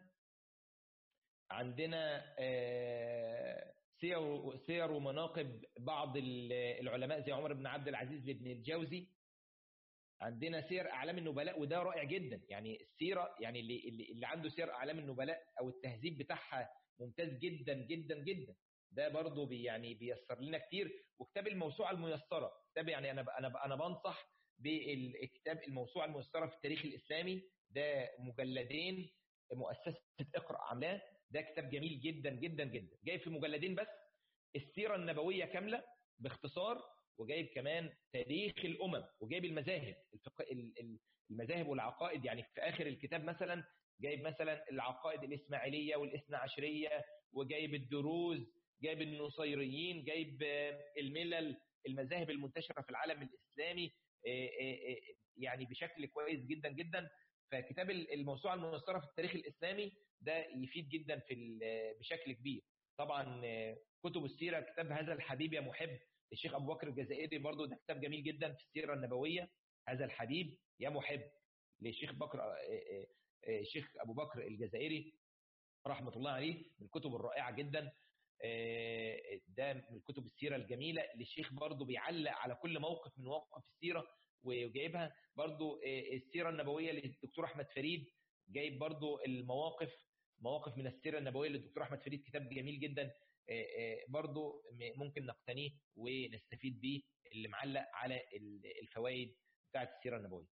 عندنا آه، سير سير ومناقب بعض ال- العلماء زي عمر بن عبد العزيز لابن الجوزي عندنا سير اعلام النبلاء وده رائع جدا يعني السيره يعني اللي اللي, اللي عنده سير اعلام النبلاء او التهذيب بتاعها ممتاز جدا جدا جدا ده برضه بي يعني بيسر لنا كتير وكتاب الموسوعه الميسره كتاب يعني انا ب- انا ب- انا بنصح بالكتاب الموسوعه الميسره في التاريخ الاسلامي ده مجلدين مؤسسه اقرا عاملاه ده كتاب جميل جدا جدا جدا جايب في مجلدين بس السيره النبويه كامله باختصار وجايب كمان تاريخ الامم وجايب المذاهب الفق... ال- ال- المذاهب والعقائد يعني في اخر الكتاب مثلا جايب مثلا العقائد الاسماعيليه والاثنى عشريه وجايب الدروز جايب النصيريين جايب آه، الملل المذاهب المنتشره في العالم الاسلامي آه، آه، آه، يعني بشكل كويس جدا جدا فكتاب الموسوعه الميسره في التاريخ الاسلامي ده يفيد جدا في ال- بشكل كبير طبعا آه، كتب السيره كتاب هذا الحبيب يا محب الشيخ ابو بكر الجزائري برضو ده كتاب جميل جدا في السيره النبويه هذا الحبيب يا محب للشيخ بكر آه، آه، آه، الشيخ ابو بكر الجزائري رحمه الله عليه من الكتب الرائعه جدا آه، ده من كتب السيره الجميله للشيخ برضو بيعلق على كل موقف من مواقف السيره وجايبها برضو آه، السيره النبويه للدكتور احمد فريد جايب برضو المواقف مواقف من السيره النبويه للدكتور احمد فريد كتاب جميل جدا آه، آه، برضو م- ممكن نقتنيه ونستفيد بيه اللي معلق على ال- الفوائد بتاعه السيره النبويه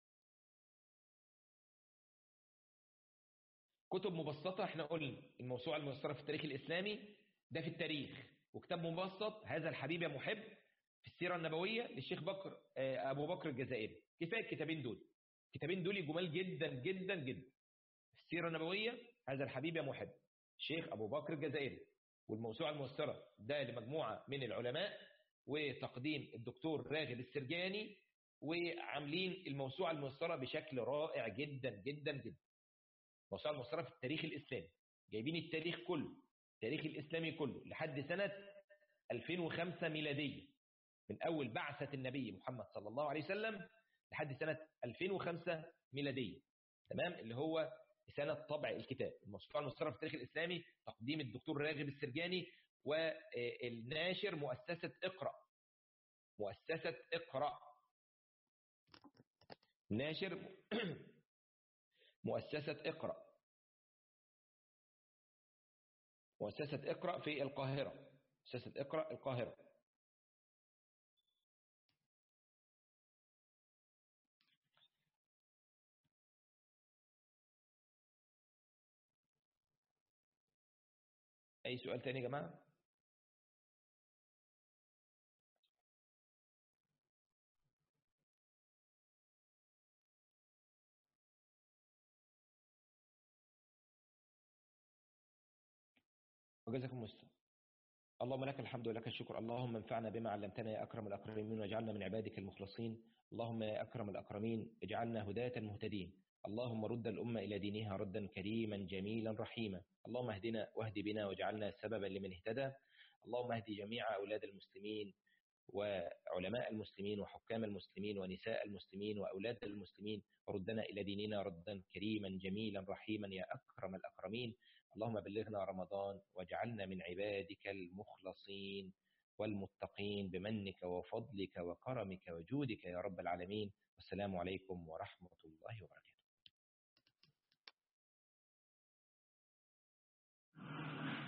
كتب مبسطه احنا قلنا الموسوعه الميسره في التاريخ الاسلامي ده في التاريخ وكتاب مبسط هذا الحبيب يا محب في السيره النبويه للشيخ بكر آه، ابو بكر الجزائري كفايه الكتابين دول الكتابين دول جمال جدا جدا جدا السيره النبويه هذا الحبيب يا محب الشيخ ابو بكر الجزائري والموسوعه الميسره ده لمجموعه من العلماء وتقديم الدكتور راغب السرجاني وعاملين الموسوعه الميسره بشكل رائع جدا جدا جدا الموسوعه الميسره في التاريخ الاسلامي جايبين التاريخ كله التاريخ الاسلامي كله لحد سنه 2005 ميلاديه من اول بعثه النبي محمد صلى الله عليه وسلم لحد سنه 2005 ميلاديه تمام اللي هو سنه طبع الكتاب الموسوعه الميسره في التاريخ الاسلامي تقديم الدكتور راغب السرجاني والناشر مؤسسة اقرأ مؤسسة اقرأ ناشر مؤسسة اقرأ مؤسسة اقرأ في القاهرة مؤسسة اقرأ القاهرة أي سؤال تاني يا جماعة وجزاكم الله اللهم لك الحمد ولك الشكر اللهم انفعنا بما علمتنا يا أكرم الأكرمين واجعلنا من عبادك المخلصين اللهم يا أكرم الأكرمين اجعلنا هداة مهتدين اللهم رد الأمة إلى دينها ردا كريما جميلا رحيما اللهم اهدنا واهد بنا واجعلنا سببا لمن اهتدى اللهم اهد جميع أولاد المسلمين وعلماء المسلمين وحكام المسلمين ونساء المسلمين وأولاد المسلمين وردنا إلى ديننا ردا كريما جميلا رحيما يا أكرم الأكرمين اللهم بلغنا رمضان واجعلنا من عبادك المخلصين والمتقين بمنك وفضلك وكرمك وجودك يا رب العالمين والسلام عليكم ورحمة الله وبركاته